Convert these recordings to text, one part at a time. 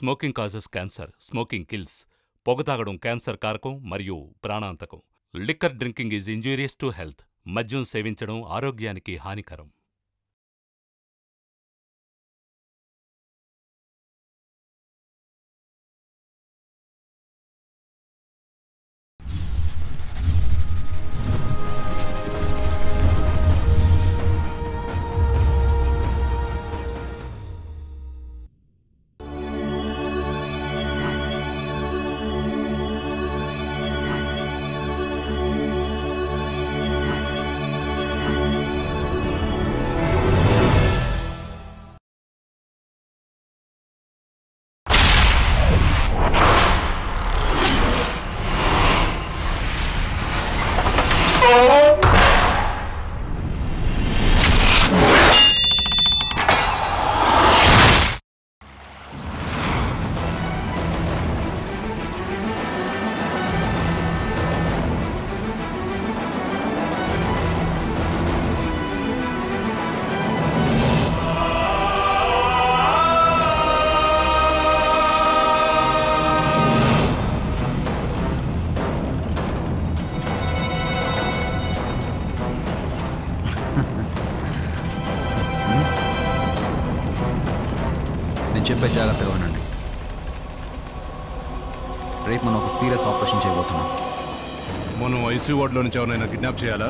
Smoking causes cancer smoking kills పొగ తాగడం cancer కారకం మరియు ప్రాణాంతకం liquor drinking is injurious to health మద్యం సేవించడం ఆరోగ్యానికి హానికరం నేను చెప్పే జాగ్రత్తగా వినండి రేపు మనం ఒక సీరియస్ ఆపరేషన్ చేయబోతున్నాం మనం ఐసీ వార్డులో నుంచి ఎవరైనా కిడ్నాప్ చేయాలా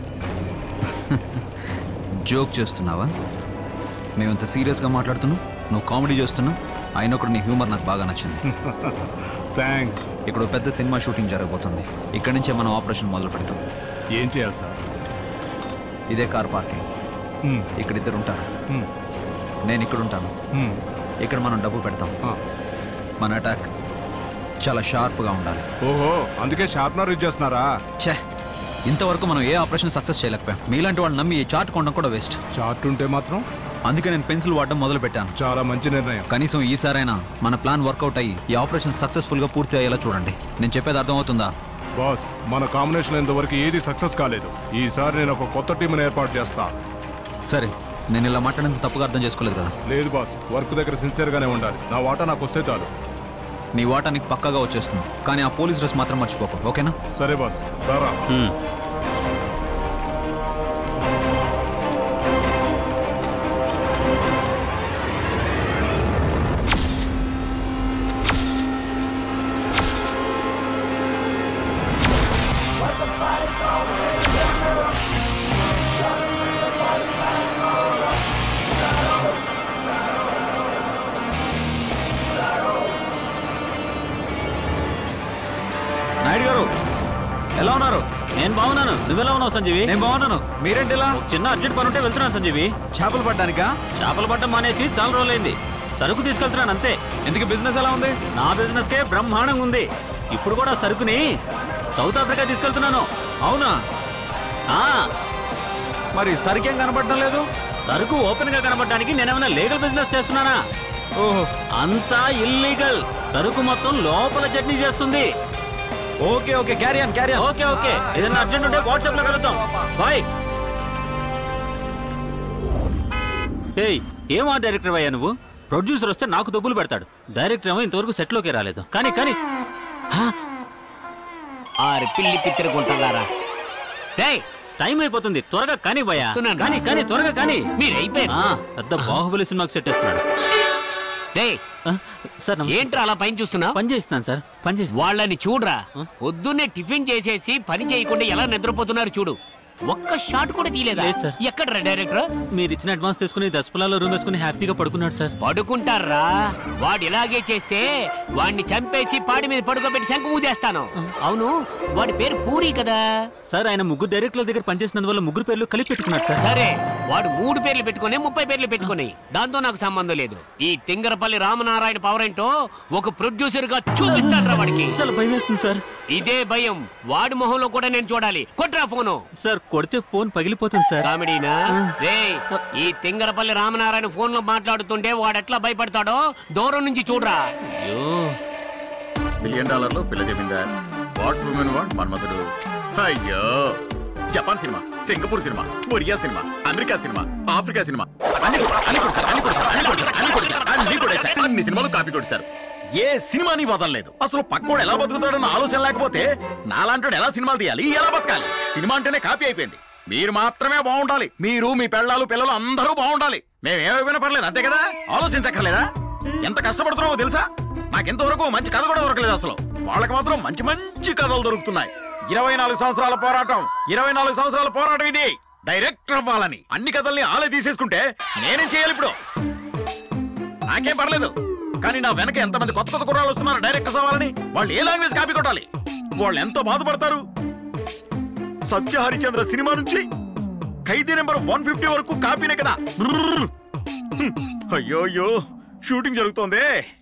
జోక్ చేస్తున్నావా మేము ఇంత సీరియస్గా మాట్లాడుతున్నాం నువ్వు కామెడీ చేస్తున్నావు అయినా కూడా నీ హ్యూమర్ నాకు బాగా నచ్చింది థ్యాంక్స్ ఇక్కడ ఓ పెద్ద సినిమా షూటింగ్ జరగబోతుంది ఇక్కడి నుంచే మనం ఆపరేషన్ మొదలు పెడతాం ఏం చేయాలి సార్ ఇదే కార్ పార్కింగ్ హ్మ్, ఇక్కడ ఇద్దరు ఉంటారు హ్మ్, నేను ఇక్కడ ఉంటాను హ్మ్. ఇక్కడ మనం డబ్బు పెడతాం ఆ. మన అటాక్ చాలా షార్ప్గా ఉండాలి ఓహో అందుకే షార్ప్నర్ యూజ్ చేస్తున్నారా ఛే ఇంతవరకు మనం ఏ ఆపరేషన్ సక్సెస్ చేయలేకపోయాం మీలాంటి వాళ్ళు నమ్మి ఈ చార్ట్ కొనడం కూడా వేస్ట్ చార్ట్ ఉంటే మాత్రం అందుకే నేను పెన్సిల్ వాడడం మొదలు పెట్టాను చాలా మంచి నిర్ణయం కనీసం ఈసారైనా మన ప్లాన్ వర్కౌట్ అయ్యి ఈ ఆపరేషన్ సక్సెస్ఫుల్గా పూర్తి అయ్యేలా చూడండి నేను చెప్పేది అర్థమవుతుందా బాస్ మన కాంబినేషన్ ఇంతవరకు ఏది సక్సెస్ కాలేదు ఈసారి నేను ఒక కొత్త టీంని ఏర్పాటు చేస్తా సరే నేను ఇలా మాట్లాడడం తప్పుగా అర్థం చేసుకోలేదు కదా లేదు బాస్ వర్క్ దగ్గర సిన్సియర్ గానే ఉండాలి నా వాటా నాకు వస్తే చాలు నీ వాటా నీకు పక్కాగా వచ్చేస్తుంది కానీ ఆ పోలీస్ డ్రెస్ మాత్రం మర్చిపోకు ఓకేనా సరే బాస్ రారా నాయుడు గారు ఎలా ఉన్నారు నేను బాగున్నాను నువ్వెలా ఉన్నావు సంజీవి నేను బాగున్నాను మీరేంటి ఇలా ఒక చిన్న అర్జెంట్ పని ఉంటే వెళ్తున్నాను సంజీవి చేపలు పడ్డానికా చేపలు పట్టడం మానేసి చాలా రోజులైంది సరుకు తీసుకెళ్తున్నాను అంతే ఎందుకు బిజినెస్ ఎలా ఉంది నా బిజినెస్ కే బ్రహ్మాండంగా ఉంది ఇప్పుడు కూడా సరుకుని సౌత్ ఆఫ్రికా తీసుకెళ్తున్నాను అవునా ఆ మరి సరికేం కనపడడం లేదు సరుకు ఓపెన్ గా కనబడడానికి నేనేమైనా లీగల్ బిజినెస్ చేస్తున్నానా ఓహో అంతా ఇల్లీగల్ సరుకు మొత్తం లోపల చట్నీ చేస్తుంది okay okay carry on carry on okay okay ఏదైనా అర్జెంట్ ఉంటే వాట్సాప్ లో కలుద్దాం బాయ్ ఏయ్ ఏం ఆ డైరెక్టర్ అయ్యా నువ్వు ప్రొడ్యూసర్ వస్తే నాకు డబ్బులు పెడతాడు డైరెక్టర్ ఏమో ఇంతవరకు సెట్ లోకి రాలేదు కానీ కానీ ఆరు పిల్లి పిత్తిరుకుంటున్నారా డేయ్ టైం అయిపోతుంది త్వరగా కానీ భయ్యా వస్తున్నాను. కానీ కానీ త్వరగా కానీ మీరు అయిపోయారు ఆ, పెద్ద బాహుబలి సినిమాకి సెట్ వేస్తున్నాడు డేయ్ ఆ, సార్ నమస్తే ఏంట్రా అలా పైన చూస్తున్నా పని చేస్తున్నాను సార్ పని చేస్తున్నా వాళ్ళని చూడరా పొద్దున్నే టిఫిన్ చేసేసి పని చేయకుండా ఎలా నిద్రపోతున్నారు చూడు ఒక్క షాట్ కూడా తీయలేదా లేదు సార్. ఎక్కడ్రా డైరెక్టర్ మీరు ఇచ్చిన అడ్వాన్స్ తీసుకుని దసపలాలో రూమ్ వేసుకుని హ్యాపీగా పడుకున్నాడు సార్ పడుకుంటారా వాడు ఇలాగే చేస్తే వాడిని చంపేసి పాడి మీద పడుకోబెట్టి శంకు ఊదేస్తాను అవును వాడి పేరు పూరి కదా సార్ ఆయన ముగ్గురు డైరెక్టర్ల దగ్గర పనిచేసినందువల్ల ముగ్గురు పేర్లు కలిపి పెట్టుకున్నాడు సార్ సరే వాడు మూడు పేర్లు పెట్టుకుని ముప్పై పేర్లు పెట్టుకుని దాంతో నాకు సంబంధం లేదు ఈ తింగరపల్లి రామనారాయణ పవర్ ఏంటో ఒక ప్రొడ్యూసర్ గా చూపిస్తాడ్రా వాడికి చాలా భయం వేస్తుంది సార్ ఇదే భయం వాడి మొహంలో కూడా నేను చూడాలి కొట్రా ఫోను సార్ కొడితే ఫోన్ పగిలిపోతుంది సార్ కామెడీనా రేయ్ ఈ తింగరపల్లి రామనారాయణ ఫోన్ లో మాట్లాడుతుంటే వాడు ఎట్లా భయపడతాడో దూరం నుంచి చూడరా అయ్యో బిలియన్ డాలర్లు పిల్ల చెప్పిందా వాట్ ఉమెన్ వాట్ మన్మధుడు అయ్యో Japan cinema Singapore cinema Korea cinema America cinema Africa cinema అన్ని కొట్టారు, అన్ని కొట్టారు, అన్ని కొట్టారు, అన్ని కొట్టారు, అన్ని కొట్టారు, అన్ని కొట్టేశారు. అన్ని సినిమాలు కాపీ కొట్టారు ఏ సినిమాని వదలలేదు అసలు పక్కోడు ఎలా బతుకుతాడన్న ఆలోచన లేకపోతే నాలాంటి ఎలా సినిమాలు తీయాలి ఎలా బతకాలి సినిమా అంటేనే కాపీ అయిపోయింది మీరు మాత్రమే బాగుండాలి మీరు మీ పెళ్ళాలు పిల్లలు అందరూ బాగుండాలి మేమేమైనా పర్లేదు అంతే కదా ఆలోచించక్కర్లేదా ఎంత కష్టపడుతున్నావో తెలుసా నాకెంతవరకు మంచి కథ కూడా దొరకలేదు అసలు వాళ్ళకి మాత్రం మంచి మంచి కథలు దొరుకుతున్నాయి ఇరవై నాలుగు సంవత్సరాల పోరాటం ఇరవై నాలుగు సంవత్సరాల పోరాటం ఇది డైరెక్టర్ అవ్వాలని అన్ని కథల్ని ఆలే తీసేసుకుంటే నేనేం చేయాలి ఇప్పుడు నాకేం పర్లేదు కానీ నా వెనక ఎంతమంది కొత్త కొత్త కుర్రాళ్ళు వస్తున్నారు డైరెక్టర్స్ అవ్వాలని వాళ్ళు ఏ లాంగ్వేజ్ కాపీ కొట్టాలి వాళ్ళు ఎంతో బాధపడతారు సత్య హరిచంద్ర సినిమా నుంచి ఖైదీ నెంబర్ వన్ ఫిఫ్టీ వరకు కాపీనే కదా బ్రర్. హ్మ్. అయ్యో అయ్యో షూటింగ్ జరుగుతోంది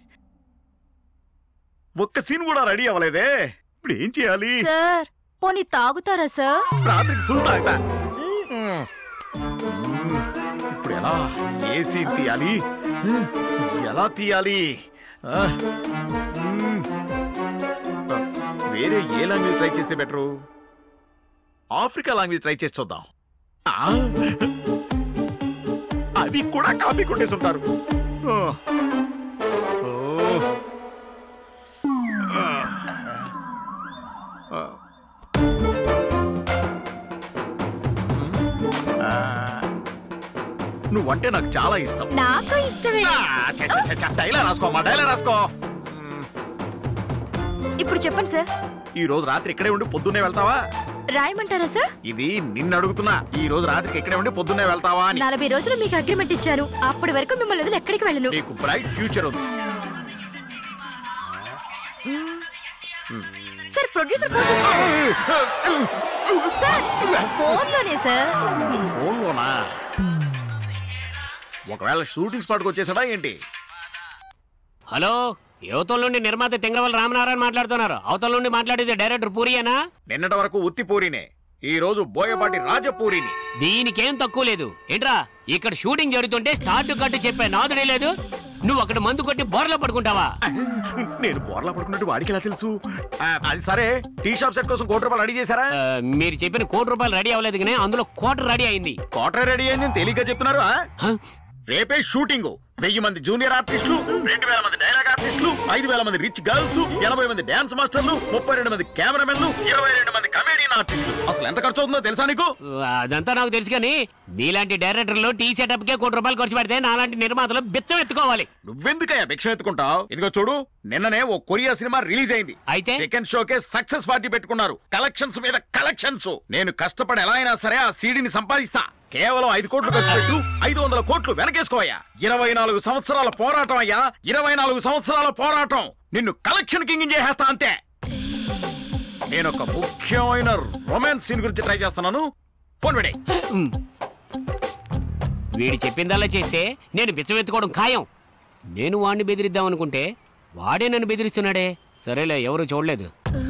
ఒక్క సీన్ కూడా రెడీ అవ్వలేదే ఇప్పుడు ఏం చేయాలి సార్ పోనీ తాగుతారా సార్ రాత్రికి ఫుల్ తాగుతా మ్మ్. ఇప్పుడు ఎలా ఏ సీన్ తీయాలి మ్మ్. ఎలా తీయాలి ఆ. మ్మ్. ఆ, వేరే ఏ లాంగ్వేజ్ ట్రై చేస్తే బెటరు ఆఫ్రికా లాంగ్వేజ్ ట్రై చేసి చూద్దాం ఆ. అది కూడా కాపీ కొట్టేసి ఉంటారు ఆ. ఓ. ఆ. ఆ. నువ్వంటే నాకు చాలా ఇష్టం నాకు ఇష్టమే ఆ, చ్చ, చ్చ, చ్చ, చ్చ, డైలా రాసుకో అమ్మా డైలా రాసుకో ఇప్పుడు చెప్పండి సార్ ఈ రోజు రాత్రి ఇక్కడే ఉండి పొద్దున్నే వెళ్తావా రాయమంటారా సార్ ఇది నిన్ను అడుగుతున్నా ఈ రోజు రాత్రికి ఇక్కడే ఉండి పొద్దున్నే వెళ్తావా అని నలభై రోజులు మీకు అగ్రిమెంట్ ఇచ్చాను అప్పటి వరకు మిమ్మల్ని వదిలి ఎక్కడికి వెళ్ళను నీకు బ్రైట్ ఫ్యూచర్ ఉంది సార్ ప్రొడ్యూసర్ ఫోన్ చేస్తున్నారు సార్ ఫోన్ లోనే సార్ ఫోన్లోనా ఒకవేళ షూటింగ్ స్పాట్కి వచ్చేసాడా ఏంటి హలో యువతల నుండి నిర్మాత తింగరవల్లి రామనారాయణ మాట్లాడుతున్నారు అవతల నుండి మాట్లాడేది డైరెక్టర్ పూరియేనా నిన్నటి వరకు ఉత్తి పూరినే ఈ రోజు బోయపాటి రాజపూరిని దీనికేం తక్కువ లేదు ఏంట్రా ఇక్కడ షూటింగ్ జరుగుతుంటే స్టార్ట్ కట్టు చెప్పే నాదుడే లేదు నువ్వు అక్కడ మందు కొట్టి బోర్లో పడుకుంటావా నేను బోర్లా పడుకున్నట్టు వాడికి ఎలా తెలుసు ఆ, అది సరే టీ షాప్ సెట్ కోసం కోటి రూపాయలు రెడీ చేశారా ఆ, మీరు చెప్పిన కోటి రూపాయలు రెడీ అవ్వలేదు కానీ అందులో కోట రెడీ అయింది క్వార్టర్ రెడీ అయింది తేలిగ్గా చెప్తున్నారు ఆ? హ? రేపే షూటింగ్ వెయ్యి మంది జూనియర్ ఆర్టిస్టులు రెండు వేల మంది డైలాగ్ ఆర్టిస్టులు ఐదు వేల మంది రిచ్ గర్ల్స్ ఎనభై మంది డాన్స్ మాస్టర్లు ముప్పై రెండు మంది కెమెరామెన్లు ఇరవై రెండు మంది కమేడియన్ ఆర్టిస్టులు అసలు ఎంత ఖర్చు అవుతుందో తెలుసా నీకు అదంతా నాకు తెలుసు కానీ నీలాంటి డైరెక్టర్లు టీ సెటప్ కే కోటి రూపాయలు ఖర్చు పెడితే నాలాంటి నిర్మాతలు బిచ్చం ఎత్తుకోవాలి నువ్వెందుకయ్యా భిక్ష ఎత్తుకుంటావు ఇదిగో చూడు నిన్ననే ఓ కొరియా సినిమా రిలీజ్ అయింది అయితే? సెకండ్ షోకే సక్సెస్ పార్టీ పెట్టుకున్నారు కలెక్షన్స్ మీద కలెక్షన్స్ నేను కష్టపడి ఎలా అయినా సరే ఆ సీడీని సంపాదిస్తా కేవలం ఐదు కోట్లు ఖర్చు పెట్టు ఐదు వందల కోట్లు వెనకేసుకోవయ్యా ఇరవై నాలుగు సంవత్సరాల పోరాటం అయ్యా ఇరవై నాలుగు సంవత్సరాల పోరాటం నిన్ను కలెక్షన్ కింగ్ చేసేస్తా అంతే నేను ఒక ముఖ్యమైన రొమాన్స్ సీన్ గురించి ట్రై చేస్తున్నాను ఫోన్ పెడే ఉమ్. వీడు చెప్పిందల్లా చేస్తే నేను బిచ్చం ఎత్తుకోవడం ఖాయం నేను వాడిని బెదిరిద్దాం అనుకుంటే వాడే నన్ను బెదిరిస్తున్నాడే సరేలే ఎవరు చూడలేదు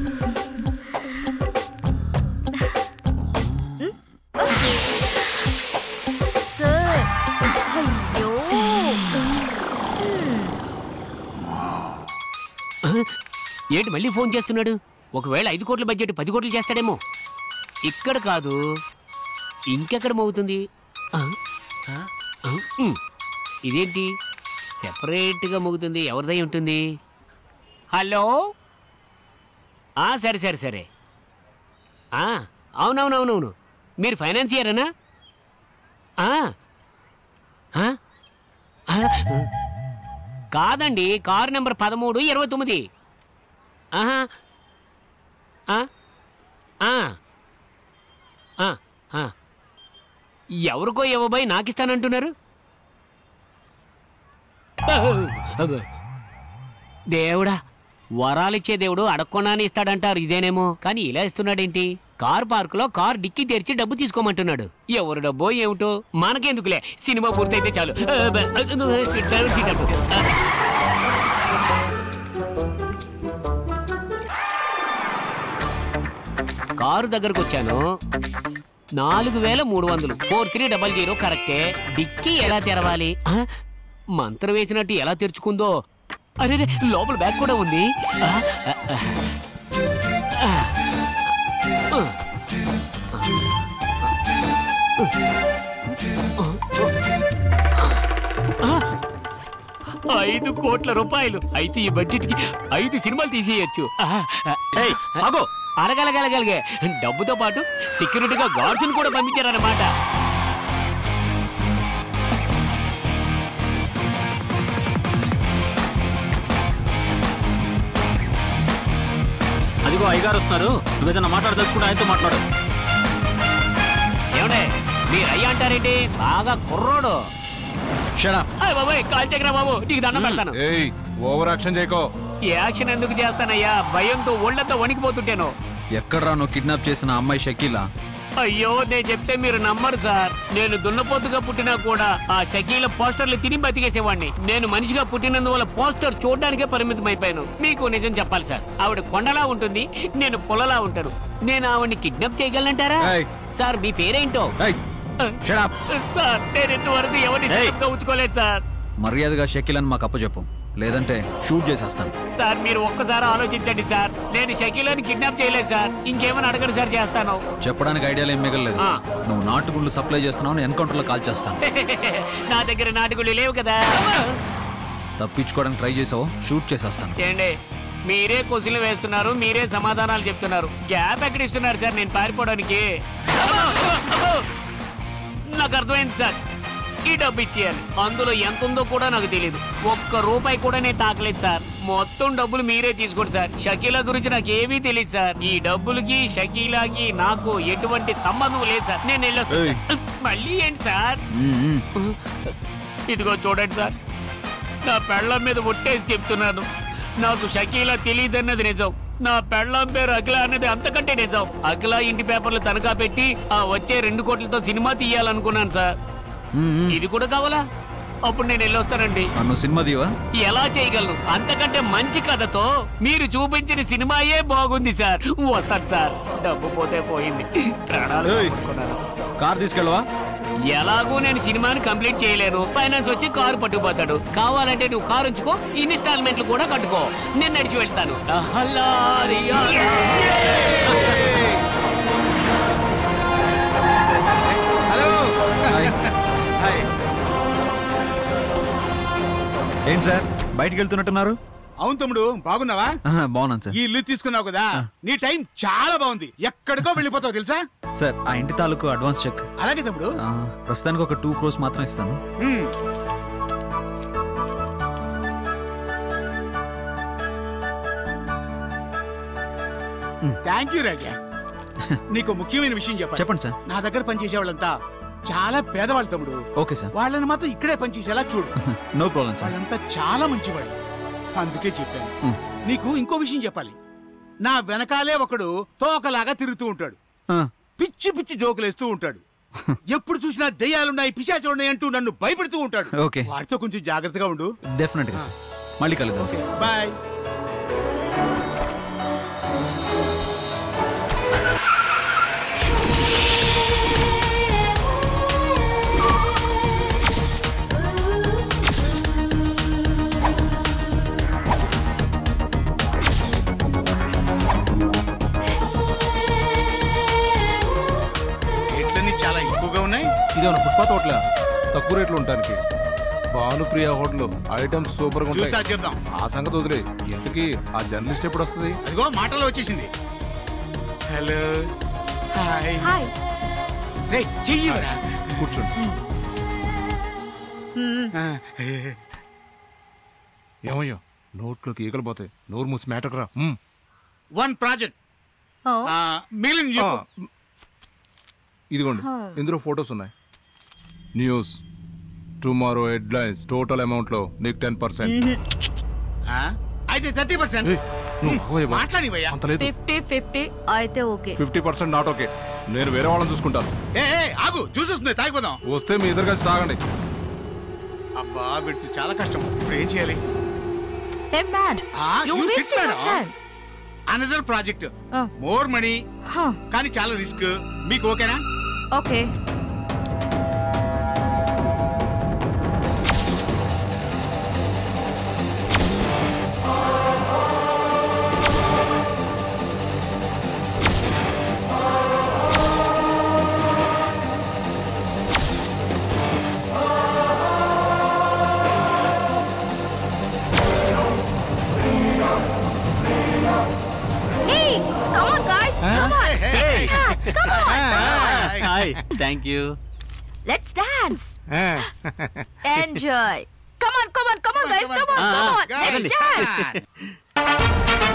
సార్ అయ్యో ఏంటి మళ్ళీ ఫోన్ చేస్తున్నాడు ఒకవేళ ఐదు కోట్ల బడ్జెట్ పది కోట్లు చేస్తాడేమో ఇక్కడ కాదు ఇంకెక్కడ మోగుతుంది ఆ? ఆ? ఉమ్. ఇదేంటి సెపరేట్గా మోగుతుంది ఎవరిదై ఉంటుంది హలో ఆ, సరే సరే సరే ఆ, అవునవునవునవును మీరు ఫైనాన్సియరేనా ఆ. ఆ? ఆ? కాదండి కారు నెంబర్ పదమూడు ఇరవై తొమ్మిది ఆహా ఆ? ఆ. ఆ, ఆ. ఎవరికో ఇవ్వబోయి నాకిస్తానంటున్నారు దేవుడా వరాలిచ్చే దేవుడు అడగకుండానే ఇస్తాడంటారు ఇదేనేమో కానీ ఇలా ఇస్తున్నాడేంటి కార్ పార్క్ లో కార్ డిక్కి తెరిచి డబ్బు తీసుకోమంటున్నాడు ఎవరు డబ్బో ఏమిటో మనకెందుకులే సినిమా పూర్తయితే చాలు ఆ, బ- ఆ, నువ్వు సీట్ డ్రైవర్ సీట్ అటు. ఆ. కారు దగ్గరకు వచ్చాను నాలుగు వేల మూడు వందలు ఫోర్ త్రీ డబల్ జీరో కరెక్టే డిక్కీ ఎలా తెరవాలి ఆ? మంత్రం వేసినట్టు ఎలా తెరుచుకుందో అరే రే, లోపల బ్యాగ్ కూడా ఉంది ఆ, ఆ, ఆ. ఆ. ఆ. ఐదు కోట్ల రూపాయలు అయితే ఈ బడ్జెట్ కి ఐదు సినిమాలు తీసేయచ్చు ఏయ్ ఆగో అలగలగలగలిగే డబ్బుతో పాటు సెక్యూరిటీగా గార్డ్స్ కూడా పంపించారన్నమాట అదిగో అయ్యగారు వస్తున్నారు నువ్వేదన్నా మాట్లాడదలుచుకుంటే ఆయనతో మాట్లాడు ఏమండే మీరు అయ్యా అంటారేంటి బాగా కుర్రోడు షడా అయ్ బాబాయ్ కాల్ చక్రా బాబు నీకు దండం పెడతాను ఏయ్ ఓవర్ యాక్షన్ చేయకో ఈ యాక్షన్ ఎందుకు చేస్తానయ్యా భయంతో ఒళ్ళంతా వణికిపోతుంటాను ఎక్కడ్రా నువ్వు కిడ్నాప్ చేసిన అమ్మాయి షకీలా అయ్యో నేను చెప్తే మీరు నమ్మరు సార్ నేను దున్నపోతుగా పుట్టినా కూడా ఆ షకీల పోస్టర్లు తిని బతికేసేవాడిని నేను మనిషిగా పుట్టినందువల్ల పోస్టర్ చూడడానికే పరిమితం అయిపోయాను మీకు నిజం చెప్పాలి సార్ ఆవిడ కొండలా ఉంటుంది నేను పొలలా ఉంటాను నేను ఆవిడని కిడ్నాప్ చేయగలనంటారా ఏయ్. సార్ మీ పేరేంటో ఏయ్ షడా సార్ నేను ఇంతవరకు ఎవరిని ఏయ్. సేఫ్గా ఉంచుకోలేదు సార్ మర్యాదగా షకీలని మాకు అప్పచెప్పు లేదంటే షూట్ చేసేస్తాను సార్ మీరు ఒక్కసారి ఆలోచించండి సార్ నేను షకీలని కిడ్నాప్ చేయలేదు సార్ ఇంకేమైనా అడగండి సార్ చేస్తాను చెప్పడానికి ఐడియాలు ఏం మిగలలేదు ఆ. నువ్వు నాటుగుళ్ళు సప్లై చేస్తున్నావు ఎన్కౌంటర్లో కాల్ చేస్తాను నా దగ్గర నాటుగుళ్ళు లేవు కదా తప్పించుకోవడానికి ట్రై చేసావు షూట్ చేసేస్తాను ఏండి మీరే క్వశ్చన్లు వేస్తున్నారు మీరే సమాధానాలు చెప్తున్నారు గ్యాప్ ఎక్కడ ఇస్తున్నారు సార్ నేను పారిపోవడానికి అమ్మో, అమ్మో. నాకు అర్థమైంది సార్ ఈ డబ్బు ఇచ్చేయాలి అందులో ఎంత ఉందో కూడా నాకు తెలియదు ఒక్క రూపాయి కూడా నేను తాకలేదు సార్ మొత్తం డబ్బులు మీరే తీసుకోండి సార్ షకీలా గురించి నాకు ఏమీ తెలియదు సార్ ఈ డబ్బులకి షకీలాకి నాకు ఎటువంటి సంబంధం లేదు సార్ నేను వెళ్ళొస్తాను సార్. మళ్ళీ ఏంటి సార్ మ్మ్, మ్మ్. ఇదిగో చూడండి సార్ నా పెళ్ళం మీద ఒట్టేసి చెప్తున్నాను నాకు షకీలా తెలియదన్నది నిజం నా పెళ్ళం పేరు అఖిల అన్నది అంతకంటే నిజం అఖిల ఇంటి పేపర్లు తనఖా పెట్టి ఆ వచ్చే రెండు కోట్లతో సినిమా తీయాలనుకున్నాను సార్ మ్మ్, మ్మ్. ఇది కూడా కావాలా అప్పుడు నేను వెళ్ళొస్తానండి ఆ, నువ్వు సినిమా దీవా ఎలా చేయగలను అంతకంటే మంచి కథతో మీరు చూపించిన సినిమాయే బాగుంది సార్ వస్తాను సార్ డబ్బు పోతే పోయింది ప్రాణాలు ఏయ్. కాపాడుకున్నాను. కార్ తీసుకెళ్ళవా ఎలాగూ నేను సినిమాని కంప్లీట్ చేయలేను ఫైనాన్స్ వచ్చి కారు పట్టుకుపోతాడు కావాలంటే నువ్వు కారు ఉంచుకో ఇన్స్టాల్మెంట్లు కూడా కట్టుకో నేను నడిచి వెళ్తాను అహల్లారియా. హాయ్. ఏంటి సార్ బయటికి వెళ్తున్నట్టున్నారు అవును తమ్ముడు బాగున్నావా ఆహా, బాగున్నాను సార్ ఈ ఇల్లు తీసుకున్నావు కదా నీ టైం చాలా బాగుంది ఎక్కడికో వెళ్ళిపోతావు తెలుసా సార్ ఆ ఇంటి తాలూకు అడ్వాన్స్ చెక్ అలాగే తమ్ముడు ఆ, ప్రస్తుతానికి ఒక టూ క్రోస్ మాత్రం ఇస్తాను హ్మ్. థ్యాంక్ యూ రాజా నీకు ముఖ్యమైన విషయం చెప్పాలి చెప్పండి సార్ నా దగ్గర పనిచేసే వాళ్ళంతా చాలా పేదవాళ్ళు తమ్ముడు ఓకే సార్ వాళ్ళని మాత్రం ఇక్కడే పనిచేసేలా చూడు నో ప్రాబ్లం సార్ వాళ్ళంతా చాలా మంచివాళ్ళు అందుకే చెప్పాను మ్. నీకు ఇంకో విషయం చెప్పాలి నా వెనకాలే ఒకడు తోకలాగా తిరుగుతూ ఉంటాడు ఆ, పిచ్చి పిచ్చి జోకులేస్తూ ఉంటాడు ఎప్పుడు చూసినా దెయ్యాలున్నాయి పిశాచాలున్నాయి అంటూ నన్ను భయపెడుతూ ఉంటాడు ఓకే. వాడితో కొంచెం జాగ్రత్తగా ఉండు డెఫినెట్గా సార్ మళ్ళీ కలుద్దాం సార్ బాయ్ రేట్లన్నీ చాలా ఎక్కువగా ఉన్నాయి ఇదేమన్నా ఫుట్పాత్ హోటల్ తక్కువ రేట్లు ఉండటానికి భానుప్రియ హోటల్ ఐటమ్స్ సూపర్ గా చూస్తా ఉంటాయి చెప్దాం ఆ సంగతి వదిలే ఎంతకి ఆ జర్నలిస్ట్ ఎప్పుడు వస్తుంది అదిగో మాటలో వచ్చేసింది హలో హాయ్ హాయ్ రేయ్, చెయ్యి ఇవ్వరా? కూర్చోండి ఆ, ఏమయ్యా నోట్లోకి ఈగలు పోతాయి నోరు మూసి మ్యాటర్ రా మ్మ్. వన్ ప్రాజెక్ట్ ఓ ఆ, మిగిలిన ఆ, చెప్పు. ఇదిగోండి ఇందులో ఫొటోస్ ఉన్నాయి news tomorrow headlines total amount లో నీకు టెన్ పర్సెంట్ ఆ, అయితే థర్టీ పర్సెంట్ మాట్లాడివయ్యా అంత లేదు ఫిఫ్టీ ఫిఫ్టీ అయితే okay fifty percent not okay నేను వేరే వాళ్ళని చూసుకుంటాను ఏ ఏ, ఆగు జ్యూస్ వస్తుంది తాగిపోదాం వస్తే మీ ఇద్దరు కలిసి తాగండి అబ్బా వీడికి చాలా కష్టం ఇప్పుడు ఏం చేయాలి hey man ah, you you sit, wasting your madam. Time another project more money కానీ చాలా రిస్క్ మీకు ఓకేనా okay thank you let's dance enjoy come on come on come on guys come on come on let's dance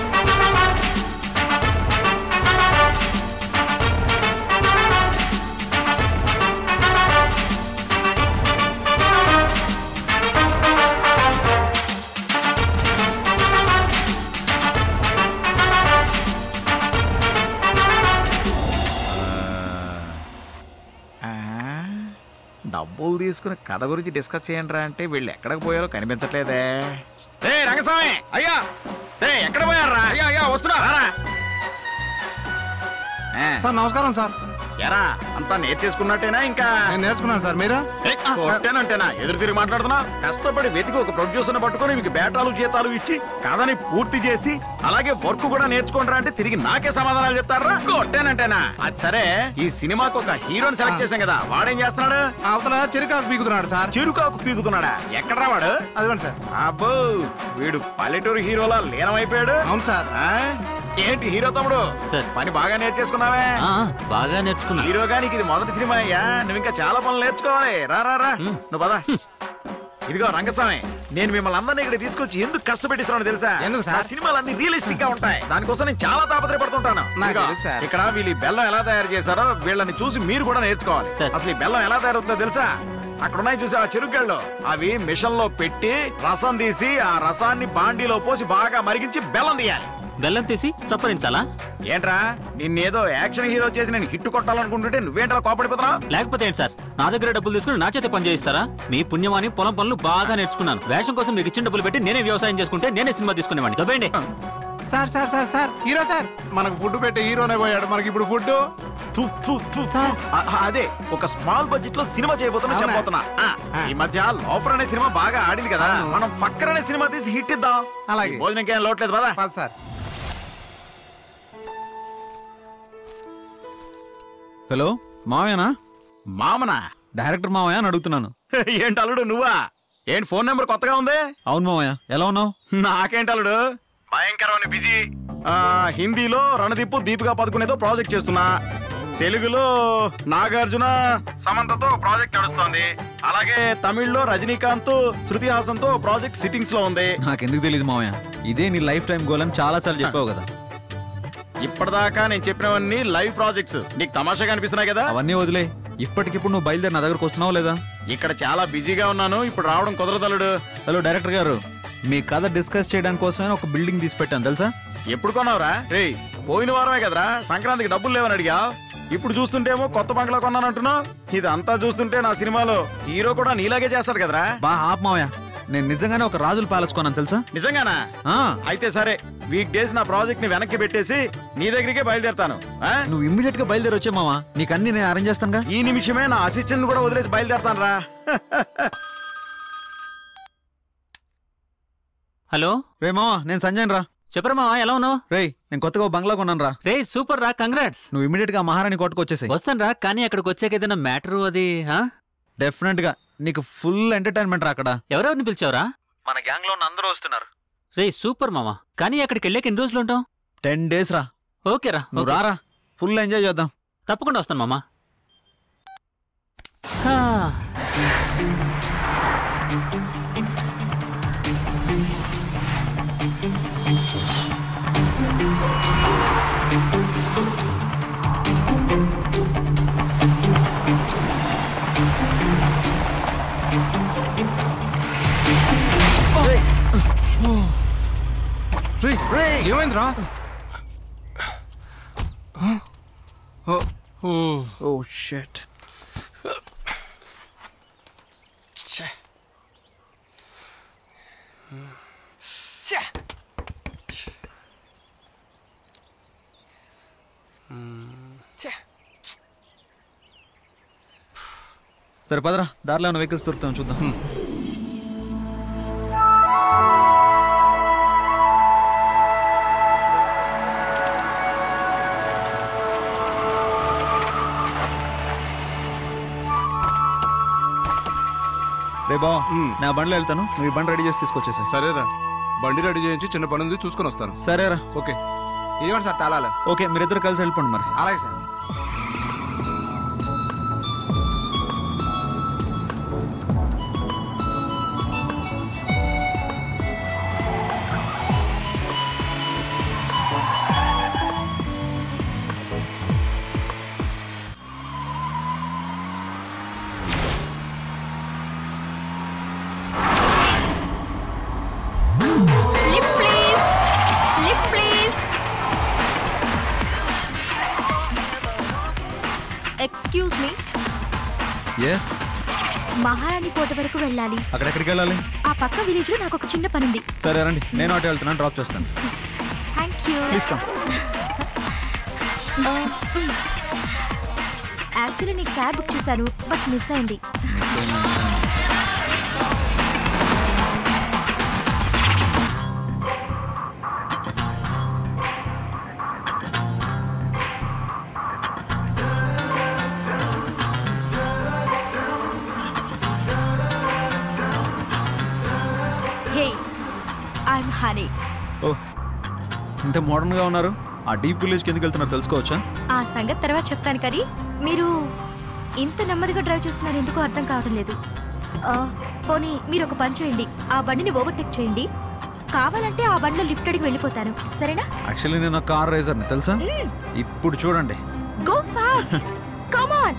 ఆ, డబ్బులు తీసుకుని కథ గురించి discuss చేయండి రా అంటే వీళ్ళు ఎక్కడికి పోయారో కనిపించట్లేదే రే రంగస్వామి అయ్యా రే ఎక్కడ పోయారా అయ్యా అయ్యా వస్తున్నా రారా ఆ, సార్ నమస్కారం సార్ ఎరా అంతా నేర్చేసుకున్నట్టేనా ఇంకా నేను నేర్చుకున్నాను సార్ మీరు ఏయ్, కొట్టానంటేనా ఎదురు తిరిగి మాట్లాడుతున్నా కష్టపడి వెతికి ఒక ప్రొడ్యూసర్ పట్టుకొని మీకు బేటాలు జీతాలు ఇచ్చి కథని పూర్తి చేసి అలాగే వర్క్ కూడా నేర్చుకుంటారా అంటే తిరిగి నాకే సమాధానాలు చెప్తారా కొట్టానంటేనా అది సరే ఈ సినిమాకి ఒక హీరోని సెలెక్ట్ చేశాం కదా వాడేం చేస్తున్నాడు అవతల చెరికాకు పీకుతున్నాడు సార్ చిరుకాకు పీకుతున్నాడా ఎక్కడ్రా వాడు అదిగోండి సార్ అబ్బో వీడు పల్లెటూరు హీరోలా లీనమైపోయాడు అవును సార్ ఆ? ఏంటి హీరో తమ్ముడు సార్. పని బాగా నేర్చేసుకున్నావే ఆ, బాగా నేర్చుకున్నా హీరోగా నీకు ఇది మొదటి సినిమా అయ్యా నువ్వు ఇంకా చాలా పనులు నేర్చుకోవాలి రా రా రా నువ్వు పద ఇదిగో రంగస్వామి నేను మిమ్మల్ని అందరినీ ఇక్కడ తీసుకొచ్చి ఎందుకు కష్టపెట్టిస్తున్నాను తెలుసా ఎందుకు సార్? నా సినిమాలు అన్ని రియలిస్టిక్ గా ఉంటాయి దానికోసం నేను చాలా తాపత్రయపడుతుంటాను నాకు ఇదిగో, తెలుసు సార్. ఇక్కడ వీళ్ళు ఈ బెల్లం ఎలా తయారు చేశారో వీళ్ళని చూసి మీరు కూడా నేర్చుకోవాలి సార్. అసలు ఈ బెల్లం ఎలా తయారవుతుందో తెలుసా అక్కడ ఉన్నాయి చూసి ఆ చెరుకుగళ్ళు అవి మిషన్ లో పెట్టి రసం తీసి ఆ రసాన్ని బాండీలో పోసి బాగా మరిగించి బెల్లం తీయాలి బెల్లం తీసి చప్పరించాలా ఏంట్రా నిన్నేదో యాక్షన్ హీరో చేసి నేను హిట్ కొట్టాలనుకుంటుంటే నువ్వేంట్రా కోపడిపోతున్నావు లేకపోతే ఏంటి సార్ నా దగ్గర డబ్బులు తీసుకుని నా చేత పని చేయిస్తారా మీ పుణ్యమాని పొలం పనులు బాగా నేర్చుకున్నాను వేషం కోసం మీకు ఇచ్చిన డబ్బులు పెట్టి నేనే వ్యవసాయం చేసుకుంటే నేనే సినిమా తీసుకునేవాడిని దొబ్బేయండి sir sir sir sir hero sir మనకు ఫుడ్ పెట్టే హీరోనే పోయాడు మనకి ఇప్పుడు ఫుడ్ ఫు, ఫు, ఫు, ఫు. ఆ, ఆ, అదే ఒక స్మాల్ బడ్జెట్ లో సినిమా చేయబోతున్నా అవునా? చెప్పబోతున్నా ఆ, ఆ. ఈ మధ్య లోఫర్ అనే సినిమా బాగా ఆడింది కదా అవును. మనం ఫక్కర్ అనే సినిమా తీసి హిట్ ఇద్దాం అలాగే. ఈ భోజనంకి ఏం లోట్లేదు పదా పది సార్ హలో మావయ్యనా మామనా డైరెక్టర్ మావయ్య అని అడుగుతున్నాను ఏంటి అల్లుడు నువ్వా ఏంటి ఫోన్ నెంబర్ కొత్తగా ఉంది అవును మావయ్య ఎలా ఉన్నావు నాకేంటి అల్లుడు భయంకరమైన బిజీ ఆ, హిందీలో రణదీపు దీపికా పదుకునేదో ప్రాజెక్ట్ చేస్తున్నా తెలుగులో నాగార్జున సమంతతో ప్రాజెక్ట్ నడుస్తోంది అలాగే తమిళ్లో రజనీకాంత్ శృతి హాసన్ తో ప్రాజెక్ట్ సిట్టింగ్స్ లో ఉంది నాకెందుకు తెలియదు మావయ్య ఇదే నీ లైఫ్ టైం గోల్ అని చాలా సార్లు చెప్పావు కదా ఇప్పటిదాకా నేను చెప్పినవన్నీ లైవ్ ప్రాజెక్ట్స్ నీకు తమాషాగా అనిపిస్తున్నాయి కదా అవన్నీ వదిలే ఇప్పటికిప్పుడు నువ్వు బయలుదేరి నా దగ్గరకు వస్తున్నావు లేదా ఇక్కడ చాలా బిజీగా ఉన్నాను ఇప్పుడు రావడం కుదరదలుడు హలో డైరెక్టర్ గారు మీ కథ డిస్కస్ చేయడానికి కోసమే ఒక బిల్డింగ్ తీసి పెట్టాను తెలుసా ఎప్పుడు కొన్నావురా రే పోయిన వారమే కదరా సంక్రాంతికి డబ్బులు లేవని అడిగా ఇప్పుడు చూస్తుంటేమో కొత్త బంగ్లా కొన్నానంటున్నావు ఇదంతా చూస్తుంటే నా సినిమాలో హీరో కూడా నీలాగే చేస్తాడు కదరా బా ఆప్ మావయ్య నేను నిజంగానే ఒక రాజులు ప్యాలెస్ కొన్నాను తెలుసా నిజంగానా ఆ, అయితే సరే వీక్ డేస్ నా ప్రాజెక్ట్ ని వెనక్కి పెట్టేసి నీ దగ్గరికే బయలుదేరతాను ఆ? నువ్వు ఇమ్మీడియట్ గా బయలుదేరి వచ్చే మావా నీకు అన్ని నేను అరేంజ్ చేస్తానుగా ఈ నిమిషమే నా అసిస్టెంట్ కూడా వదిలేసి బయలుదేరతాను రా హలో రే మావా నేను సంజయ్ రా చెప్పరా మావా ఎలా ఉన్నావు రేయ్ నేను కొత్తగా ఓ బంగ్లా కొన్నాను రా రే సూపర్ రా కంగ్రాట్స్ నువ్వు ఇమ్మీడియట్ గా మహారాణి కోటకు వచ్చేసాయి వస్తాను రా కానీ అక్కడికి వచ్చాక ఏదైనా మ్యాటర్ అది ఆ? డెఫినెట్ గా నీకు ఫుల్ ఎంటర్టైన్మెంట్ రా అక్కడ ఎవరెవరిని పిలిచావురా మన గ్యాంగ్ లో అందరూ వస్తున్నారు రే సూపర్ మామా కానీ అక్కడికి వెళ్ళాక ఎన్ని రోజులు ఉంటాం టెన్ డేస్ రా ఓకే రా నువ్వు ఓకే. రారా ఫుల్ ఎంజాయ్ చేద్దాం తప్పకుండా వస్తాను మామా హా. రే రే ఏమైందిరా ఓ షట్ సరే పదరా దారిలో ఏమైనా వెహికల్స్ దొరుకుతాం చూద్దాం రే బా నా బండిలో వెళ్తాను నువ్వు ఈ బండి రెడీ చేసి తీసుకొచ్చేసా సరేరా బండి రెడీ చేయించి చిన్న పని ఉంది చూసుకొని వస్తాను సరేరా ఓకే ఇవ్వండి సార్ తాళాలు ఓకే మీరిద్దరు కలిసి వెళ్ళిపోండి మరి అలాగే సార్ ఎస్ మహారాణి కోట వరకు వెళ్ళాలి అక్కడెక్కడికి వెళ్ళాలి ఆ పక్క విలేజ్ లో నాకు ఒక చిన్న పని ఉంది సరే రండి నేను అటు వెళ్తున్నాను డ్రాప్ చేస్తాను thank you please come actually నేను క్యాబ్ బుక్ చేశాను బట్ మిస్ అయింది హే ఐఎమ్ హనీ ఓ ఇంత మోడర్న్గా ఉన్నారు ఆ డీప్ విలేజ్కి ఎందుకు వెళ్తున్నారు తెలుసుకోవచ్చా ఆ సంగతి తర్వాత చెప్తాను కానీ మీరు ఇంత నెమ్మదిగా డ్రైవ్ చేస్తున్నారు ఎందుకో అర్థం కావడం లేదు ఆ, పోనీ మీరు ఒక పని చేయండి ఆ బండిని ఓవర్టేక్ చేయండి కావాలంటే ఆ బండిలో లిఫ్ట్ అడిగి వెళ్ళిపోతాను సరేనా యాక్చువల్లీ నేను ఒక కార్ రేజర్ని తెలుసా ఇప్పుడు చూడండి go fast come on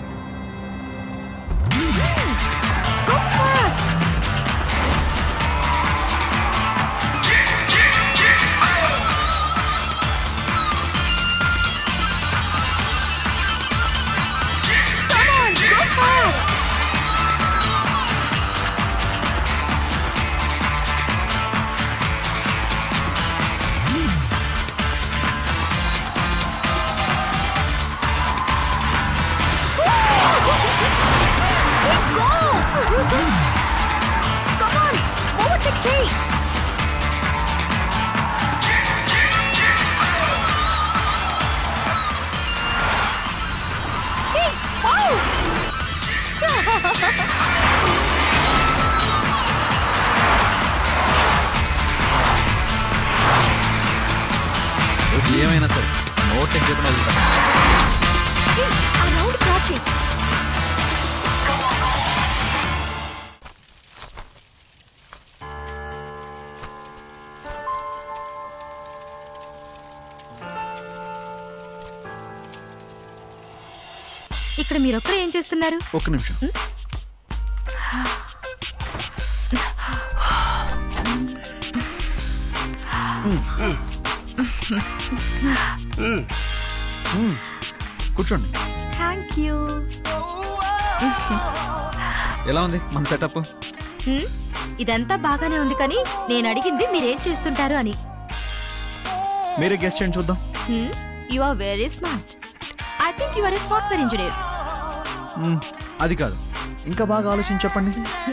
go fast Come on, go fast! Come on, overtake చేయి Hey, wow! ఏమైనా సరే నోట్ చెప్పిన వెళ్తాను Hey, ఆ రౌండ్ క్రాస్ చేయి ఇక్కడ మీరొక్కరు ఏం చేస్తున్నారు ఒక్క నిమిషం మ్మ్. కూర్చోండి థ్యాంక్ యూ ఎలా ఉంది మన సెటప్ ఇదంతా బాగానే ఉంది కానీ నేను అడిగింది మీరేం చేస్తుంటారు అని మీరే గెస్ట్ చేయండి చూద్దాం you are very smart I think you are a software engineer మ్మ్. అది కాదు ఇంకా బాగా ఆలోచించి చెప్పండి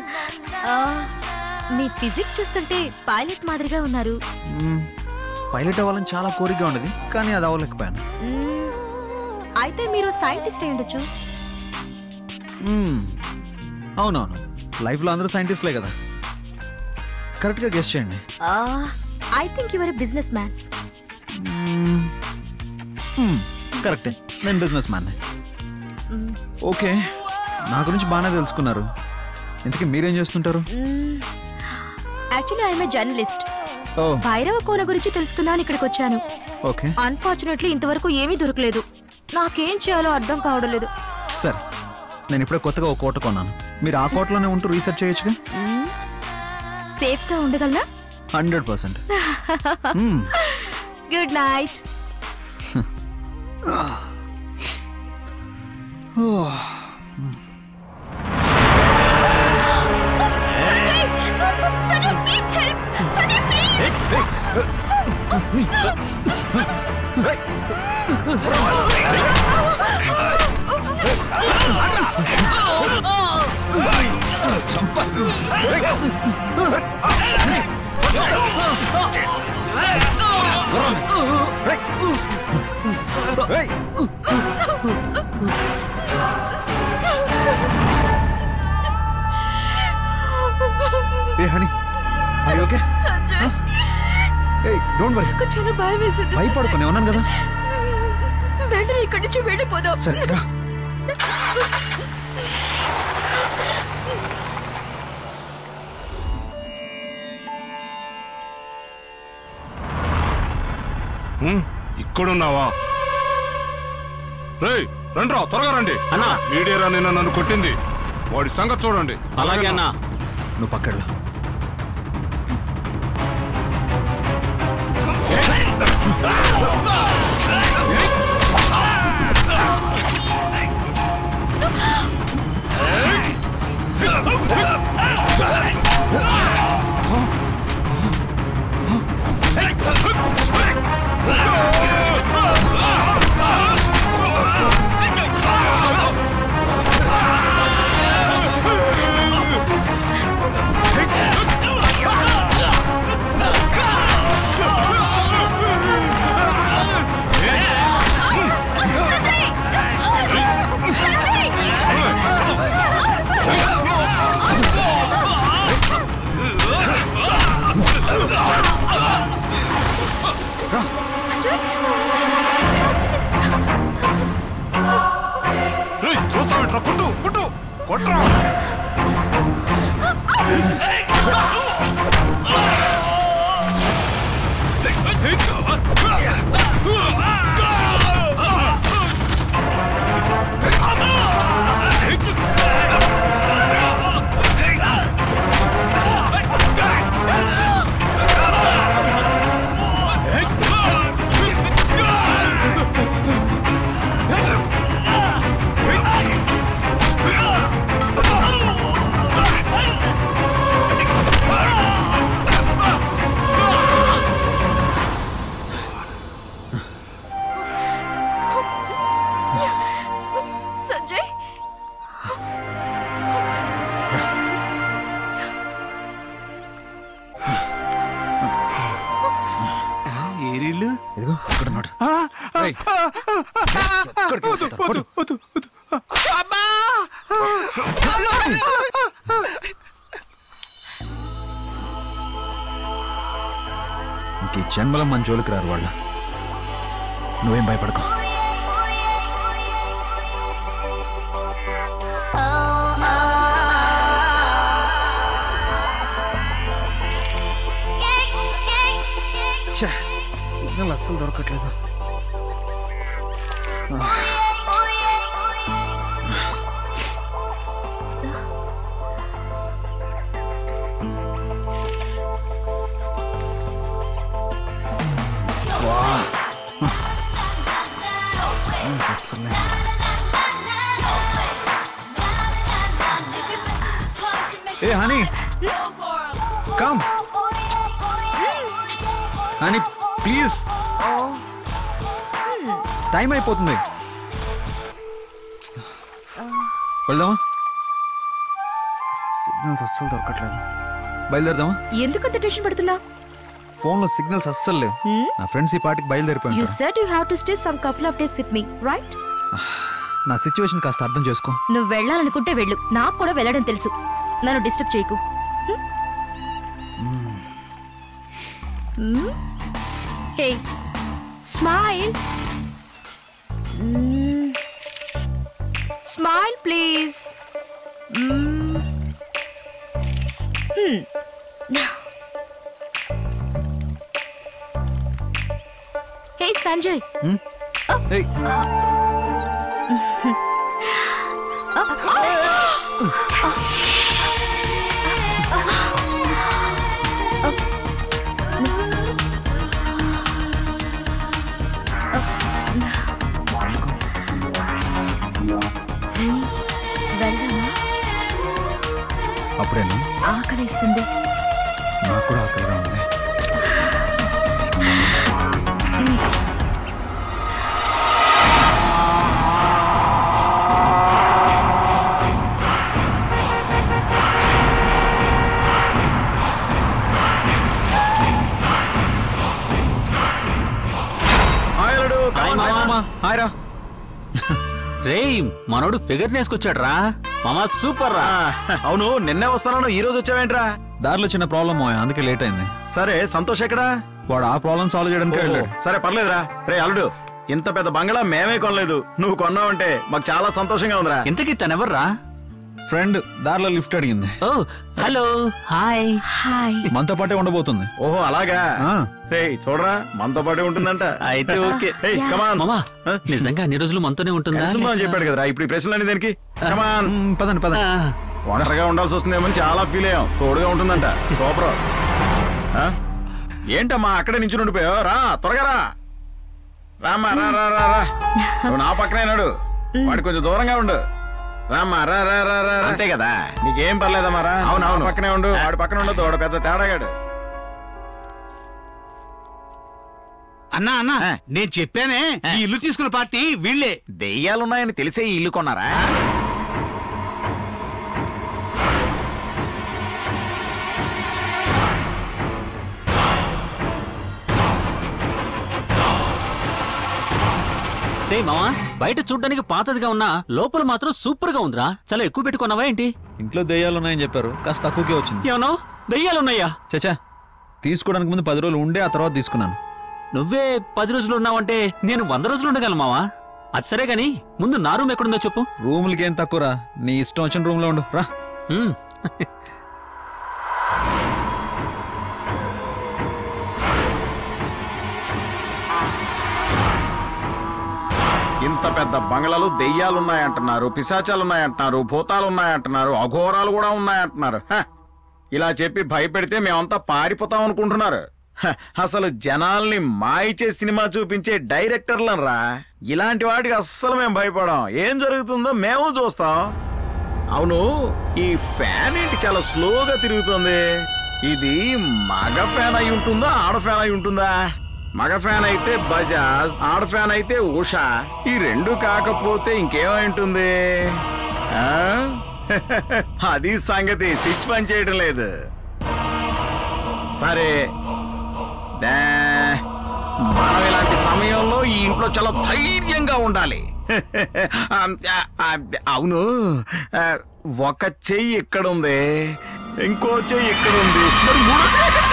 మీ ఫిజిక్స్ చూస్తుంటే పైలట్ మాదిరిగా ఉన్నారు మ్మ్. పైలట్ అవ్వాలని చాలా కోరికగా ఉండేది కానీ అది అవ్వలేకపోయాను మ్మ్. అయితే మీరు సైంటిస్ట్ అయి ఉండొచ్చు మ్మ్. అవునవును లైఫ్లో అందరూ సైంటిస్ట్లే కదా కరెక్ట్గా గెస్ట్ చేయండి I think you are business man మ్మ్. మ్మ్. కరెక్టే నేను బిజినెస్ మ్యాన్ ఓకే నా గురించి బాగానే తెలుసుకున్నారు ఇంతకీ మీరేం చేస్తుంటారు యాక్చువల్లీ ఐఎమ్ ఏ జర్నలిస్ట్ ఓ భైరవ కోన గురించి తెలుసుకుందామని ఇక్కడికి వచ్చాను ఓకే అన్ఫార్చునేట్లీ ఇంతవరకు ఏమీ దొరకలేదు నాకేం చేయాలో అర్థం కావడం లేదు సరే నేను ఇప్పుడే కొత్తగా ఒక కోట కొన్నాను మీరు ఆ కోటలోనే ఉంటూ రీసెర్చ్ చేయొచ్చుగా సేఫ్ గా ఉండగలనా hundred percent good night Sanjay Sanjay please help Sanjay please hey honey I okay Sanjay hey don't worry నాకు చాలా భయం వేసింది భయపడుకొని ఉన్నాను కదా వెంటనే ఇక్కడి నుంచి వెళ్ళిపోదాం సరే రా. హ్మ్, ఇక్కడున్నావా రేయ్ రండ్రా త్వరగా రండి అన్నా. మీడియా నిన్న నన్ను కొట్టింది వాడి సంగతి చూడండి అలాగే అన్నా నువ్వు పక్కడ్లా ఏయ్! సంజయ్ ఏరిల్లు ఇదిగో ఇక్కడ ఉన్నాడు ఏయ్, ఎక్కడికి వెళ్తారు? పడు. ఇంక ఈ జన్మలో మన జోలికి రారు వాళ్ళు నువ్వేం భయపడకో సిగ్నల్ అస్సలు దొరకట్లేదు సిగ్నల్స్ అస్సలే hey honey come honey please time అయిపోతుంది వెళ్దామా సిగ్నల్స్ అస్సలు దొరకట్లేదు బయలుదేరదామా ఎందుకంత టెన్షన్ పడుతున్నా ఫోన్లో సిగ్నల్స్ అస్సలు లేవు నా ఫ్రెండ్స్ ఈ పార్టీకి యు బయలుదేరిపోయి said you have to stay some couple of days with me right నా సిచ్యువేషన్ కాస్త అర్థం చేసుకో నువ్వు వెళ్ళాలనుకుంటే వెళ్ళు నాకు కూడా వెళ్ళడం తెలుసు నన్ను డిస్టర్బ్ చేయకు hey smile smile please hey Sanjay ఏయ్ వెళ్దామా అప్పుడేనా ఆకలిస్తుంది నాకు కూడా ఆకలిగా ఉంది హాయ్ మామా హాయ్ రా రేయ్ మనోడు ఫిగర్ నేసుకొచ్చాడు రా మామా సూపర్ రా అవును నిన్నే వస్తాను ఈ రోజు వచ్చావేంట్రా దారిలో చిన్న ప్రాబ్లం అందుకే లేట్ అయింది సరే సంతోష్ ఎక్కడా వాడు ఆ ప్రాబ్లం సాల్వ్ చేయడానికి ఓహో, వెళ్ళాడు సరే పర్లేదురా రే అల్లుడు ఇంత పెద్ద బంగళా మేమే కొనలేదు నువ్వు కొన్నావంటే మాకు చాలా సంతోషంగా ఉందిరా ఇంతకీ తనెవర్రా ఫ్రెండ్ దారిలో లిఫ్ట్ అడిగింది ఓ హలో హాయ్ హాయ్ మనతో పాటే ఉండబోతుంది ఓహో అలాగా ఆ. రే చూడరా మనతో పాటే ఉంటుందంట అయితే ఓకే ఏయ్, come on. మామా ఆ? నిజంగా అన్ని రోజులు మనతోనే ఉంటుందా కలిసి ఉందామని చెప్పాడు కదరా ఇప్పుడు ఈ ప్రశ్నలు దేనికి కమాన్ మ్, పదండి పదండి ఆ, ఒంటరిగా ఉండాల్సి వస్తుందేమో చాలా ఫీల్ అయ్యాం తోడుగా ఉంటుందంట సూపర్ ఆ? ఏంటమ్మా అక్కడే నించుని ఉండిపోయావు రా త్వరగా రా రామ్మా రా రా రా రా నువ్వు నా పక్కనే నాడు వాడి కొంచెం దూరంగా ఉండు రామ్మా రా రా రా రా రా. అంతే కదా నీకేం పర్లేదమ్మా రా అవును అవును పక్కనే ఉండు వాడి పక్కన ఉండదు వాడు పెద్ద తేడాగాడు అన్నా అన్నా నేను చెప్పానే ఈ ఇల్లు తీసుకున్న పార్టీ వీళ్ళే దెయ్యాలున్నాయని తెలిసే ఈ ఇల్లు కొన్నారా రేయ్ మామా బయట చూడ్డానికి పాతదిగా ఉన్నా లోపల మాత్రం సూపర్ గా ఉందిరా చాలా ఎక్కువ పెట్టుకున్నావా ఏంటి ఇంట్లో దెయ్యాలు ఉన్నాయని చెప్పారు కాస్త తక్కువకే వచ్చింది ఏమన్నావు దయ్యాలున్నాయా చచ్చా తీసుకోవడానికి ముందు పది రోజులు ఉండే ఆ తర్వాత తీసుకున్నాను నువ్వే పది రోజులు ఉన్నావంటే నేను వంద రోజులు ఉండగలను మావా అది సరే గాని ముందు నా రూమ్ ఎక్కడుందో చెప్పు రూములకి ఏం తక్కువరా నీ ఇష్టం వచ్చిన రూమ్లో ఉండు రా హ్మ్. ఇంత పెద్ద బంగ్లాలు దెయ్యాలున్నాయంటున్నారు పిశాచాలున్నాయంటున్నారు భూతాలున్నాయంటున్నారు అఘోరాలు కూడా ఉన్నాయంటున్నారు హ! ఇలా చెప్పి భయపెడితే మేమంతా పారిపోతాం అనుకుంటున్నారు హ! అసలు జనాల్ని మాయ చేసి సినిమా చూపించే డైరెక్టర్లను రా ఇలాంటి వాటికి అస్సలు మేము భయపడం ఏం జరుగుతుందో మేము చూస్తాం అవును ఈ ఫ్యాన్ ఏంటి చాలా స్లోగా తిరుగుతుంది ఇది మగ ఫ్యాన్ అయి ఉంటుందా ఆడ ఫ్యాన్ అయి ఉంటుందా మగ ఫ్యాన్ అయితే బజాజ్ ఆడ ఫ్యాన్ అయితే ఉషా ఈ రెండు కాకపోతే ఇంకేమై ఉంటుంది ఆ? అది సంగతి స్విచ్ పని చేయడం లేదు సరే దా. మనం ఇలాంటి సమయంలో ఈ ఇంట్లో చాలా ధైర్యంగా ఉండాలి ఆ, ఆ, అవును ఆ, ఒక చెయ్యి ఇక్కడ ఉంది ఇంకో చెయ్యి ఇక్కడ ఉంది మరి మూడో చెయ్యి ఎక్కడ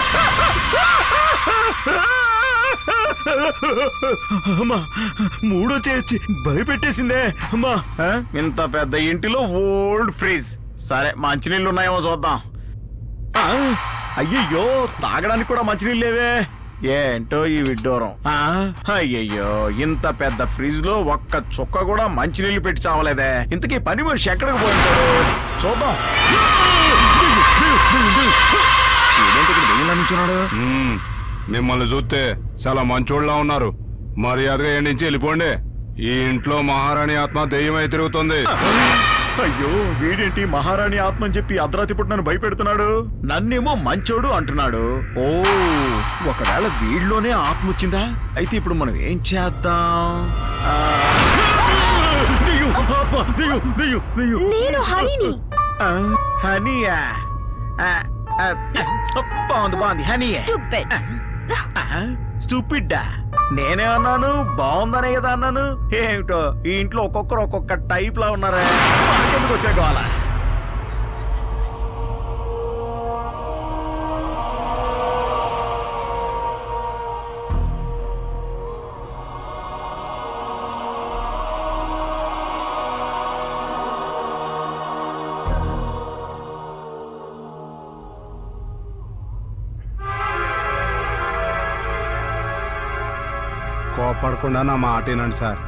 తెచ్చింది? అమ్మా మూడో చెయ్యి వచ్చి భయపెట్టేసిందే అమ్మా ఆ, ఇంత పెద్ద ఇంటిలో ఓల్డ్ ఫ్రిజ్ సరే మంచినీళ్ళు ఉన్నాయేమో చూద్దాం ఆ, అయ్యయ్యో తాగడానికి కూడా మంచినీళ్ళు లేవే ఏంటో ఈ విడ్డూరం ఆ, అయ్యయ్యో ఇంత పెద్ద ఫ్రిడ్జ్ లో ఒక్క చుక్క కూడా మంచినీళ్ళు పెట్టి చావలేదే ఇంతకీ పని మనిషి ఎక్కడికి పోయింటాడు చూద్దాం ఇదేంటి ఇక్కడ దెయ్యంలా నించున్నాడు మ్మ్. మిమ్మల్ని చూస్తే చాలా మంచోళ్ళ ఉన్నారు మర్యాదగా ఎండి నుంచి వెళ్ళిపోండి ఈ ఇంట్లో మహారాణి ఆత్మ దెయ్యమై తిరుగుతుంది అయ్యో వీడేంటి మహారాణి ఆత్మ అని చెప్పి అర్ధరాత్రి పుట్టి నన్ను భయపెడుతున్నాడు నన్నేమో మంచోడు అంటున్నాడు ఓ ఒకవేళ వీడిలోనే ఆత్మ వచ్చిందా అయితే ఇప్పుడు మనం ఏం చేద్దాం ఆ, దెయ్యం, ఆత్మ, దెయ్యం, దెయ్యం, దెయ్యం. నేను హరిని ఆ, హనీయా ఆ, ఆ, బాగుంది బాగుంది హనీయే Stupid. చూపిడ్డా నేనే అన్నాను బాగుందనే కదా అన్నాను ఏమిటో ఈ ఇంట్లో ఒక్కొక్కరు ఒక్కొక్క టైప్ లా ఉన్నారే మనకెందుకు వచ్చే కావాలా కోపడకుండా నా మాట వినండి సార్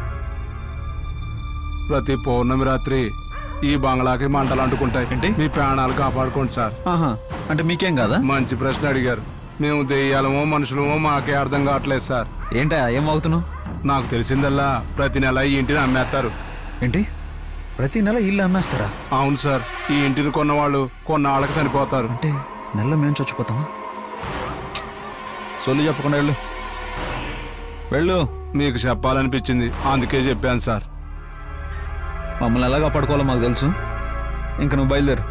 ప్రతి పౌర్ణమి రాత్రి ఈ బంగ్లాకి మంటలు అంటుకుంటాయి ఏంటి? మీ ప్రాణాలు కాపాడుకోండి సార్ ఆహా అంటే మీకేం కాదా మంచి ప్రశ్న అడిగారు మేము దెయ్యాలమో మనుషులమో మాకే అర్థం కావట్లేదు సార్ ఏంటా ఏం అవుతున్నావు నాకు తెలిసిందల్లా ప్రతి నెల ఈ ఇంటిని అమ్మేస్తారు ఏంటి ప్రతి నెల ఇల్లు అమ్మేస్తారా అవును సార్ ఈ ఇంటిని కొన్నవాళ్ళు కొన్నాళ్ళకి చనిపోతారు అంటే నెలలో మేము చచ్చిపోతామా సొల్లు చెప్పకుండా వెళ్ళు వెళ్ళు మీకు చెప్పాలనిపించింది అందుకే చెప్పాను సార్ మమ్మల్ని ఎలా కాపాడుకోవాలో మాకు తెలుసు ఇంక నువ్వు బయలుదేరు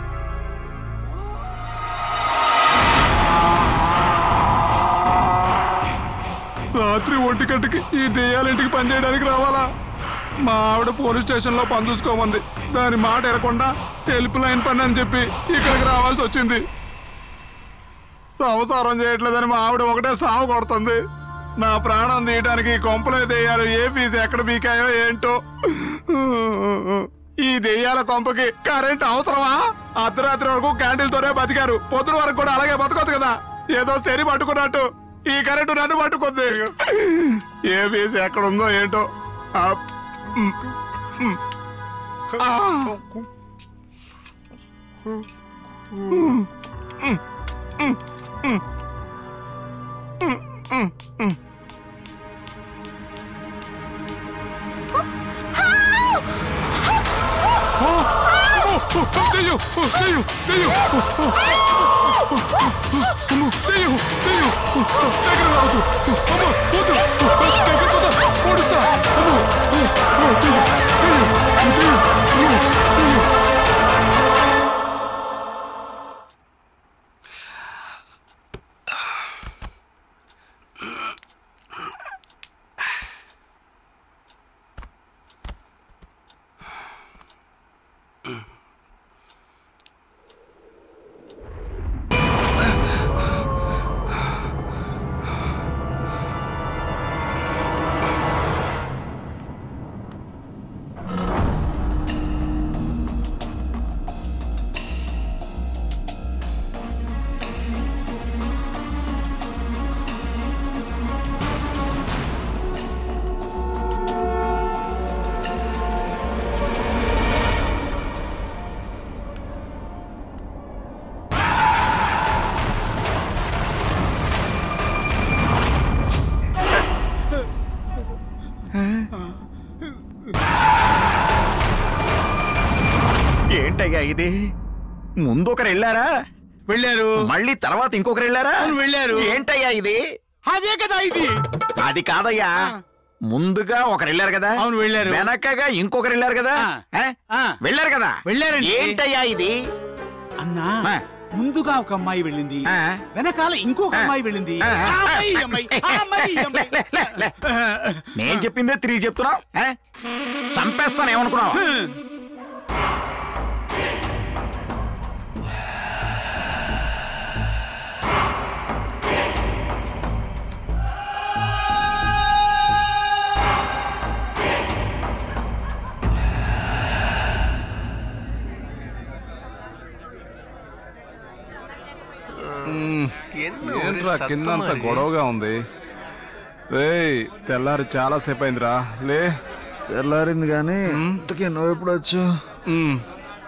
రాత్రి ఒంటి గంటకి ఈ దెయ్యాల ఇంటికి పనిచేయడానికి రావాలా మా ఆవిడ పోలీస్ స్టేషన్ లో పని చూసుకోమంది దాని మాట ఎరకుండా హెల్ప్ లైన్ పని అని చెప్పి ఇక్కడికి రావాల్సి వచ్చింది సంసారం చేయట్లేదని మా ఆవిడ ఒకటే సాగు కొడుతుంది నా ప్రాణం తీయడానికి ఈ కొంపలో దెయ్యాలు ఏ ఫీజు ఎక్కడ బీకాయో ఏంటో ఈ దెయ్యాల కొంపకి కరెంట్ అవసరమా అర్ధరాత్రి వరకు క్యాండిల్తోనే బతికారు పొద్దున వరకు కూడా అలాగే బతకొచ్చు కదా ఏదో సరి పట్టుకున్నట్టు ఈ కరెంటు నన్ను పట్టుకుంది ఏ ఫీజు ఎక్కడ ఉందో ఏంటో ఆ, మ్, మ్. ఆ. దెయ్యం, దెయ్యం, దెయ్యం. అమ్మో, దెయ్యం, దెయ్యం. దగ్గర రావద్దు. అమ్మో, వద్దు. దగ్గర వద్దు. ఓడిస్తా. అమ్మో, అమ్మో, దెయ్యం, దెయ్యం, దెయ్యం, అమ్మో, దెయ్యం. ఇది ముందు ఒకరు వెళ్ళారా వెళ్ళారు మళ్ళీ తర్వాత ఇంకొకరు వెళ్ళారా అవును, వెళ్ళారు. ఏంటయ్యా ఇది అదే కదా ఇది అది కాదయ్యా ముందుగా ఒకరు వెళ్ళారు కదా అవును, వెళ్ళారు. వెనకగా ఇంకొకరు వెళ్ళారు కదా ఆ. ఏ? ఆ. వెళ్ళారు కదా వెళ్ళారండి. ఏంటయ్యా ఇది అన్నా ఆ. ముందుగా ఒక అమ్మాయి వెళ్ళింది ఆ. వెనకాల ఇంకొక ఆ. అమ్మాయి వెళ్ళింది ఆ. ఆ అమ్మాయి, ఈ అమ్మాయి, ఆ అమ్మాయి, ఈ అమ్మాయి. లే, లే, లే. నేను చెప్పిందే తిరిగి చెప్తున్నావు ఏ? చంపేస్తాను ఏమనుకున్నావు ఏంట్రా కిందంత గొడవగా ఉంది రేయ్ తెల్లారి చాలా సేపు అయిందిరా లే తెల్లారింది కానీ ఇంతకీ నువ్వు ఎప్పుడు వచ్చు ఉమ్.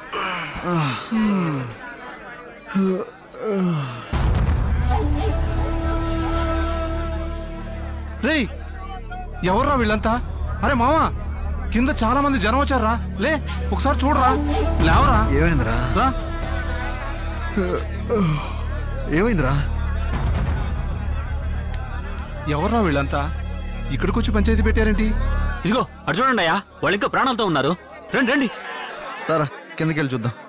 రేయ్ ఎవర్రా వీళ్ళంతా అరే మామా కింద చాలా మంది జనం వచ్చారా లే ఒకసారి చూడరా లేవరా ఏమైందిరా రా ఏమైందిరా ఎవర్రా వీళ్ళంతా ఇక్కడికి వచ్చి పంచాయతీ పెట్టారేంటి ఇదిగో అటు చూడండి అయ్యా వాళ్ళు ఇంకా ప్రాణాలతో ఉన్నారు రండి రండి రారా కిందకి వెళ్ళి చూద్దాం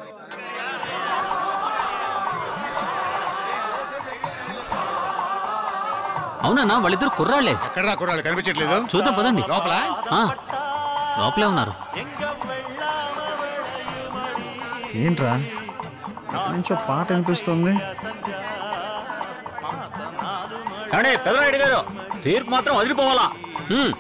అవునన్నా వాళ్ళిద్దరు కుర్రాళ్లే ఎక్కడరా కుర్రాళ్ళు కనిపించట్లేదు చూద్దాం పదండి లోపల ఆ, లోపలే ఉన్నారు ఏంట్రా ఇక్కడి నుంచో పాట అనిపిస్తుంది ఏమండి పెదరాయుడు గారు తీర్పు మాత్రం వదిలిపోవాలా ఉమ్.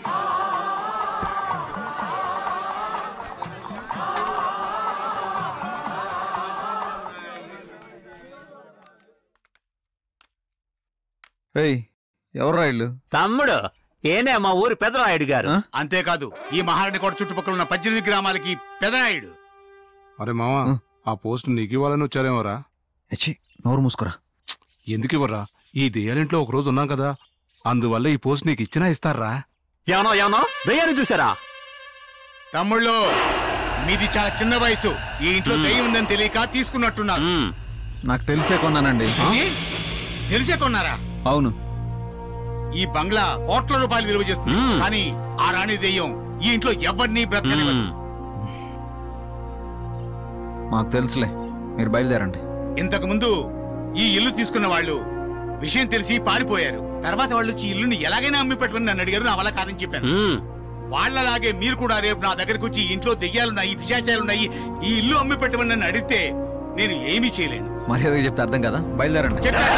రేయ్ ఎవర్రా ఇల్లు తమ్ముడు ఏనే మా ఊరి పెదరాయుడు గారు ఆ? అంతేకాదు ఈ మహారాణి కోట చుట్టుపక్కల ఉన్న పద్దెనిమిది గ్రామాలకి పెదనాయుడు అరే మామా ఆ పోస్ట్ నీకు ఇవ్వాలని వచ్చారేమోరా ఎచ్చి నోరు మూసుకురా ఎందుకు ఇవ్వరా ఈ దెయ్యాలింట్లో ఒక రోజు ఉన్నాం కదా అందువల్ల ఈ పోస్ట్ నీకు ఇచ్చినా ఇస్తారా ఏమనో ఏమనో దయ్యాన్ని చూసారా తమ్ముళ్ళు మీది చాలా చిన్న వయసు ఈ ఇంట్లో దయ్యం ఉందని తెలియక తీసుకున్నట్టున్నారు ఉమ్. నాకు తెలిసే కొన్నానండి ఇది తెలిసే కొన్నారా అవును ఈ బంగ్లా కోట్ల రూపాయలు విలువ చేస్తుంది మ్మ్. కానీ ఆ రాణి దెయ్యం ఈ ఇంట్లో ఎవరిని బ్రతకనివ్వదు ఉమ్. మాకు తెలుసులే మీరు బయలుదేరండి ఇంతకు ముందు ఈ ఇల్లు తీసుకున్న వాళ్ళు విషయం తెలిసి పారిపోయారు తర్వాత వాళ్ళు వచ్చి ఈ ఇల్లుని ఎలాగైనా అమ్మి పెట్టుకుని నన్ను అడిగారు నా వల్ల కాదని చెప్పాను ఉమ్. వాళ్ళలాగే మీరు కూడా రేపు నా దగ్గరకు వచ్చి ఈ ఇంట్లో దెయ్యాలున్నాయి పిశాచాలున్నాయి ఈ ఇల్లు అమ్మి పెట్టమని నన్ను అడిగితే నేను ఏమీ చేయలేను మర్యాదగా చెప్తే అర్థం కదా బయలుదేరండి చెప్పాను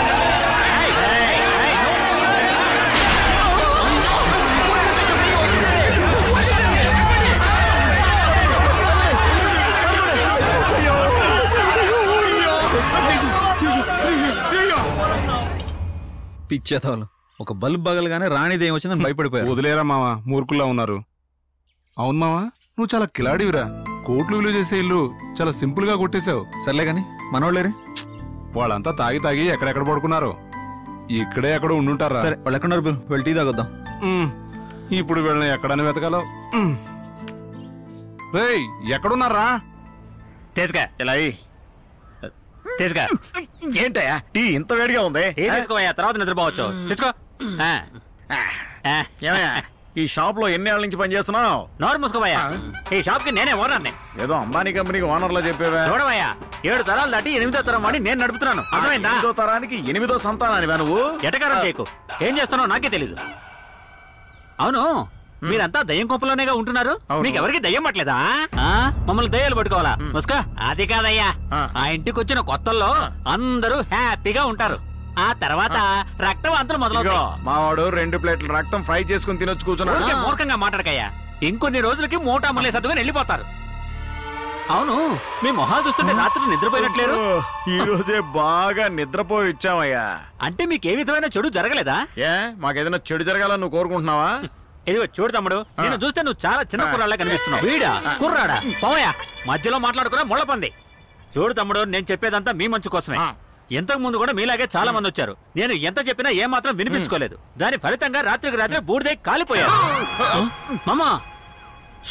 పిచ్చేతవాళ్ళు ఒక బల్బ్ బగలగానే రాణిదేం వచ్చిందని భయపడిపోయారు వదిలేరా మామ మూర్ఖుల్లా ఉన్నారు అవును మావా నువ్వు చాలా కిలాడివిరా కోట్లు విలువ చేసే ఇల్లు చాలా సింపుల్ గా కొట్టేశావు సర్లే గాని మనోళ్ళేరే వాళ్ళంతా తాగి తాగి ఎక్కడెక్కడ పడుకున్నారు ఇక్కడే ఎక్కడ ఉండుంటారా సరే వాళ్ళు ఎక్కడున్నారు బిల్? వెళ్ళి టీ తాగొద్దాం ఉమ్, ఇప్పుడు వీళ్ళని ఎక్కడని వెతకాలో ఉమ్. రేయ్ ఎక్కడున్నారా తీసుకా ఇలా అయ్యి. తీసుకా ఏంటయ్యా టీ ఇంత వేడిగా ఉంది ఏ తీసుకోవయ్యా తర్వాత నిద్రపోవచ్చు తీసుకో ఆ. ఆ. ఏమయ్యా ఈ షాప్ లో ఎన్ని ఏళ్ళ నుంచి పనిచేస్తున్నావు నోరు మూసుకోవయ్యా ఈ షాప్ కి నేనే ఓనర్ని ఏదో అంబానీ కంపెనీకి ఓనర్ లో చెప్పేవా చూడవయ్యా ఏడు తరాలు దాటి ఎనిమిదో తరం వాడి నేను నడుపుతున్నాను అర్థమైందా ఎనిమిదో తరానికి ఎనిమిదో సంతానానివా నువ్వు ఎటకారం చేయకు ఏం చేస్తున్నావు నాకే తెలీదు అవును మీరంతా దయ్యం కొంపలోనేగా ఉంటున్నారు అవును. మీకు ఎవరికి దయ్యం పట్టలేదా ఆ? మమ్మల్ని దయ్యాలు పట్టుకోవాలా ముస్కా అది కాదయ్యా ఆ. ఆ ఇంటికి వచ్చిన కొత్తల్లో అందరూ హ్యాపీగా ఉంటారు ఆ తర్వాత రక్తవాంతులు ఇదిగో మొదలవుతాయి మావాడు రెండు ప్లేట్ల రక్తం ఫ్రై చేసుకుని తినొచ్చు కూర్చున్నాడు ఊరికే మూర్ఖంగా మాట్లాడకయ్యా ఇంకొన్ని రోజులకి మూటా ముల్లే సర్దుకొని వెళ్ళిపోతారు అవును మీ మొహాలు చూస్తుంటే రాత్రి నిద్రపోయినట్లేరు ఓ, ఈ రోజే బాగా నిద్రపోయి ఇచ్చామయ్యా అంటే మీకు ఏ విధమైన చెడు జరగలేదా ఏ మాకేదైనా చెడు జరగాలని నువ్వు కోరుకుంటున్నావా ఇదిగో చూడు తమ్ముడు నేను చూస్తే నువ్వు చాలా చిన్న కుర్రాళ్ళ కనిపిస్తున్నావు వీడా కుర్రాడా పోవయ్యా మధ్యలో మాట్లాడుకున్నా ముళ్ళ పంది చూడు తమ్ముడు నేను చెప్పేదంతా మీ మంచి కోసమే ఆ. ఇంతకు ముందు కూడా మీలాగే చాలా మంది వచ్చారు నేను ఎంత చెప్పినా ఏ మాత్రం వినిపించుకోలేదు దాని ఫలితంగా రాత్రికి రాత్రి బూడిదై కాలిపోయారు మామా ష్!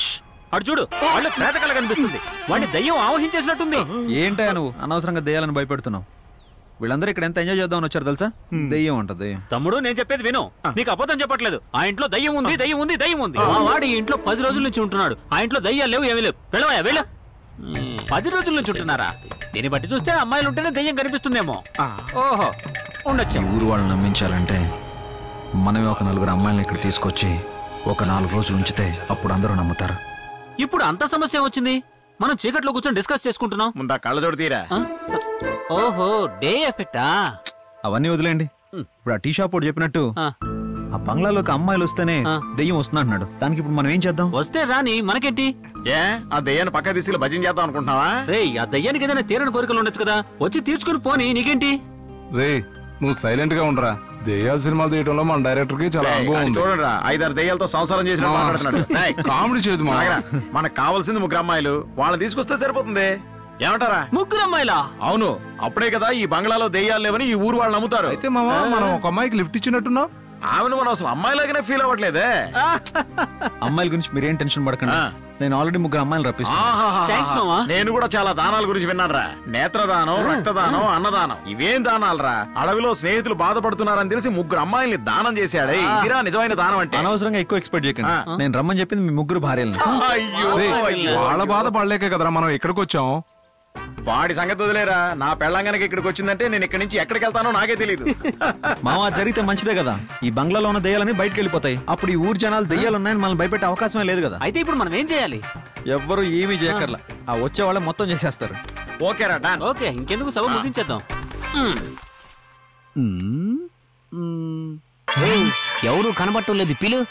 అటు చూడు వాళ్ళు ప్రేతకల కనిపిస్తుంది వాడిని దయ్యం ఆవహించేసినట్టుంది ఏంటయ్యా నువ్వు అనవసరంగా దెయ్యాలను భయపెడుతున్నావు వీళ్ళందరూ ఇక్కడ ఎంత ఎంజాయ్ చేద్దామని వచ్చారు తెలుసా దెయ్యం ఉంటది తమ్ముడు నేను చెప్పేది విను నీకు అబద్ధం చెప్పట్లేదు ఆ ఇంట్లో దయ్యం ఉంది దయ్యం ఉంది దయ్యం ఉంది మా వాడు ఈ ఇంట్లో పది రోజుల నుంచి ఉంటున్నాడు ఆ ఇంట్లో దయ్యాలు లేవు ఏమీ లేవు వెళ్ళవయ్యా వెళ్ళు పది రోజుల నుంచి ఉంటున్నారా దీన్ని బట్టి చూస్తే అమ్మాయిలు ఉంటేనే దయ్యం కనిపిస్తుందేమో ఓహో ఉండొచ్చు ఈ ఊరు వాళ్ళని నమ్మించాలంటే మనమే ఒక నలుగురు అమ్మాయిలను ఇక్కడ తీసుకొచ్చి ఒక నాలుగు రోజులు ఉంచితే అప్పుడు అందరూ నమ్ముతారు ఇప్పుడు అంత సమస్య వచ్చింది మనం చీకట్లో కూర్చొని డిస్కస్ చేసుకుంటున్నాం ముందా కళ్ళజోడు తీరా ఆ? ఓహో డే ఎఫెక్టా అవన్నీ వదిలేండి ఇప్పుడు ఆ టీ షాప్ వాడు చెప్పినట్టు ఆ. ఆ బంగ్లాలోకి అమ్మాయిలు వస్తేనే ఆ. దెయ్యం వస్తుంది అంటున్నాడు దానికి ఇప్పుడు మనం ఏం చేద్దాం వస్తే రాని మనకేంటి ఏ ఆ దెయ్యాన్ని పక్క తీసుకెళ్ళి భజన చేద్దాం అనుకుంటున్నావా రేయ్ ఆ దయ్యానికి ఏదైనా తీరని కోరికలు ఉండొచ్చు కదా వచ్చి తీర్చుకుని పోని నీకేంటి రే నువ్వు సైలెంట్ గా ఉండరా దెయ్యాల సినిమాలు తీయటంలో మన డైరెక్టర్ కి చాలా ఏయ్, అనుభవం అది ఉంది చూడండి రా ఐదారు దెయ్యాలతో సంసారం చేసిన ఆ. మాట్లాడుతున్నాడు ఏయ్, కామెడీ చేయదు మా ఆగరా. మనకు కావాల్సింది ముగ్గురు అమ్మాయిలు వాళ్ళని తీసుకొస్తే సరిపోతుంది ఏమంటారా ముగ్గురు అమ్మాయిలా అవును అప్పుడే కదా ఈ బంగ్లాలో దెయ్యాలు లేవని ఈ ఊరు వాళ్ళు నమ్ముతారు అయితే మామ మనం ఒక అమ్మాయికి లిఫ్ట్ ఇచ్చినట్టున్నావు ఆమెను మనం అసలు అమ్మాయిలాగానే ఫీల్ అవ్వట్లేదే అమ్మాయిల గురించి మీరేం టెన్షన్ పడకండి ఆ. నేను ఆల్రెడీ ముగ్గురు అమ్మాయిలు రప్పిస్తాను ఆహాహాహా. Thanks, మామ. నేను కూడా చాలా దానాల గురించి విన్నానురా నేత్రదానం రక్తదానం అన్నదానం ఇవేం దానాలరా అడవిలో స్నేహితులు బాధపడుతున్నారని తెలిసి ముగ్గురు అమ్మాయిల్ని దానం చేశాడే ఇదిరా నిజమైన దానం అంటే అనవసరంగా ఎక్కువ ఎక్స్పెక్ట్ చేయకండి ఆ. నేను రమ్మని చెప్పింది మీ ముగ్గురు భార్యలను అయ్యో అయ్యో. వాళ్ళ బాధ పడలేకే కదరా మనం ఇక్కడికి వచ్చాం వాడి సంగతి వదిలేరా నా పెళ్ళంగానికి ఇక్కడికి వచ్చిందంటే నేను ఇక్కడి నుంచి ఎక్కడికి వెళ్తానో నాకే తెలియదు మామ జరిగితే మంచిదే కదా ఈ బంగ్లాలో ఉన్న దెయ్యాలని బయటకు వెళ్ళిపోతాయి అప్పుడు ఈ ఊరు జనాలు దెయ్యాలు ఉన్నాయని మనం భయపెట్టే అవకాశమే లేదు కదా అయితే ఇప్పుడు మనం ఏం చేయాలి ఎవ్వరు ఏమీ చేయక్కర్లా ఆ వచ్చే వాళ్ళే మొత్తం చేసేస్తారు ఓకేరా డాన్ ఓకే ఇంకెందుకు సభ ముగించేద్దాం మ్మ్. మ్మ్. మ్మ్. ఏయ్, ఎవరు కనబట్టం లేదు పిలు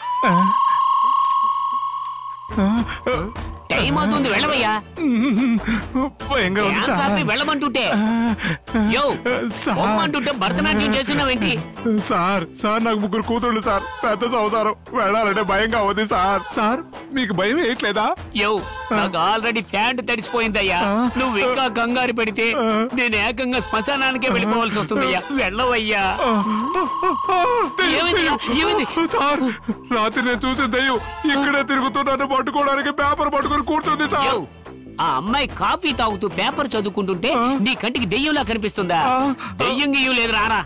టైం అవుతుంది వెళ్ళవయ్యా భయంగా ఉంది డాన్స్ సార్. ఆపి వెళ్ళమంటుంటే యో సార్. బొమ్మంటుంటే భరతనాట్యం చేస్తున్నావేంటి సార్ సార్ నాకు ముగ్గురు కూతుళ్ళు సార్ పెద్ద సంసారం వెళ్ళాలంటే భయంగా ఉంది సార్ సార్ మీకు భయం వేయట్లేదా యో నాకు ఆల్రెడీ ప్యాంట్ తడిసిపోయిందయ్యా నువ్వు ఇంకా కంగారు పెడితే నేను ఏకంగా శ్మశానానికే వెళ్ళిపోవాల్సి వస్తుందయ్యా వెళ్ళవయ్యా ఏమైందయ్యా? ఏమైంది? సార్ రాత్రి నేను చూసిన దయ్యం ఇక్కడే తిరుగుతూ నన్ను పట్టుకోవడానికి పేపర్ పట్టుకొని కూర్చుంది యో సార్ ఆ అమ్మాయి కాఫీ తాగుతూ పేపర్ చదువుకుంటుంటే నీ కంటికి దెయ్యంలా కనిపిస్తుందా దెయ్యం గియ్యం లేదు రారా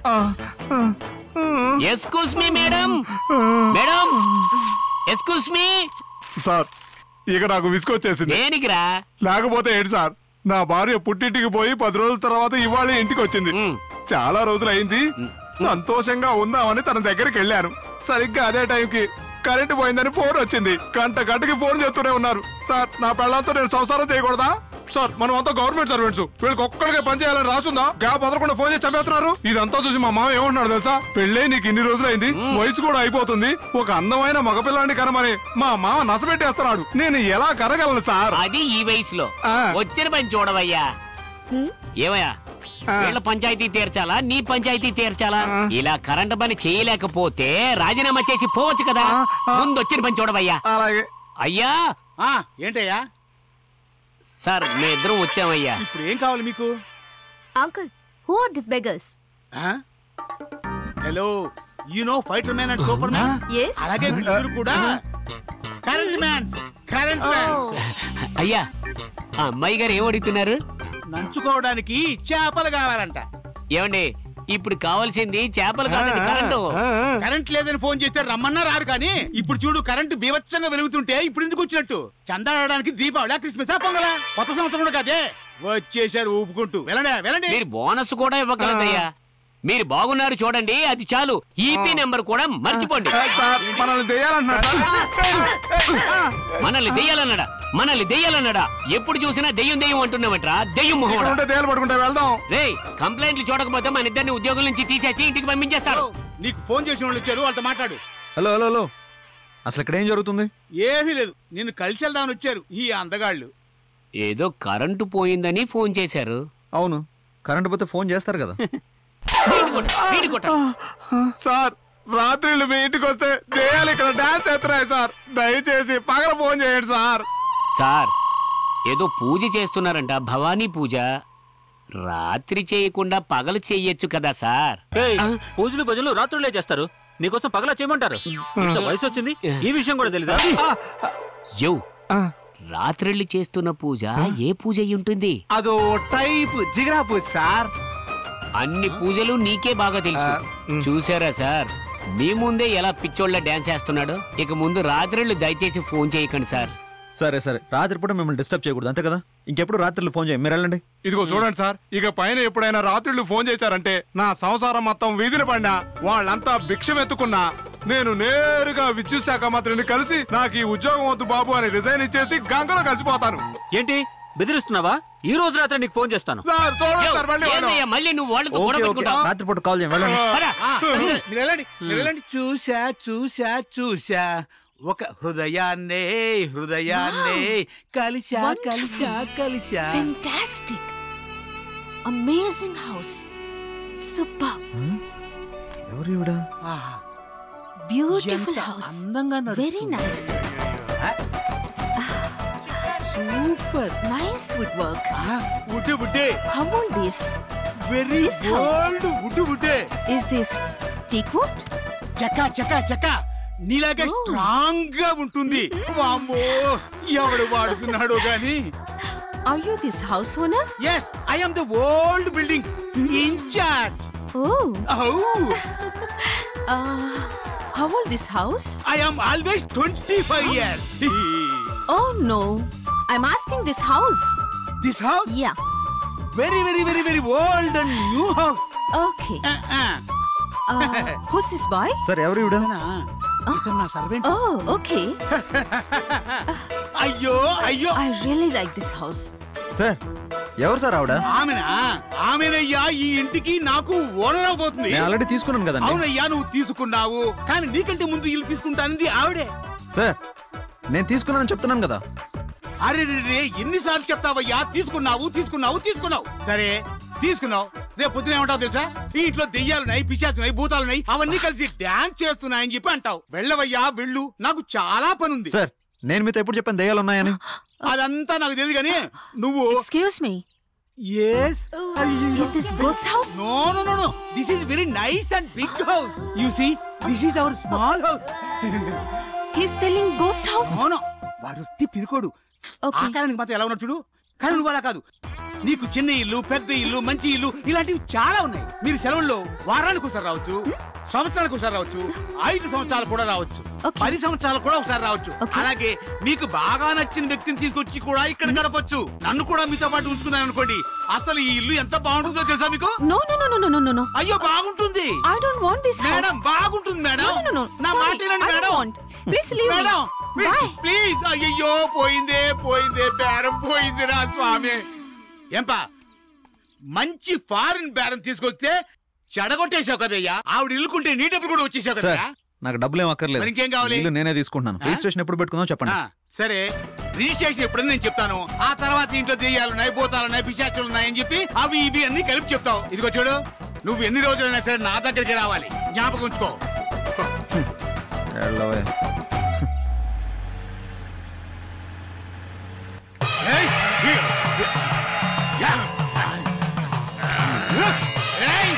excuse me madam madam excuse me sir ఇక నాకు విసుకొచ్చేసింది దేనికిరా లేకపోతే ఏంటి సార్ నా భార్య పుట్టింటికి పోయి పది రోజుల తర్వాత ఇవాళ ఇంటికి వచ్చింది మ్. చాలా రోజులు అయింది సంతోషంగా ఉందామని తన దగ్గరికి వెళ్ళాను సరిగ్గా అదే టైంకి కరెంటు పోయిందని ఫోన్ వచ్చింది గంట గంటకి ఫోన్ చేస్తూనే ఉన్నారు సార్ నా పెళ్ళంతో నేను సంసారం చేయకూడదా సార్ మనం అంతా గవర్నమెంట్ సర్వెంట్స్ వీళ్ళకి ఒక్కడికే పని చేయాలని రాసుందా గ్యాప్ వదలకుండా ఫోన్ చేసి చంపేస్తున్నారు ఇదంతా చూసి మా మామ ఏమంటున్నాడు తెలుసా పెళ్ళే నీకు ఇన్ని రోజులైంది వయసు కూడా అయిపోతుంది ఒక అందమైన మగపిల్లాన్ని కనమని మా మామ నసపెట్టేస్తున్నాడు నేను ఎలా కరగలను సార్ అది ఈ వయసులో ఆ. వచ్చిన పని చూడవయ్యా ఏమయ్యా వీళ్ళ పంచాయతీ తీర్చాలా నీ పంచాయతీ తీర్చాలా ఇలా కరెంట్ పని చేయలేకపోతే రాజీనామా చేసి పోవచ్చు కదా ముందు వచ్చిన పని చూడవయ్యా అలాగే అయ్యా ఆ ఏంటయ్యా సార్ మీ ఇద్దరం వచ్చామయ్యా ఇప్పుడు ఏం కావాలి మీకు uncle who are this beggars hello you know fighter man and super man yes అలాగే వీళ్ళిద్దరు కూడా కరెంట్ మ్యాన్స్ కరెంట్ మ్యాన్స్ అయ్యా ఆ అమ్మాయి గారు ఏం అడుగుతున్నారు నంచుకోవడానికి చేపలు కావాలంట ఏమండి ఇప్పుడు కావాల్సింది చేపలు కాదండి కరెంటు కరెంట్ లేదని ఫోన్ చేస్తే రమ్మన్నా రారు కానీ ఇప్పుడు చూడు కరెంట్ బీభత్సంగా వెలుగుతుంటే ఇప్పుడు ఎందుకు వచ్చినట్టు చందా ఆడడానికి దీపావళి క్రిస్మస్ పొంగలా కొత్త సంవత్సరం కూడా కదే వచ్చేసారు ఊపుకుంటూ వెళ్ళండి వెళ్ళండి మీరు బోనస్ కూడా ఇవ్వగలదయ్యా మీరు బాగున్నారు చూడండి అది చాలు ఈపీ నెంబర్ కూడా మర్చిపోండి సార్ మనల్ని దెయ్యాలంటున్నాడు మనల్ని దెయ్యాలన్నాడా మనల్ని దెయ్యాలన్నాడా ఎప్పుడు చూసినా దెయ్యం దెయ్యం అంటున్నావట్రా దెయ్యం ఇక్కడ మొహం ఉంటే దెయ్యాలు పట్టుకుంటే వెళ్దాం రే కంప్లైంట్లు చూడకపోతే మన ఇద్దరిని ఉద్యోగం నుంచి తీసేసి ఇంటికి పంపించేస్తారు నీకు ఫోన్ చేసిన వాళ్ళు వచ్చారు వాళ్ళతో మాట్లాడు హలో హలో హలో అసలు ఇక్కడ ఏం జరుగుతుంది ఏమీ లేదు నిన్ను కలిసి వెళ్దామని వచ్చారు ఈ అందగాళ్ళు ఏదో కరెంటు పోయిందని ఫోన్ చేశారు అవును కరెంట్ పోతే ఫోన్ చేస్తారు కదా వీడి కొట్ట, వీడి కొట్ట. సార్ రాత్రిళ్ళు మీ ఇంటికి వస్తే దెయ్యాలు ఇక్కడ డాన్స్ చేస్తున్నాయి సార్ దయచేసి పగల ఫోన్ చేయండి సార్ సార్ ఏదో పూజ చేస్తున్నారంట భవానీ పూజ రాత్రి చేయకుండా పగలు చెయ్యొచ్చు కదా సార్ ఏయ్, పూజలు భజనలు రాత్రులే చేస్తారు నీకోసం పగలా చేయమంటారు ఇంత వయసు వచ్చింది ఈ విషయం కూడా తెలీదా యో రాత్రిళ్ళు చేస్తున్న పూజ ఏ పూజ అయి ఉంటుంది అదో టైప్ జిగరా పూజ సార్ అన్ని పూజలు నీకే బాగా తెలుసు చూసారా సార్ మీ ముందే ఎలా పిచ్చోళ్ళ డాన్స్ చేస్తున్నాడు ఇక ముందు రాత్రిళ్ళు దయచేసి ఫోన్ చేయకండి సార్ సరే సరే రాత్రిపూట మిమ్మల్ని డిస్టర్బ్ చేయకూడదు అంతే కదా ఇంకెప్పుడు రాత్రులు ఫోన్ చేయండి మీరు వెళ్ళండి ఇదిగో చూడండి సార్ ఇక పైన ఎప్పుడైనా రాత్రిళ్ళు ఫోన్ చేశారంటే నా సంసారం మొత్తం వీధిన పడినా వాళ్ళంతా భిక్షం ఎత్తుకున్నా నేను నేరుగా విద్యుత్ శాఖ మంత్రిని కలిసి నాకు ఈ ఉద్యోగం వద్దు బాబు అని రిజైన్ ఇచ్చేసి గంగలో కలిసిపోతాను ఏంటి బెదిరిస్తున్నావా ఈ రోజు రాత్రి నీకు ఫోన్ చేస్తాను సార్ చూడండి సార్ మళ్ళీ వాడు. ఏందయ్యా, మళ్ళీ నువ్వు వాళ్ళతో ఓకే గొడవ ఓకే పెట్టుకుంటావు రాత్రిపూట కాల్ చేయండి వెళ్ళండి పద. మీరు వెళ్ళండి మీరు వెళ్ళండి చూసా చూసా చూసా ఒక హృదయాన్నే హృదయాన్నే కలిసా కలిసా కలిసా Fantastic. Amazing house. Super. ఎవరు ఈవిడ ఆహా, Beautiful ఎంత house. అందంగా Very నడుస్తుంది. nice. Super Nice woodwork. Wood వుడ్డే How old this? Very This house. Old wood వుడ్డే Is this teakwood? చక్క చక్క చక్క నీలాగే Oh. స్ట్రాంగ్ గా ఉంటుంది వామ్మో ఎవడు వాడుతున్నాడో గాని Are you this house owner? Yes I am the old building incharge Oh. Oh, Uh, how old this house? I am always 25 years. Oh no. I'm asking this house. this house, Yeah. very, very, very, very old and new house. Okay. Uh-uh. Uh, who's this boy? Sir ఎవరు ఈవిడ ఇతను నా servant Oh, okay. అయ్యో అయ్యో I really like this house. Sir ఎవరు sir ఆవిడ ఆమెనా ఆమెనయ్యా ఈ ఇంటికి నాకు ఓనర్ అవబోతుంది నేను ఆల్రెడీ తీసుకున్నాను కదండి అవునయ్యా నువ్వు తీసుకున్నావు కానీ నీకంటే ముందు ఇల్లు తీసుకుంటానంది ఆవిడే సార్ నేను తీసుకున్నానని చెప్తున్నాను కదా అరే రే, రే, ఎన్నిసార్లు చెప్తావయ్యా తీసుకున్నావు తీసుకున్నావు తీసుకున్నావు సరే తీసుకున్నావు రేపు పొద్దున ఏమంటావు తెలుసా ఈ ఇంట్లో దెయ్యాలున్నాయి పిశాచున్నాయి భూతాలున్నాయి అవన్నీ కలిసి డాన్స్ చేస్తున్నాయని చెప్పి అంటావు వెళ్ళవయ్యా వెళ్ళు నాకు చాలా పని ఉంది సార్ నేను మీతో ఎప్పుడు చెప్పాను దయ్యాలు ఉన్నాయని అదంతా నాకు తెలియదు కానీ నువ్వు Excuse me. Yes Is this ghost house? No no no no this is very nice and big house you see this is our small house He's telling ghost house? అవును వాడు ఒట్టి పిరుకోడు Okay. ఆకారానికి మాత్రం ఎలా ఉన్నాడు చూడు కానీ నువ్వు అలా కాదు నీకు చిన్న ఇల్లు పెద్ద ఇల్లు మంచి ఇల్లు ఇలాంటివి చాలా ఉన్నాయి మీరు సెలవుల్లో వారానికి ఒకసారి రావచ్చు సంవత్సరానికి ఒకసారి రావచ్చు ఐదు సంవత్సరాలు కూడా రావచ్చు Okay. పది సంవత్సరాలు కూడా ఒకసారి రావచ్చు Okay. అలాగే మీకు బాగా నచ్చిన వ్యక్తిని తీసుకొచ్చి కూడా ఇక్కడ గడపచ్చు నన్ను కూడా మీతో పాటు ఉంచుకున్నాను అనుకోండి అసలు ఈ ఇల్లు ఎంత బాగుంటుందో తెలుసా మీకు No, no, no, no, no, no, no, no. అయ్యో బాగుంటుంది I don't want this house. Madam బాగుంటుంది madam No, no, no, no. నా Sorry, మాట వినండి I don't madam want. Please leave me. Madam Bye. Please అయ్యో పోయిందే పోయిందే బేరం పోయింది నా స్వామి ఏంపా మంచి ఫారిన్ బేరం తీసుకొస్తే చెడగొట్టేశావు కదయ్యా ఆవిడ ఇల్లుకుంటే నీ డబ్బులు కూడా వచ్చేసావు సార్ కదా నాకు డబ్బులు ఏం అక్కర్లేదు మరి ఇంకేం కావాలి? ఇల్లు నేనే తీసుకుంటున్నాను ఆ? రిజిస్ట్రేషన్ ఎప్పుడు పెట్టుకుందాం చెప్పండి సరే రిజిస్ట్రేషన్ ఎప్పుడని నేను చెప్తాను ఆ తర్వాత ఇంట్లో దెయ్యాలున్నాయి భూతాలున్నాయి పిశాచులు ఉన్నాయి అని చెప్పి అవి ఇవి అన్ని కలిపి చెప్తావు ఇదిగో చూడు నువ్వు ఎన్ని రోజులైనా సరే నా దగ్గరికి రావాలి జ్ఞాపకం ఉంచుకో వెళ్ళవే. ఏయ్! యా! ఏయ్!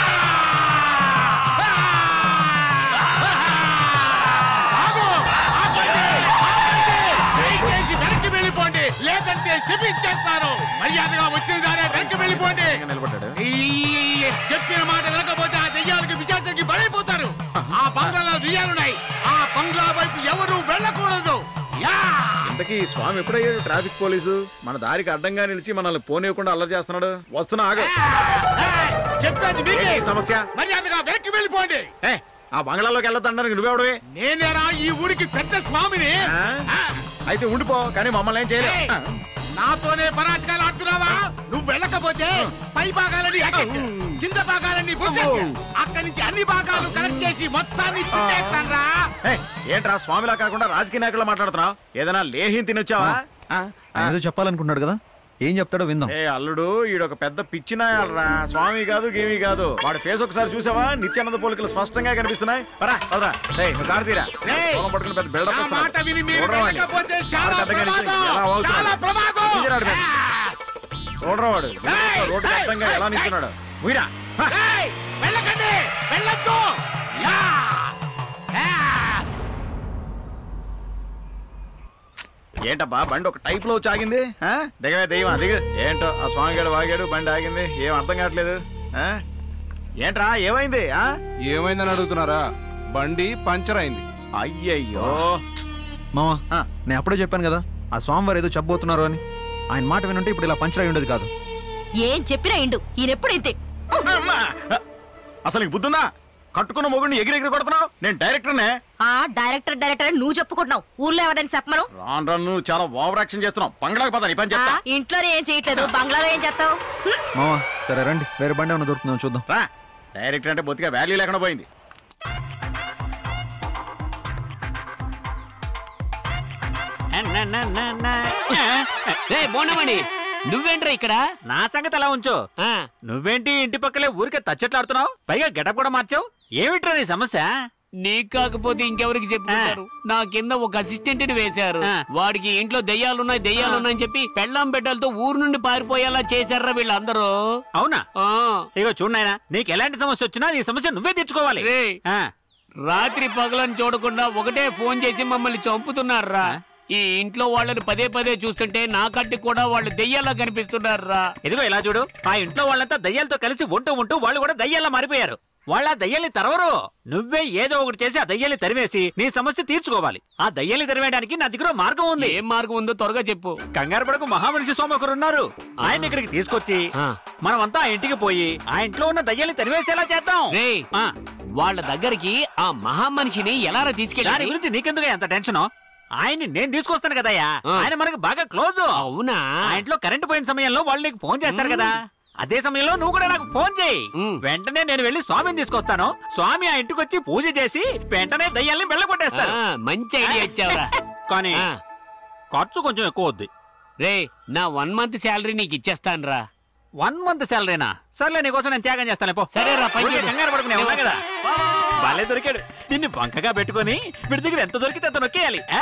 ఆగు! ఆగండి! ఆగండి! దయచేసి వెనక్కి వెళ్ళిపోండి లేదంటే శిక్షించేస్తాను మర్యాదగా వచ్చిన దారే వెనక్కి వెళ్ళిపోండి నిలబడ్డాడు ఈ చెప్పిన మాట వినకపోతే ఆ దెయ్యాలకి విచారణకి బలైపోతారు ఆ బంగ్లాలో దెయ్యాలున్నాయి ఆ బంగ్లా వైపు ఎవరు వెళ్ళకూడదు యా ఇంతకీ ఈ స్వామి ఎప్పుడయ్యాడు ట్రాఫిక్ పోలీసు మన దారికి అడ్డంగా నిలిచి మనల్ని పోనీయకుండా అల్లరి చేస్తున్నాడు వస్తున్నా ఆగు ఏయ్! చెప్పేది మీకే ఏంటి సమస్య మర్యాదగా వెనక్కి వెళ్ళిపోండి ఏ ఆ బంగ్లాలోకి వెళ్ళొద్దన్నారు నువ్వెవడవే నేనేరా ఈ ఊరికి పెద్ద స్వామిని ఆ? ఆ, అయితే ఉండిపో కానీ మమ్మల్ని ఏం ఏయ్! చేయలేవు నాతోనే పరాజకాలు ఆడుతున్నావా నువ్వు వెళ్ళకపోతే పై భాగాలని ఎగెట్టు, కింద భాగాలని బుసెట్టు. అక్కడి నుంచి అన్ని భాగాలు కలెక్ట్ చేసి మొత్తాన్ని చుట్టేస్తాన్రా ఏయ్, ఏంట్రా స్వామిలా కాకుండా రాజకీయ నాయకులు మాట్లాడుతున్నావు ఏదైనా లేహిం తినొచ్చావా ఆ? ఆయన ఏదో చెప్పాలనుకుంటున్నాడు కదా ఏం చెప్తాడో విందాం ఏ అల్లుడు ఈడొక పెద్ద పిచ్చినాయాలరా స్వామి కాదు గేమి కాదు వాడి ఫేస్ ఒకసారి చూసావా నిత్యానంద పోలికలు స్పష్టంగా కనిపిస్తున్నాయి పరా పదరా రేయ్ నువ్వు కారు తీరా రేయ్, పొలం పట్టుకుని పెద్ద బిల్డప్ నా మాట విని మీరు చూడరా వాడిని. వెళ్ళకపోతే చాలా వాడు పెద్దగా నిల్చుని ప్రమాదం, ఎలా వాగుతున్నాడు. చాలా ప్రమాదం. తీయరాడు మీద. చూడరా వాడు ఏయ్, రోడ్డు ఏయ్, అడ్డంగా ఎలా ఏయ్, నిల్చున్నాడు ఉయిరా ఏయ్, వెళ్ళకండి వెళ్ళొద్దు యా! యా! ఏంటబ్బా బండి ఒక టైప్ లో వచ్చి ఆగింది ఆ? దిగవే దెయ్యం దిగు ఏంటో ఆ స్వామిగాడు వాగాడు బండి ఆగింది ఏం అర్థం కావట్లేదు ఆ? ఏంట్రా ఏమైంది ఆ ఏమైందని అడుగుతున్నారా బండి పంచర్ అయింది అయ్యయ్యో మామ ఆ. నేను అప్పుడే చెప్పాను కదా ఆ స్వామివారు ఏదో చెప్పబోతున్నారు అని ఆయన మాట వినుంటే ఇప్పుడు ఇలా పంచర్ అయి ఉండేది కాదు ఏం చెప్పినా ఇండు ఈయనెప్పుడైతే అమ్మా! అసలు నీకు బుద్ధుందా కట్టుకున్న మొగుడిని ఎగిరెగిరి కొడుతున్నావు నేను డైరెక్టర్నే ఆ డైరెక్టర్ డైరెక్టర్ అని నువ్వు చెప్పుకుంటున్నావు ఊర్లో ఎవరైనా చెప్పమను రాను రాను నువ్వు చాలా ఓవర్ యాక్షన్ చేస్తున్నావు బంగ్లాకి పద నీ పని ఆ, చెప్తా ఇంట్లోనే ఏం చేయట్లేదు బంగ్లాలో ఏం చేస్తావు హ్మ్? మామ సరే రండి వేరే బండి ఏమైనా దొరుకుతుందో చూద్దాం రా డైరెక్టర్ అంటే బొత్తిగా వాల్యూ లేకుండా పోయింది రే బోనమణి నువ్వేంట్రా ఇక్కడ నా సంగతి అలా ఉంచు ఆ, నువ్వేంటి ఇంటి పక్కలే ఊరికే తచ్చట్లాడుతున్నావు పైగా గెటప్ కూడా మార్చావు ఏమిట్రా నీ సమస్య నీకు కాకపోతే ఇంకెవరికి చెప్పుకుంటారు నా కింద ఒక అసిస్టెంట్ ని వేశారు ఆ. వాడికి ఇంట్లో దయ్యాలున్నాయి దయ్యాలున్నాయని చెప్పి పెళ్ళాం బిడ్డలతో ఊరు నుండి పారిపోయేలా చేశారా వీళ్ళందరూ అవునా ఆ, ఇగో చూడు నాయనా నీకు ఎలాంటి సమస్య వచ్చినా నీ సమస్య నువ్వే తెచ్చుకోవాలి రేయ్, ఆ, రాత్రి పగలని చూడకుండా ఒకటే ఫోన్ చేసి మమ్మల్ని చంపుతున్నారా ఈ ఇంట్లో వాళ్ళని పదే పదే చూస్తుంటే నా కట్టి కూడా వాళ్ళు దెయ్యాలా కనిపిస్తున్నారా ఇదిగో ఇలా చూడు ఆ ఇంట్లో వాళ్ళంతా దయ్యాలతో కలిసి ఉంటూ ఉంటూ వాళ్ళు కూడా దయ్యాల్లా మారిపోయారు వాళ్ళ ఆ దయ్యాల్ని తరవరు నువ్వే ఏదో ఒకటి చేసి ఆ దయ్యాల్ని తరివేసి నీ సమస్య తీర్చుకోవాలి ఆ దయ్యాల్ని తరివేయడానికి నా దగ్గర ఓ మార్గం ఉంది ఏం మార్గం ఉందో త్వరగా చెప్పు కంగారు పడకు మహామనిషి స్వామి ఒకరు ఉన్నారు ఆయన ఇక్కడికి తీసుకొచ్చి ఆ. మనమంతా ఆ ఇంటికి పోయి ఆ ఇంట్లో ఉన్న దయ్యాల్ని తరివేసేలా చేద్దాం రేయ్ ఆ, వాళ్ళ దగ్గరికి ఆ మహామనిషిని ఎలా దాని తీసుకెళ్ళాలి గురించి నీకెందుకు ఎంత టెన్షన్ ఆయన్ని నేను తీసుకొస్తాను కదయ్యా ఆ. ఆయన మనకు బాగా క్లోజ్ అవునా ఆ ఇంట్లో కరెంట్ పోయిన సమయంలో వాళ్ళు నీకు ఫోన్ చేస్తారు కదా అదే సమయంలో నువ్వు కూడా నాకు ఫోన్ చేయి ఉమ్. వెంటనే నేను వెళ్లి స్వామిని తీసుకొస్తాను స్వామి ఆ ఇంటికి వచ్చి పూజ చేసి వెంటనే దయ్యాల్ని వెళ్ళగొట్టేస్తారు ఆ, మంచి ఐడియా ఇచ్చావురా కానీ ఆ. ఖర్చు కొంచెం ఎక్కువ అవుద్ది రే నా వన్ మంత్ శాలరీ నీకు ఇచ్చేస్తాను రా వన్ మంత్ శాలరీనా సర్లే నీకోసం నేను త్యాగం చేస్తాను పో సరేరా, పని ఊరికే చేద్దాం. కంగారు పడుకునే ఉన్నా కదా బాలే దొరికాడు నిన్ను బంకగా పెట్టుకొని వీడి దగ్గర ఎంత దొరికితే అంత నొక్కేయాలి ఆ?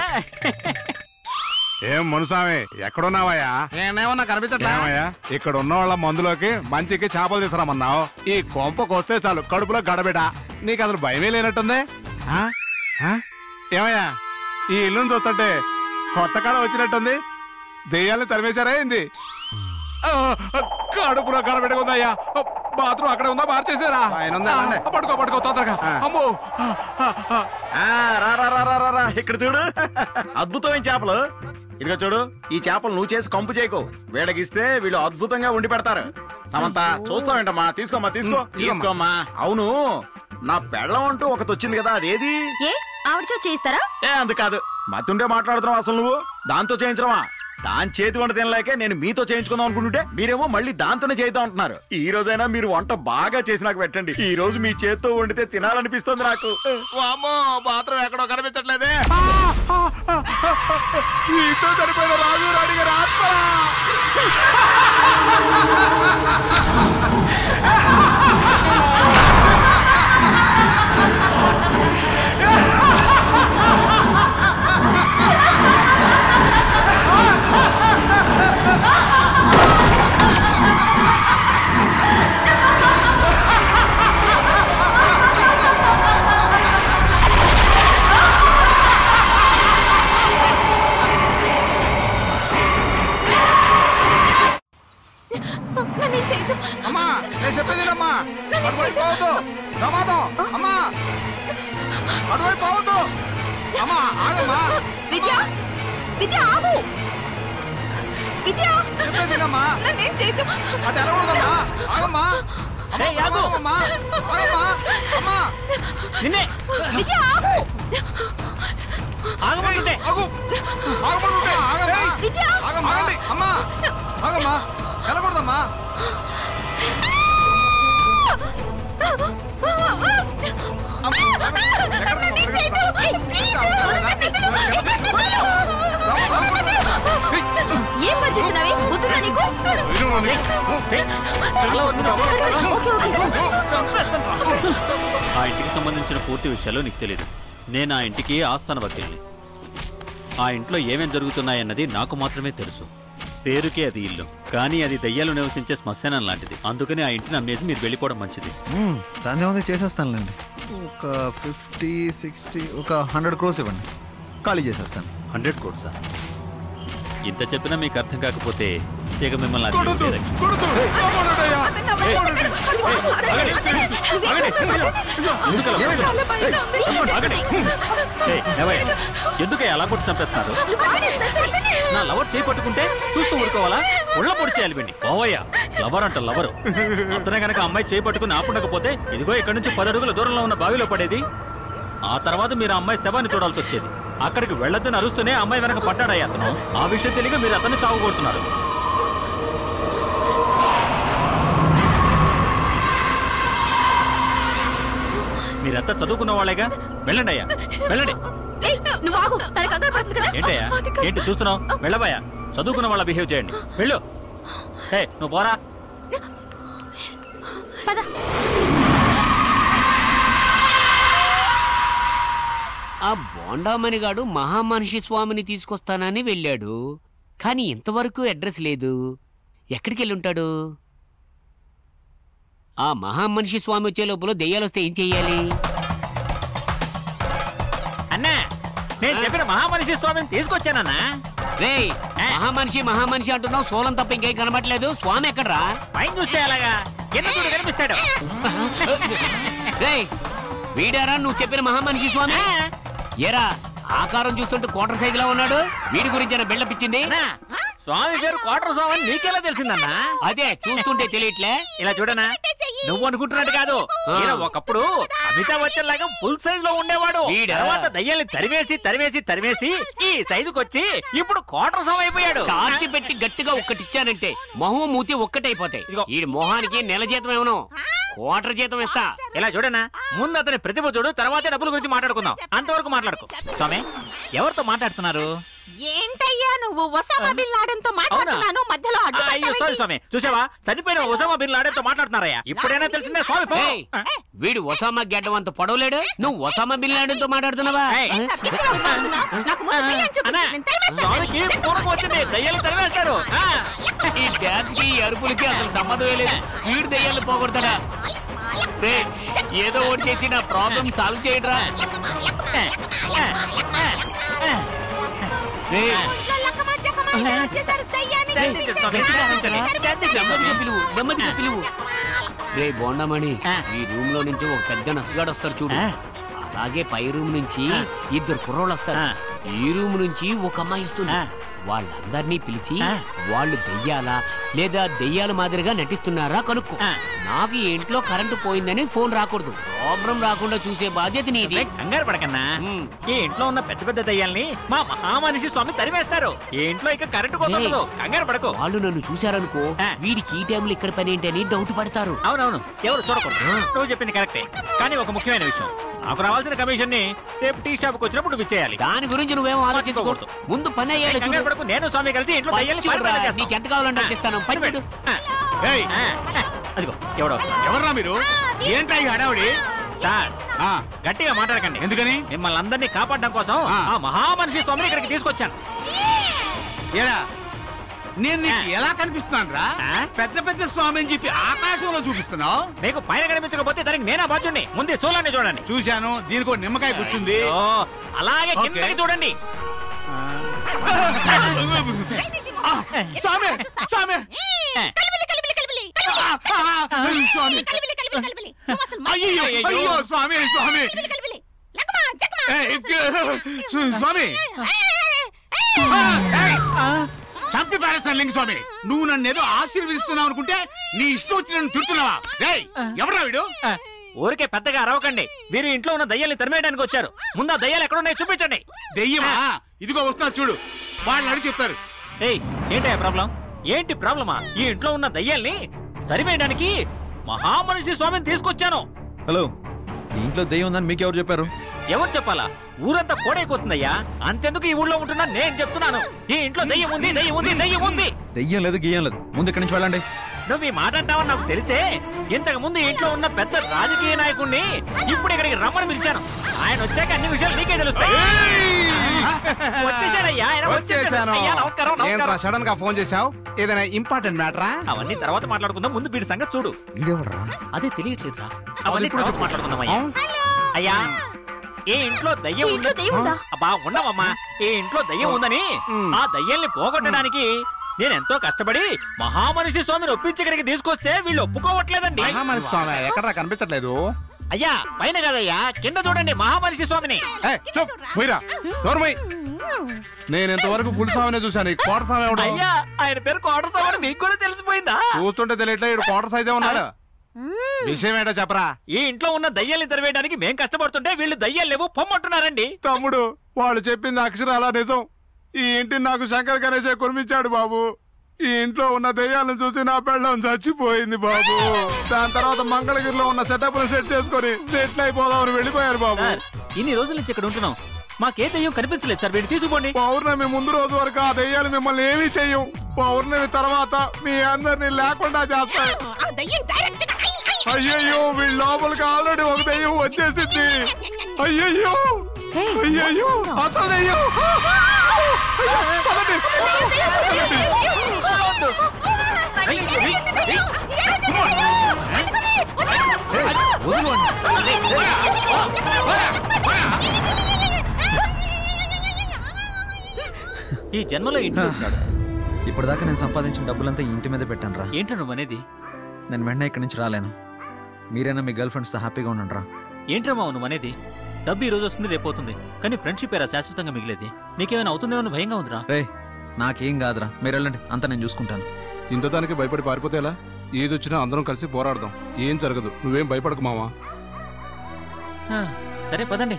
ఏం మునుసామి ఎక్కడున్నావయ్యా నేనేమన్నా కనిపించట్లే ఏమయ్యా ఇక్కడ ఉన్న వాళ్ళ మందులోకి మంచికి చేపలు తీసుకురమ్మన్నావు ఈ కొంపకు వస్తే చాలు కడుపులో గడబిడ నీకు అసలు భయమే లేనట్టుంది ఆ? ఆ? ఏమయ్యా ఈ ఇల్లుని చూస్తుంటే కొత్త కాడ వచ్చినట్టుంది దెయ్యాలని తరిమేశారా ఏంది ఆ, కడుపులో గడబిడగా ఉందయ్యా బాత్రూమ్ అక్కడ ఉందా మార్చేసారా ఆ, పడుకో పడుకో తొందరగా అమ్మో ఆ, ఆ, ఆ. ఆ, రా రా రా రా, రా రా ఇక్కడ చూడు అద్భుతమైన చేపలు ఇదిగో చూడు ఈ చేపలు నువ్వు చేసి కంపు చేయకు వీడగిస్తే వీళ్ళు అద్భుతంగా వండి పెడతారు సమంత చూస్తావేంటమ్మా తీసుకోమ్మా తీసుకో తీసుకోమ్మా అవును నా పెళ్ళం అంటూ ఒకటి వచ్చింది కదా అదేది ఏ ఆవిడచో చేయిస్తారా ఏ అందు కాదు మతుండే మాట్లాడుతున్నావు అసలు నువ్వు దాంతో చేయించడమా దాని చేతి వంట తినలేక నేను మీతో చేయించుకుందాం అనుకుంటుంటే మీరేమో మళ్ళీ దాంతోనే చేద్దాం అంటున్నారు ఈ రోజైనా మీరు వంట బాగా చేసి నాకు పెట్టండి ఈ రోజు మీ చేత్తో వండితే తినాలనిపిస్తుంది నాకు వామ్మో బాత్రూమ్ ఎక్కడో కనిపించట్లేదే నీతో చనిపోయిన రాజు రాణి గారి ఆత్మ నన్ను చేయదు అమ్మా నేను చెప్పేది అమ్మా అటువైపు పోవద్దు ప్రమాదం అమ్మా అటువైపు పోవద్దు అమ్మా ఆగమ్మా విద్య విద్య ఆగు విద్య చెప్పేది అమ్మా నన్నేం చేయదు అటు ఎలకూడదమ్మా ఆగమ్మా అమ్మా, ఏయ్, ఆగు. ప్రమాదం అమ్మా ఆగమ్మా అమ్మా నిన్నే విద్య ఆగు ఆగమంటుంటే ఆగు ఆగమంటుంటే ఆగమ్మా విద్య ఆగమ్మా ఆగండి అమ్మా ఆగమ్మా ఎలకూడదమ్మా నన్నేం చేయదు ఏయ్, ప్లీజ్, ఏం పని చేస్తున్నావే బుద్ధురా నీకు చాలా వద్దు. ఓకే ఓకే ఆ ఇంటికి సంబంధించిన పూర్తి విషయాలు నీకు తెలియదు నేను ఆ ఇంటికి ఆస్థాన వకీల్ని ఆ ఇంట్లో ఏమేం జరుగుతున్నాయన్నది నాకు మాత్రమే తెలుసు పేరుకే అది ఇల్లు కానీ అది దయ్యాలు నివసించే శ్మశానం లాంటిది అందుకని ఆ ఇంటిని అమ్మేసి మీరు వెళ్ళిపోవడం మంచిది దాని ఏముంది చేసేస్తానులేండి ఒక ఫిఫ్టీ సిక్స్టీ ఒక హండ్రెడ్ క్రోస్ ఇవ్వండి ఖాళీ చేసేస్తాను హండ్రెడ్ కోట్సా ఇంత చెప్పినా మీకు అర్థం కాకపోతే ఇక మిమ్మల్ని అర్థం కొడొద్దు, చేయలేక. కొడొద్దు, కాపాడండయ్యా. ఏయ్, ఆగండి, ఎందుకు అలా ఆగండి. ఏయ్, ఏవయ్య, ఎందుకయ్య అలా కొట్టి చంపేస్తున్నారు నా లవర్ చేయి పట్టుకుంటే చూస్తూ ఊరుకోవాలా ఉళ్ళ పొడి చేయాలి వీడిని పోవయ్యా లవర్ అంట లవరు అతనే గనక అమ్మాయి చేయి పట్టుకుని ఆపుండకపోతే ఇదిగో ఇక్కడ నుంచి పది అడుగుల దూరంలో ఉన్న బావిలో పడేది ఆ తర్వాత మీరు ఆ అమ్మాయి శవాన్ని చూడాల్సి వచ్చేది అక్కడికి వెళ్ళొద్దని అరుస్తూనే ఆ అమ్మాయి వెనక పడ్డాడయ్య అతను ఆ విషయం తెలియక మీరు అతన్ని చావుకొడుతున్నారు మీరంతా చదువుకున్న వాళ్ళేగా వెళ్ళండి అయ్యా వెళ్ళండి ఏయ్, నువ్వు ఆగు తన కంగారు పడుతుంది కదా ఏంటయ్యా ఏంటి చూస్తున్నావు వెళ్ళబోయా చదువుకున్న వాళ్ళ బిహేవ్ చేయండి వెళ్ళు హే నువ్వు పోరా పద ఆ బోండామణిగాడు మహామనిషి స్వామిని తీసుకొస్తానని వెళ్ళాడు కానీ ఇంతవరకు అడ్రస్ లేదు ఎక్కడికి వెళ్ళి ఉంటాడు ఆ మహామనిషి స్వామి వచ్చే లోపల దెయ్యాలు వస్తే ఏం చెయ్యాలి అన్నా నేను చెప్పిన మహామనిషి స్వామిని తీసుకొచ్చానన్నా రే మహామనిషి మహామనిషి అంటున్నావు సోలం తప్ప ఇంకేం కనబట్లేదు స్వామి ఎక్కడ్రా పైన చూస్తే అలాగా కింద చూడు కనిపిస్తాడు రే వీడారా నువ్వు చెప్పిన మహామనిషి స్వామి ఏరా ఆకారం చూస్తుంటే కోటర్ సైజులా ఉన్నాడు వీడి గురించి బిల్డప్ ఇచ్చింది అన్నా, స్వామి పేరు కోటర స్వామి అని నీకెలా తెలిసిందన్నా అదే చూస్తుంటే తెలియట్లే ఇలా చూడనా నువ్వు అనుకుంటున్నట్టు కాదు ఆ. ఈయన ఒకప్పుడు అమితాబ్ బచ్చన్ లాగా ఫుల్ సైజ్ లో ఉండేవాడు వీడా? తర్వాత దయ్యాల్ని తరివేసి తరివేసి తరివేసి ఈ సైజుకి వచ్చి ఇప్పుడు కోటర్ స్వామి అయిపోయాడు టార్చి పెట్టి గట్టిగా ఒక్కటిచ్చానంటే మొహం మూతి ఒక్కటైపోతాయి ఇదిగో. ఈ మొహానికి నెల జీతం ఏమను కోటర్ జీతం ఇస్తా ఇలా చూడనా ముందు అతని ప్రతిభ చూడు తర్వాతే డబ్బుల గురించి మాట్లాడుకుందాం అంతవరకు మాట్లాడుకో స్వామి ఎవరితో మాట్లాడుతున్నారు ఏంటయ్యా నువ్వు ఒసామా బిన్ లాడెన్ తో మాట్లాడుతున్నాను మధ్యలో అడ్డు ఆ, అయ్యో సారీ పెట్టావేంటి? స్వామి చూసావా చనిపోయిన ఒసామా బిన్ లాడెన్తో మాట్లాడుతున్నారయ్యా ఇప్పుడైనా తెలిసిందే స్వామి ఫోన్. ఏయ్, వీడు ఒసామా గడ్డం అంత పొడవలేడు నువ్వు ఒసామా బిన్ లాడెన్తో మాట్లాడుతున్నావా ఏయ్, ఏంట్రా పిచ్చిగా మాట్లాడుతున్నావ్? నాకు ముందు దెయ్యం చూపించు, అన్నా, నేను తరిమేస్తాను. స్వామికి పూర్వం వచ్చింది దయ్యాలు తరివేస్తారు ఆ. ఈ డాన్స్ కి ఈ అరుపులకి అసలు సంబంధమే లేదు వీడు దెయ్యాలు పోగొడతాడా రే, ఏదో ఒకటి చేసి నా ప్రాబ్లం సాల్వ్ చేయడరా రే, ఇంట్లో లక్కమా చెక్కమా ఇద్దరు వచ్చేసారు, దెయ్యాన్ని శాంతించండి స్వామి, చూపించండి. శాంతించండి. నెమ్మదిగా పిలువు నెమ్మదిగా పిలువు రే బోండమణి ఆ. ఈ రూమ్ లో నుంచి ఒక పెద్ద నసగాడు వస్తాడు చూడు ఆ. అలాగే పై రూమ్ నుంచి ఆ. ఇద్దరు కుర్రోళ్ళు వస్తారు ఆ. ఈ రూమ్ నుంచి ఒక అమ్మాయి ఇస్తుంది ఆ. వాళ్ళందరినీ పిలిచి ఆ. వాళ్ళు దెయ్యాలా లేదా దెయ్యాల మాదిరిగా నటిస్తున్నారా కనుక్కో ఆ. నాకు ఈ ఇంట్లో కరెంటు పోయిందని ఫోన్ రాకూడదు ప్రాబ్లం రాకుండా చూసే బాధ్యత నీది ఏయ్, కంగారు పడకన్నా ఉమ్. ఈ ఇంట్లో ఉన్న పెద్ద పెద్ద దయ్యాల్ని మా మహామనిషి స్వామి తరివేస్తారు ఈ ఇంట్లో ఇక కరెంటు కోతుండదు కంగారు పడకు వాళ్ళు నన్ను చూశారనుకో ఆ. వీడికి ఈ టైంలో ఇక్కడ పని ఏంటని డౌట్ పడతారు అవునవును ఎవరు చూడకూడదు నువ్వు చెప్పింది కరెక్టే కానీ ఒక ముఖ్యమైన విషయం నాకు రావాల్సిన కమిషన్ ని రేపు టీ షాప్ కు వచ్చినప్పుడు ఇచ్చేయాలి దాని గురించి నువ్వేం ఆలోచించకూడదు ముందు పని అయ్యాలి చూడు కంగారు పడకు నేను స్వామి కలిసి ఇంట్లో దయ్యాల్ని చూడురా, పారిపోయేలా చేస్తాం. నీకు ఎంత కావాలంటే అంత ఇస్తాను పని పెట్టు ఆ, ఏయ్ ఆ, ఆ, అదిగో ఎవడో వస్తున్నాడు. ఎవర్రా మీరు ఏంటా ఈ హడావుడి సార్ ఆ, గట్టిగా మాట్లాడకండి ఎందుకని మిమ్మల్ని అందరినీ కాపాడడం కోసం ఆ. ఆ మహామనిషి స్వామిని ఇక్కడికి తీసుకొచ్చాను ఏరా నేను నీకు ఎలా కనిపిస్తున్నాను రా ఆ? పెద్ద పెద్ద స్వామి అని చెప్పి ఆకాశంలో చూపిస్తున్నావు మీకు పైన కనిపించకపోతే దానికి నేనా బాధ్యుడిని ముందు సోలాన్ని చూడండి చూశాను దీనికి ఒక నిమ్మకాయ కూర్చుంది ఓ, అలాగే కిందకి ఓకే. చూడండి ఆ, స్వామి స్వామి కలిపిలి, కలిపిలి, కలిపిలి, కలిపిలి. ఆ, ఆ, స్వామి కలిపిలి, కలిపిలి, కలిపిలి. నువ్వు అసలు మనిషి అయ్యో అయ్యో. అయ్యో స్వామి స్వామి కలిపిలి, కలిపిలి. లక్కమా, చెక్కమా. ఏయ్, సు- స్వామి ఏయ్, ఏయ్, ఏయ్. ఆ, ఏయ్, చంపి పారేస్తాను లింగ స్వామి నువ్వు నన్ను ఏదో ఆశీర్వదిస్తున్నావు అనుకుంటే నీ ఇష్టం వచ్చి నన్ను తిడుతున్నావా రేయ్ ఎవరా వీడు ఆ, ఊరికే పెద్దగా అరవకండి వీరు ఇంట్లో ఉన్న దయ్యాల్ని తరిమేయడానికి వచ్చారు ముందు ఆ దయ్యాలు ఎక్కడున్నాయో చూపించండి దెయ్యమా ఇదిగో వస్తున్నా చూడు వాళ్ళు అడిగి చెప్తారు ఏయ్ ఏంటయ్యా ప్రాబ్లం ఏంటి ప్రాబ్లమా ఈ ఇంట్లో ఉన్న దయ్యాల్ని తరిమేయడానికి మహామనిషి స్వామిని తీసుకొచ్చాను హలో ఈ ఇంట్లో దెయ్యం ఉందని మీకు ఎవరు చెప్పారు ఎవరు చెప్పాలా ఊరంతా కోడైపోతుందయ్యా అంతెందుకు ఈ ఊళ్ళో ఉంటున్నా నేను చెప్తున్నాను ఈ ఇంట్లో దయ్యం ఉంది దయ్యం ఉంది దయ్యం ఉంది దెయ్యం లేదు గియ్యం లేదు ముందు ఇక్కడి నుంచి వెళ్ళండి నువ్వు ఈ మాట అంటావని నాకు తెలిసే ఇంతకు ముందు ఇంట్లో ఉన్న పెద్ద రాజకీయ నాయకుడిని ఇప్పుడు ఇక్కడికి రమ్మని పిలిచాను ఆయన వచ్చాక అన్ని విషయాలు నీకే తెలుస్తాయి వచ్చేసాడయ్యా ఆయన వచ్చేసాడు. వచ్చేసాను అయ్యా, నమస్కారం ఏంట్రా నమస్కారం సడన్ గా ఫోన్ చేశావు ఏదైనా ఇంపార్టెంట్ మ్యాటరా అవన్నీ తర్వాత మాట్లాడుకుందాం ముందు వీడి సంగతి చూడు వీడెవర్రా అదే తెలియట్లేదురా అవన్నీ తర్వాత మాట్లాడుకుందాం అయ్యా అయ్యా ఈ ఇంట్లో దయ్యం ఈ ఇంట్లో ఉందని దెయ్యం ఉందా? అబ్బా ఉండవమ్మా ఈ ఇంట్లో దయ్యం ఉందని ఆ దయ్యాల్ని పోగొట్టడానికి నేను ఎంతో కష్టపడి మహామనిషి స్వామిని ఒప్పించి ఇక్కడికి తీసుకొస్తే వీళ్ళు ఒప్పుకోవట్లేదండి మహామనిషి స్వామి ఎక్కడ కనిపించట్లేదు అయ్యా పైన కదయ్యా కింద చూడండి మహామనిషి స్వామిని ఏయ్, చూప్, పోయిరా నోర్మయ్ నేను ఇంతవరకు ఫుల్ స్వామినే చూశాను ఈ కోట స్వామి ఎవడు అయ్యా ఆయన పేరు కోట స్వామి మీకు కూడా తెలిసిపోయిందా చూస్తుంటే తెలియట్లే ఇడు కోట సైజే ఉన్నాడు విషయం ఏంటో చెప్పరా ఈ ఇంట్లో ఉన్న దయ్యాల్ని తెరవేయడానికి మేం కష్టపడుతుంటే వీళ్ళు దయ్యాలు లేవు పొమ్మంటున్నారండి తమ్ముడు వాళ్ళు చెప్పింది అక్షరాల నిజం ఈ ఇంటిని నాకు శంకర్ గణేశే కొనిపించాడు బాబు ఈ ఇంట్లో ఉన్న దెయ్యాలను చూసి నా పెళ్ళం చచ్చిపోయింది బాబు దాని తర్వాత మంగళగిరిలో ఉన్న సెటప్ సెట్ చేసుకొని సెటిల్ అయిపోదామని వెళ్ళిపోయారు బాబు సార్ ఇన్ని రోజుల నుంచి ఇక్కడ ఉంటున్నాం మాకే దయ్యం కనిపించలేదు సార్ వీడిని తీసుకోండి పౌర్ణమి ముందు రోజు వరకు ఆ దెయ్యాలు మిమ్మల్ని ఏమీ చెయ్యం పౌర్ణమి తర్వాత మీ అందరిని లేకుండా చేస్తాయి అయ్యయ్యో వీళ్ళ లోపలికి ఆల్రెడీ ఒక దెయ్యం వచ్చేసింది అయ్యయ్యో హే, అయ్యయ్యో అసలు దెయ్యం అయ్యో, పదండి. ఈ జన్మలో ఇంట్లో ఉంటాడు ఇప్పటిదాకా నేను సంపాదించిన డబ్బులంతా ఈ ఇంటి మీద పెట్టాను రా ఏంటో నువ్వు అనేది నేను వెంటనే ఇక్కడి నుంచి రాలేను మీరైనా మీ గర్ల్ ఫ్రెండ్స్తో హ్యాపీగా ఉండండి రా ఏంట్రా మావు నువ్వు అనేది డబ్బు ఈ రోజు వస్తుంది రేపు పోతుంది కానీ ఫ్రెండ్షిప్ ఏరా శాశ్వతంగా మిగిలేది నీకేమైనా అవుతుందేమో అని భయంగా ఉందిరా రే నాకేం కాదురా మీరు వెళ్ళండి అంతా నేను చూసుకుంటాను ఇంత దానికి భయపడి పారిపోతే ఎలా ఏది వచ్చినా అందరం కలిసి పోరాడదాం ఏం జరగదు నువ్వేం భయపడకు మావా ఆ, సరే పదండి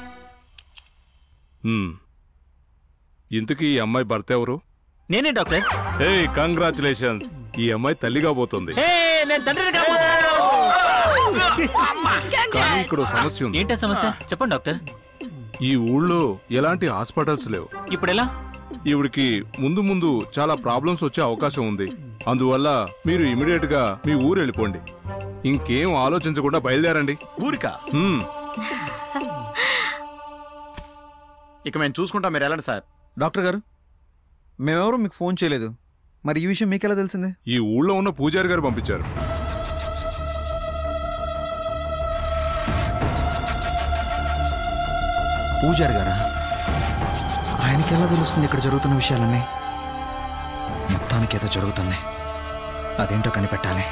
ఇంతకీ ఈ అమ్మాయి భర్త ఎవరు నేనే డాక్టర్ ఏ కంగ్రాచులేషన్స్ ఈ అమ్మాయి తల్లిగా పోతుంది హే నేను తండ్రిని కాబోతున్నాను. కానీ ఇక్కడ ఓ సమస్య ఉంది ఏంటా సమస్య చెప్పండి డాక్టర్ ఈ ఊళ్ళో ఎలాంటి హాస్పిటల్స్ లేవు ఇప్పుడు ఎలా ఈవిడికి ముందు ముందు చాలా ప్రాబ్లమ్స్ వచ్చే అవకాశం ఉంది అందువల్ల మీరు ఇమీడియట్ గా మీ ఊరు వెళ్ళిపోండి ఇంకేం ఆలోచించకుండా బయలుదేరండి ఊరికా హ్మ్. ఇక మేము చూసుకుంటాం మీరు వెళ్ళండి సార్ డాక్టర్ గారు మేమెవరూ మీకు ఫోన్ చేయలేదు మరి ఈ విషయం మీకు ఎలా తెలిసింది ఈ ఊళ్ళో ఉన్న పూజారి గారు పంపించారు పూజారి గారా ఆయనకి ఎలా తెలుస్తుంది ఇక్కడ జరుగుతున్న విషయాలన్నీ మొత్తానికి ఏదో జరుగుతుంది అదేంటో కనిపెట్టాలి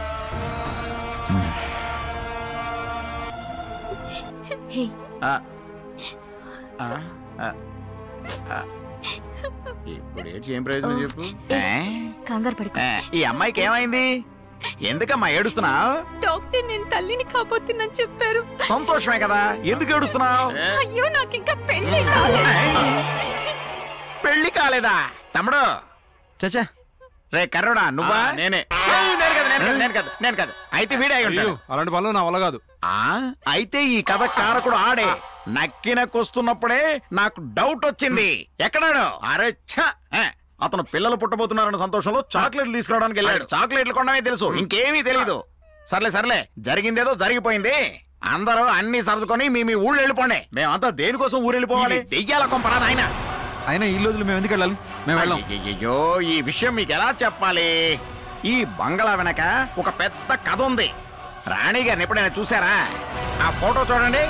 హే ఆ, ఆ, ఆ, ఆ. ఇప్పుడు ఏంటి ఏం ప్రయోజనం చెప్పు ఏ, ఏ? కంగారు పడుకో ఏ, ఈ అమ్మాయికి ఏమైంది ఎందుకమ్మా ఏడుస్తున్నావు డాక్టర్ నేను తల్లిని కాబోతున్నాను చెప్పారు సంతోషమే కదా ఎందుకు ఏడుస్తున్నావు అయ్యో నాకు ఇంకా పెళ్లి కాలేదు పెళ్లి కాలేదా తమ్ముడు చచ్చా రే కర్రోడా నువ్వా నేనే నేను కదా నేను కదా నేను కదా నేను కదా అయితే వీడే అయి ఉంటాడు. అయ్యో అలాంటి పనులు నా వల్ల కాదు ఆ అయితే ఈ కథ కారకుడు ఆడే నక్కినకొస్తున్నప్పుడే నాకు డౌట్ వచ్చింది ఎక్కడాడు అరే ఛ! ఏ, అతను పిల్లలు పుట్టబోతున్నారన్న సంతోషంలో చాక్లెట్లు తీసుకురావడానికి వెళ్ళాడు చాక్లెట్లు కొనడమే తెలుసు ఇంకేమీ తెలియదు సర్లే సర్లే జరిగిందేదో జరిగిపోయింది అందరూ అన్ని సర్దుకొని మీ మీ ఊళ్ళు వెళ్ళిపోండి మేమంతా దేనికోసం ఊరు వెళ్ళిపోవాలి దెయ్యాల కొంపరా నాయన అయినా ఈ రోజులు మేము ఎందుకు వెళ్ళాలి మేము వెళ్ళాం అయ్యయ్యో ఈ విషయం మీకు ఎలా చెప్పాలి ఈ బంగళా వెనక ఒక పెద్ద కథ ఉంది రాణి గారిని ఎప్పుడైనా చూసారా ఆ ఫోటో చూడండి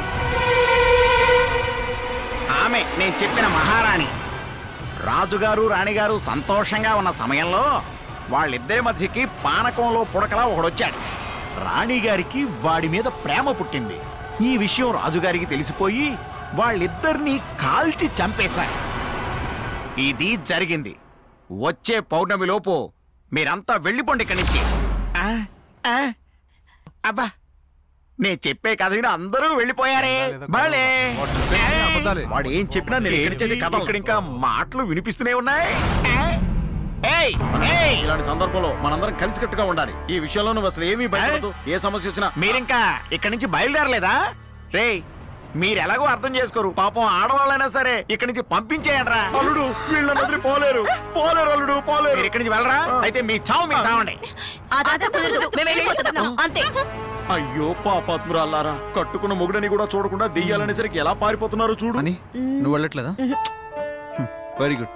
ఆమె నేను చెప్పిన మహారాణి రాజుగారు రాణిగారు సంతోషంగా ఉన్న సమయంలో వాళ్ళిద్దరి మధ్యకి పానకంలో పుడకలా ఒకడొచ్చాడు రాణిగారికి వాడి మీద ప్రేమ పుట్టింది ఈ విషయం రాజుగారికి తెలిసిపోయి వాళ్ళిద్దరినీ కాల్చి చంపేశారు ఇది జరిగింది వచ్చే పౌర్ణమి లోపు మీరంతా వెళ్ళిపోండి ఇక్కడి నుంచి ఆ, ఆ, అబ్బా నేను చెప్పే కథ విని అందరూ వెళ్ళిపోయారే బాలే అబద్ధాలే. వాడు ఏం చెప్పినా నేను ఇక్కడి నుంచి కథ ఇక్కడ ఇంకా మాటలు వినిపిస్తూనే ఉన్నాయి ఆ? ఏయ్, ఏయ్! ఇలాంటి సందర్భంలో మనందరం కలిసికట్టుగా ఉండాలి ఈ విషయంలో నువ్వు అసలు ఏమీ భయపడదు ఏ సమస్య వచ్చినా మీరింకా ఇక్కడి నుంచి బయలుదేరలేదా రేయ్ మీరు ఎలాగో అర్థం చేసుకోరు పాపం ఆడవాళ్ళైనా సరే ఇక్కడి నుంచి పంపించేయండిరా అల్లుడు వీళ్ళని వదిలి పోలేరు పోలేరు అల్లుడు పోలేరు మీరు ఇక్కడి నుంచి వెళ్ళరా అయితే మీ చావు మీరు చావండి అదంతా కుదరదు నేను వెళ్ళిపోతున్నాను అంతే అయ్యో పాపాత్మురాల్లారా కట్టుకున్న మొగుడని కూడా చూడకుండా దెయ్యాలనేసరికి ఎలా పారిపోతున్నారు చూడు అని నువ్వు వెళ్ళట్లేదా వెరీ గుడ్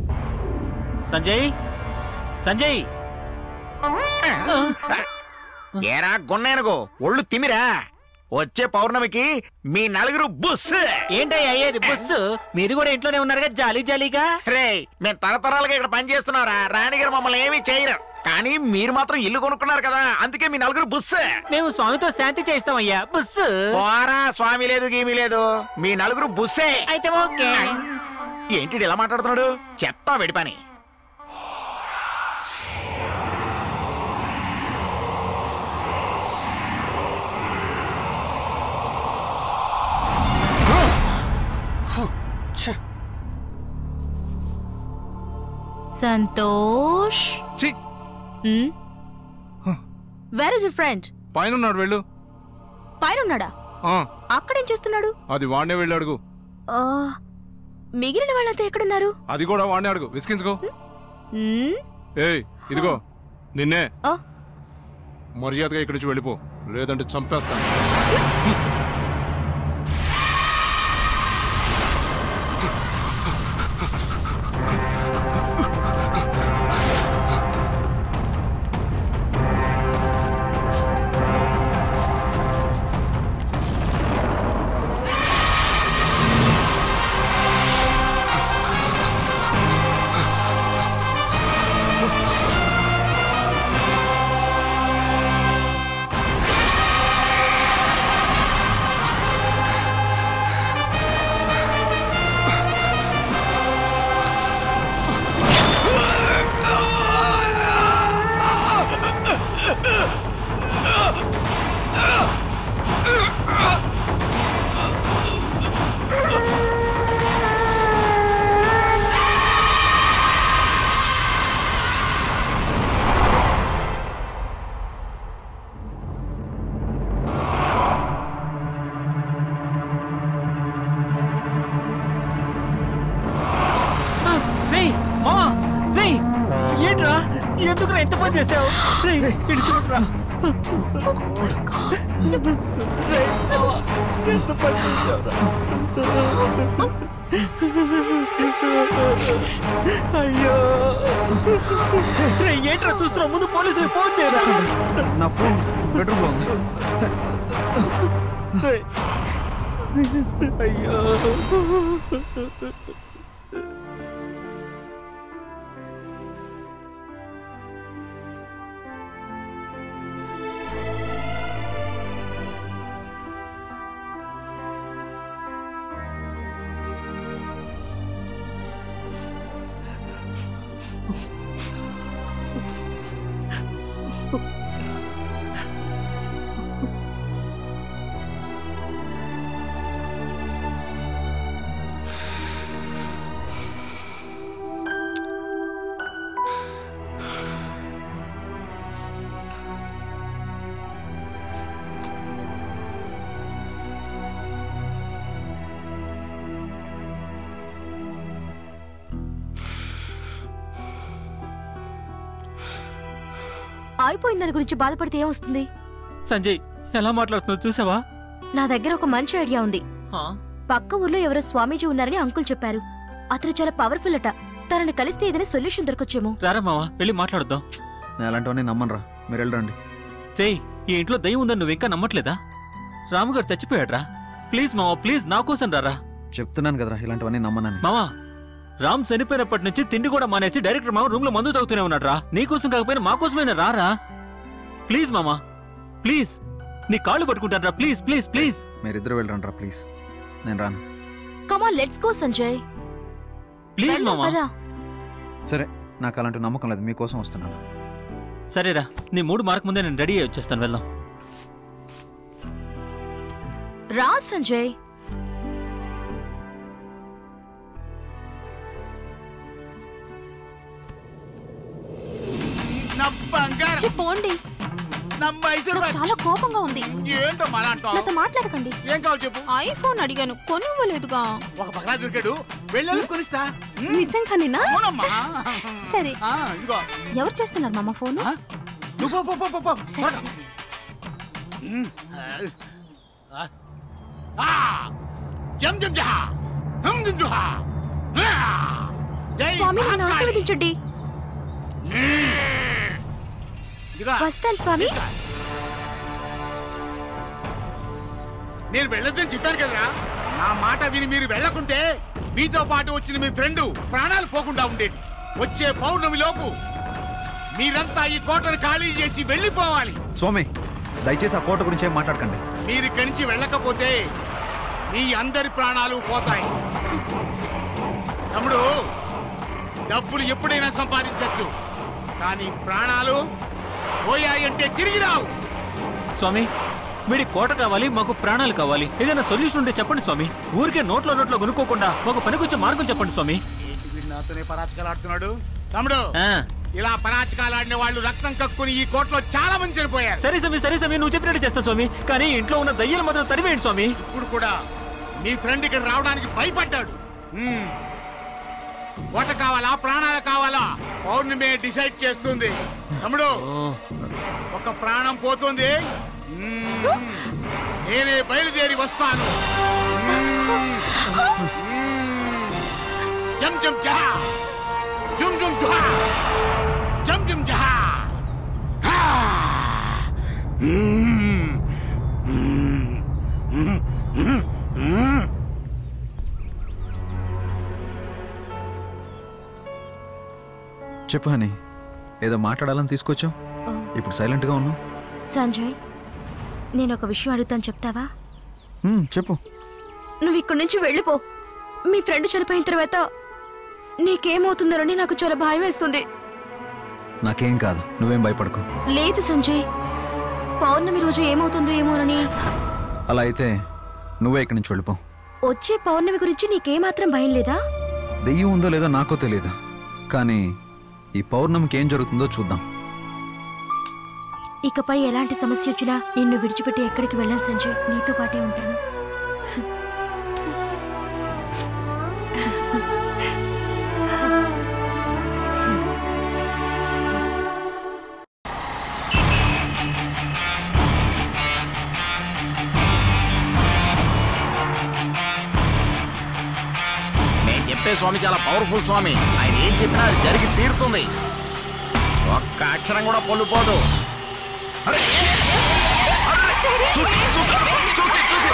సంజయ్ సంజయ్ ఏరా గున్నేనుగో ఒళ్ళు తిమిరా వచ్చే పౌర్ణమికి మీ నలుగురు బుస్ ఏంటయ్యా అయ్యేది బస్సు మీరు కూడా ఇంట్లోనే ఉన్నారుగా జాలీ జాలీగా రే మేము తరతరాలుగా ఇక్కడ పని చేస్తున్నారా రాణిగారు మమ్మల్ని ఏమీ చేయరు కానీ మీరు మాత్రం ఇల్లు కొనుక్కున్నారు కదా అందుకే మీ నలుగురు బుస్ మేము స్వామితో శాంతి చేస్తామయ్యా బస్సు పోరా స్వామి లేదు గీమి లేదు మీ నలుగురు బుస్సే అయితే ఓకే ఏంటి వీడు ఇలా మాట్లాడుతున్నాడు చెప్తా వెడిపని సంతోష్ ఛీ, వేర్ ఇస్ యువర్ ఫ్రెండ్ పైన ఉన్నాడు వెళ్ళు పైన ఉన్నాడా ఆ, అక్కడేం చేస్తున్నాడు అది వాడినే వెళ్ళి అడుగు ఆ, మిగిలిన వాళ్ళంతా ఎక్కడున్నారు అది కూడా వాడినే అడుగు విసిగించుకో మ్మ్? ఏయ్ ఇదిగో నిన్నే ఆ, మర్యాదగా ఇక్కడి నుంచి వెళ్ళిపో లేదంటే చంపేస్తాను రేయ్ మామా రేయ్ ఏంట్రా ఎందుకురా ఎంత పని చేసావు రేయ్ ఇటు చూడరా రేయ్, మావా, ఎంత పని చేసావురా అయ్యో రేయ్ ఏంట్రా చూస్తున్నావు ముందు పోలీసులకు ఫోన్ చేయరా నా ఫోన్ బెడ్రూమ్ లో ఉంది రేయ్. అయ్యో అయిపోయిన దాని గురించి బాధపడితే ఏమొస్తుంది సంజయ్ ఎలా మాట్లాడుతున్నావు చూసావా నా దగ్గర ఒక మంచి ఐడియా ఉంది పక్క ఊర్లో ఎవరో స్వామీజీ ఉన్నారని అంకుల్ చెప్పారు అతను చాలా పవర్ఫుల్ అట తనని కలిస్తే ఏదైనా సొల్యూషన్ దొరకొచ్చేమో రారా మావా వెళ్ళి మాట్లాడుద్దాం నేను అలాంటివన్నీ నమ్మనరా మీరు వెళ్ళండి రేయ్ ఈ ఇంట్లో దయ్యం ఉందని నువ్వు ఇంకా నమ్మట్లేదా రాముగారు చచ్చిపోయాడ్రా ప్లీజ్ మావా ప్లీజ్ నా కోసం రారా చెప్తున్నాను కదరా ఇలాంటివన్నీ నమ్మనని మావా రామ్ చనిపోయినప్పటి నుంచి తిండి కూడా మానేసి డైరెక్టర్ మామ రూమ్ లో మందు తాగుతూనే ఉన్నాడు రా నీకోసం కాకపోయినా మా కోసమైనా రారా ప్లీజ్ మామా ప్లీజ్ నీ కాళ్ళు పట్టుకుంటారా ప్లీజ్ ప్లీజ్ ప్లీజ్ మీరిద్దరు వెళ్ళరండి రా ప్లీజ్ నేను రాను come on let's go Sanjay please వెళ్దాం మామా పద. సరే నాకు అలాంటి నమ్మకం లేదు మీకోసం వస్తున్నాను సరేరా నీ మూడు మార్క్ ముందే నేను రెడీ అయ్యి వచ్చేస్తాను వెళ్దాం రా సంజయ్ నా బంగారం ఛీ, పోండి నా మైసూరు నాకు చాలా కోపంగా ఉంది ఏంటో మళ్ళా అంటావు నాతో మాట్లాడకండి ఏం కావాలి చెప్పు ఐఫోన్ అడిగాను కొనివ్వలేదుగా ఒక పక్కన దొరికాడు వెళ్ళి కొనిస్తా ఉమ్, నిజంగానేనా అవునమ్మా సరే ఆ, ఇదిగో ఎవరు చేస్తున్నారు మామ ఫోన్ ఆ? నువ్వు పో, పో, పో, పో, పో. సరే, పో. ఉమ్, ఆ. ఆ. జం జం జహా హం జం జుహా ఆ. జై స్వామి నన్ను మహాకాళి. ఆశీర్వదించండి ఇదిగో, వస్తాను స్వామి నేను వెళ్ళొద్దని చెప్పాను కదరా నా మాట విని మీరు వెళ్ళకుంటే మీతో పాటు వచ్చిన మీ ఫ్రెండ్ ప్రాణాలు పోకుండా ఉండేది వచ్చే పౌర్ణమి లోపు మీరంతా ఈ కోటను ఖాళీ చేసి వెళ్ళిపోవాలి స్వామి దయచేసి ఆ కోట గురించి ఏం మాట్లాడకండి మీరు ఇక్కడి నుంచి వెళ్ళకపోతే మీ అందరి ప్రాణాలు పోతాయి తమ్ముడు డబ్బులు ఎప్పుడైనా సంపాదించచ్చు కానీ ప్రాణాలు పోయాయంటే తిరిగి రావు స్వామి వీడి కోట కావాలి మాకు ప్రాణాలు కావాలి ఏదైనా సొల్యూషన్ ఉంటే చెప్పండి స్వామి ఊరికే నోట్లో నోట్లో కొనుక్కోకుండా ఒక పనికొచ్చే మార్గం చెప్పండి స్వామి ఏంటి వీడు నాతోనే పరాచకాలు ఆడుతున్నాడు తమ్ముడు ఇలా పరాచకాలు ఆడిన వాళ్ళు రక్తం కక్కుని ఈ కోటలో చాలా మంది చనిపోయారు సరే స్వామి సరే స్వామి నువ్వు చెప్పినట్టు చేస్తా స్వామి కానీ ఇంట్లో ఉన్న దయ్యాలు మాత్రం తరివేయండి స్వామి ఇప్పుడు కూడా మీ ఫ్రెండ్ ఇక్కడ రావడానికి భయపడ్డాడు హ్మ్. కోట కావాలా ప్రాణాలు కావాలా పౌర్ణమి డిసైడ్ చేస్తుంది తమ్ముడు ఒక ప్రాణం పోతుంది మ్మ్. నేనే బయలుదేరి వస్తాను మ్మ్. మ్మ్. జం జం జహా జుమ్ జుమ్ జుహా జం జం జహా హా. మ్మ్. మ్మ్. మ్మ్. మ్మ్. మ్మ్. చెప్పు హని ఏదో మాట్లాడాలని తీసుకొచ్చావు ఇప్పుడు సైలెంట్గా ఉన్నావు సంజయ్ నేను ఒక విషయం అడుగుతాను చెప్తావా హ్మ్, చెప్పు నువ్వు ఇక్కడి నుంచి వెళ్ళిపో మీ ఫ్రెండ్ చనిపోయిన తర్వాత నీకేమవుతుందోనని నాకు చాలా భయం వేస్తుంది నాకేం కాదు నువ్వేం భయపడకు లేదు సంజయ్ పౌర్ణమి రోజు ఏమవుతుందో ఏమోనని అలా అయితే నువ్వే ఇక్కడి నుంచి వెళ్ళిపో వచ్చే పౌర్ణమి గురించి నీకేమాత్రం భయం లేదా దెయ్యం ఉందో లేదో నాకో తెలియదు కానీ ఈ పౌర్ణమికి ఏం జరుగుతుందో చూద్దాం ఇకపై ఎలాంటి సమస్య వచ్చినా నిన్ను విడిచిపెట్టి ఎక్కడికి వెళ్ళాను సంజయ్ నీతో పాటే ఉంటాను నేను చెప్పే స్వామి చాలా పవర్ఫుల్ స్వామి ఆయన ఏం చెప్పినా అది జరిగి తీరుతుంది ఒక్క అక్షరం కూడా పొల్లుపోదు అరే! అరే! చూసి చూసి చూసి చూసి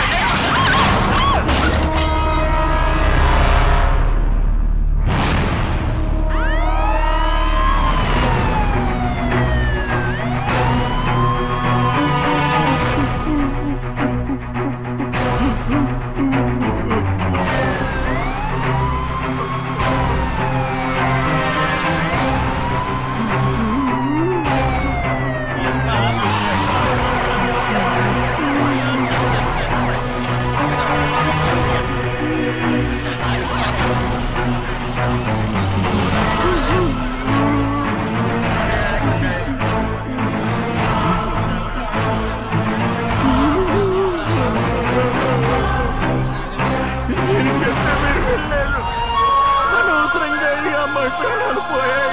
నేను చెప్తే మీరు వెళ్ళలేదు అనవసరంగా ఈ అమ్మాయి ప్రాణాలు పోయాయి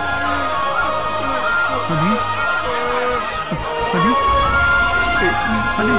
హని హని హని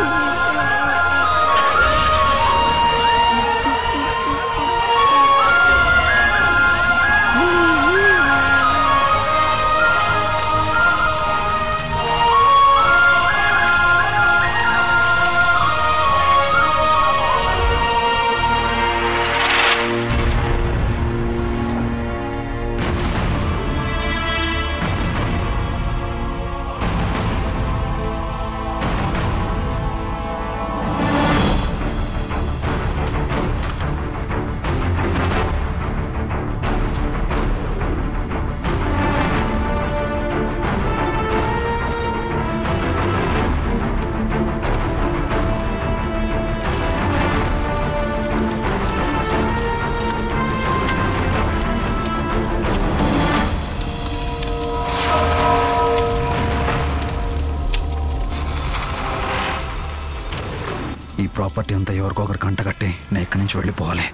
ఈ ప్రాపర్టీ అంతా ఎవరికొకరు కంటగట్టి నేను ఇక్కడి నుంచి వెళ్ళిపోవాలి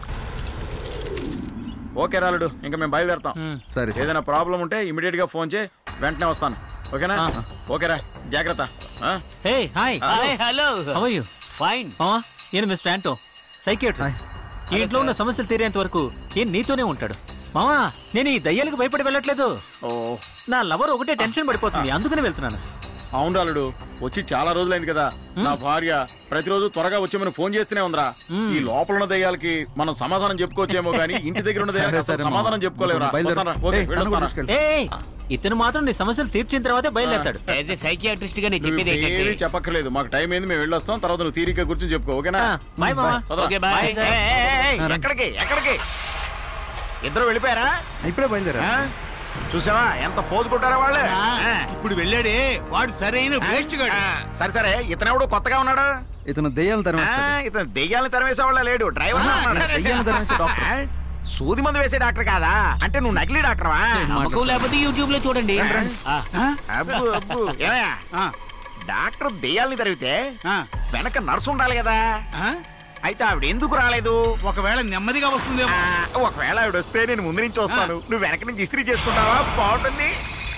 ఓకే రాలుడు ఇంకా మేము బయలుదేరుతాం సరే సరే. ఏదైనా ప్రాబ్లం ఉంటే ఇమీడియట్ గా ఫోన్ చేయి వెంటనే వస్తాను ఓకేనా ఓకేరా జాగ్రత్త ఆ? Hey hi hi hello how are you fine మామా నేను మిస్టర్ ఆంటో సైకియాట్రిస్ట్ ఈ ఇంట్లో ఉన్న సమస్యలు తీరేంత వరకు ఈయన నీతోనే ఉంటాడు మామా నేను ఈ దయ్యాలకు భయపడి వెళ్ళట్లేదు ఓ నా లవర్ ఒకటే టెన్షన్ పడిపోతుంది అందుకనే వెళ్తున్నాను అవును అల్లుడు వచ్చి చాలా రోజులైంది కదా నా భార్య ప్రతిరోజు త్వరగా వచ్చేమని ఫోన్ చేస్తూనే ఉందిరా ఈ లోపల ఉన్న దయ్యాలకి మనం సమాధానం చెప్పుకోవచ్చేమో కానీ ఇంటి దగ్గర ఉన్న దయ్యాలకి అసలు సమాధానం చెప్పుకోలేవురా వస్తానురా. ఓకే, వెళ్ళొస్తానురా. ఏ ఇతను మాత్రం నీ సమస్యలు తీర్చిన తర్వాతే బయలుదేరతాడు యాజ్ ఏ సైకియాట్రిస్ట్ గా నేను నువ్వు చెప్పేది ఏమీ ఏంటంటే చెప్పక్కర్లేదు మాకు టైం ఏంది మేము వెళ్ళొస్తాం తర్వాత నువ్వు తీరిక కూర్చొని చెప్పుకో ఓకేనా బాయ్ మామా పదరా. ఓకే బాయ్ ఏయ్, ఏయ్, ఏయ్, ఎక్కడికి ఎక్కడికి ఇద్దరు వెళ్ళిపోయారా ఇప్పుడే బయలుదేరా ఆ? చూసావా ఎంత ఫోజు కొట్టారా వాళ్ళు ఆ, ఆ. ఇప్పుడు వెళ్ళాడే వాడు సరైన వేస్ట్ గాడు ఆ, సరే సరే ఇతనెవడు కొత్తగా ఉన్నాడు ఇతను దెయ్యాలు ఆ, తరిమేస్తాడు ఇతను దెయ్యాలను తరిమేసేవాళ్ళ లేడు డ్రైవర్ లా ఉన్నాడు. దెయ్యాలను తరిమేసే డాక్టర్ ఆ? సూది మందు వేసే డాక్టర్ కాదా అంటే నువ్వు నకిలీ డాక్టర్వా నమ్మకం లేకపోతే యూట్యూబ్ లో చూడండి ఆ, అబ్బు అబ్బు ఏమయ్యా ఆ, డాక్టర్ దెయ్యాలని తరిగితే ఆ, వెనక నర్సు ఉండాలి కదా ఆ? అయితే ఆవిడ ఎందుకు రాలేదు ఒకవేళ నెమ్మదిగా వస్తుందేమో ఆ, ఒకవేళ ఆవిడ వస్తే నేను ముందు నుంచి వస్తాను నువ్వు వెనక నుంచి ఇస్త్రీ చేసుకుంటావా బాగుంటుంది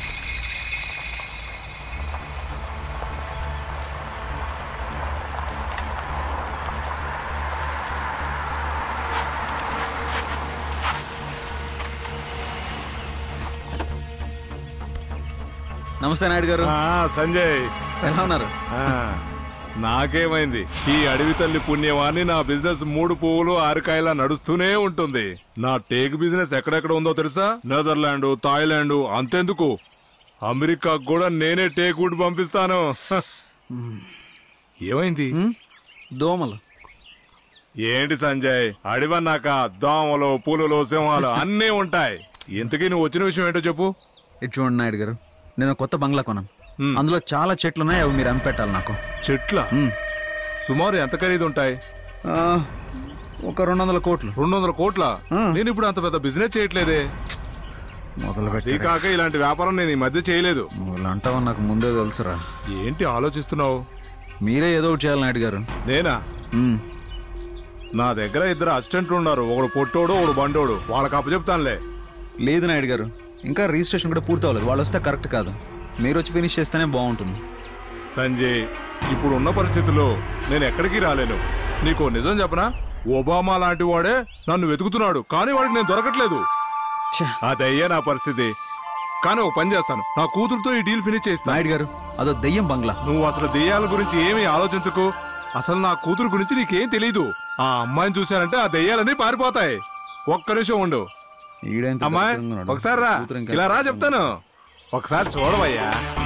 నమస్తే నాయుడు గారు ఆ, సంజయ్ ఎలా ఉన్నారు ఆ, నాకేమైంది ఈ అడవి తల్లి పుణ్యమాన్ని నా బిజినెస్ మూడు పువ్వులు ఆరుకాయలా నడుస్తూనే ఉంటుంది నా టేక్ బిజినెస్ ఎక్కడెక్కడ ఉందో తెలుసా నెదర్లాండ్ థాయిలాండ్ అంతెందుకు అమెరికా కూడా నేనే టేక్ వుడ్ పంపిస్తాను హ. ఏమైంది ఉమ్, దోమలు ఏంటి సంజయ్ అడివన్నాక దోమలు పూలు సింహాలు అన్నీ ఉంటాయి ఇంతకీ నువ్వు వచ్చిన విషయం ఏంటో చెప్పు ఇటు చూడండి నాయుడు గారు నేను కొత్త బంగ్లా కొన్నాను ఉమ్. అందులో చాలా చెట్లు ఉన్నాయి అవి మీరు అమ్మిపెట్టాలి నాకు చెట్ల ఉమ్. సుమారు ఎంత ఖరీదు ఉంటాయి ఆ, ఒక రెండు వందల కోట్లు రెండు వందల కోట్ల ఆ. నేను ఇప్పుడు అంత పెద్ద బిజినెస్ చేయట్లేదే మొదలు అది పెట్టి కాక ఇలాంటి వ్యాపారం నేను ఈ మధ్య చేయలేదు నువ్వు ఇలా అంటావని నాకు ముందే తెలుసురా ఏంటి ఆలోచిస్తున్నావు మీరే ఏదో ఒకటి చేయాలి నాయుడు గారు నేనా ఉమ్, నా దగ్గర ఇద్దరు అసిస్టెంట్లు ఉన్నారు ఒకడు పొట్టోడు ఒకడు బండోడు వాళ్ళకి అప్పచెప్తానులే లేదు నాయుడు గారు ఇంకా రిజిస్ట్రేషన్ కూడా పూర్తి అవ్వలేదు వాళ్ళు వస్తే కరెక్ట్ కాదు మీరు వచ్చి ఫినిష్ చేస్తేనే బాగుంటుంది సంజయ్ ఇప్పుడు ఉన్న పరిస్థితుల్లో నేను ఎక్కడికి రాలేను నీకు నిజం చెప్పనా ఒబామా లాంటి వాడే నన్ను వెతుకుతున్నాడు కానీ వాడికి నేను దొరకట్లేదు ఛే, అదయ్యే నా పరిస్థితి కానీ ఒక పని చేస్తాను నా కూతురుతో ఈ డీల్ ఫినిష్ చేస్తాను నాయుడు గారు అదో దెయ్యం బంగ్లా నువ్వు అసలు దెయ్యాల గురించి ఏమీ ఆలోచించకు అసలు నా కూతురు గురించి నీకేం తెలీదు ఆ అమ్మాయిని చూశానంటే ఆ దెయ్యాలన్నీ పారిపోతాయి ఒక్క నిమిషం ఉండు ఈడేంత అమ్మాయి దరిద్రంగా ఉన్నాడు. ఒకసారి రా కూతురు ఇంకా ఇలా రా చెప్తాను ఒకసారి చూడవయ్యా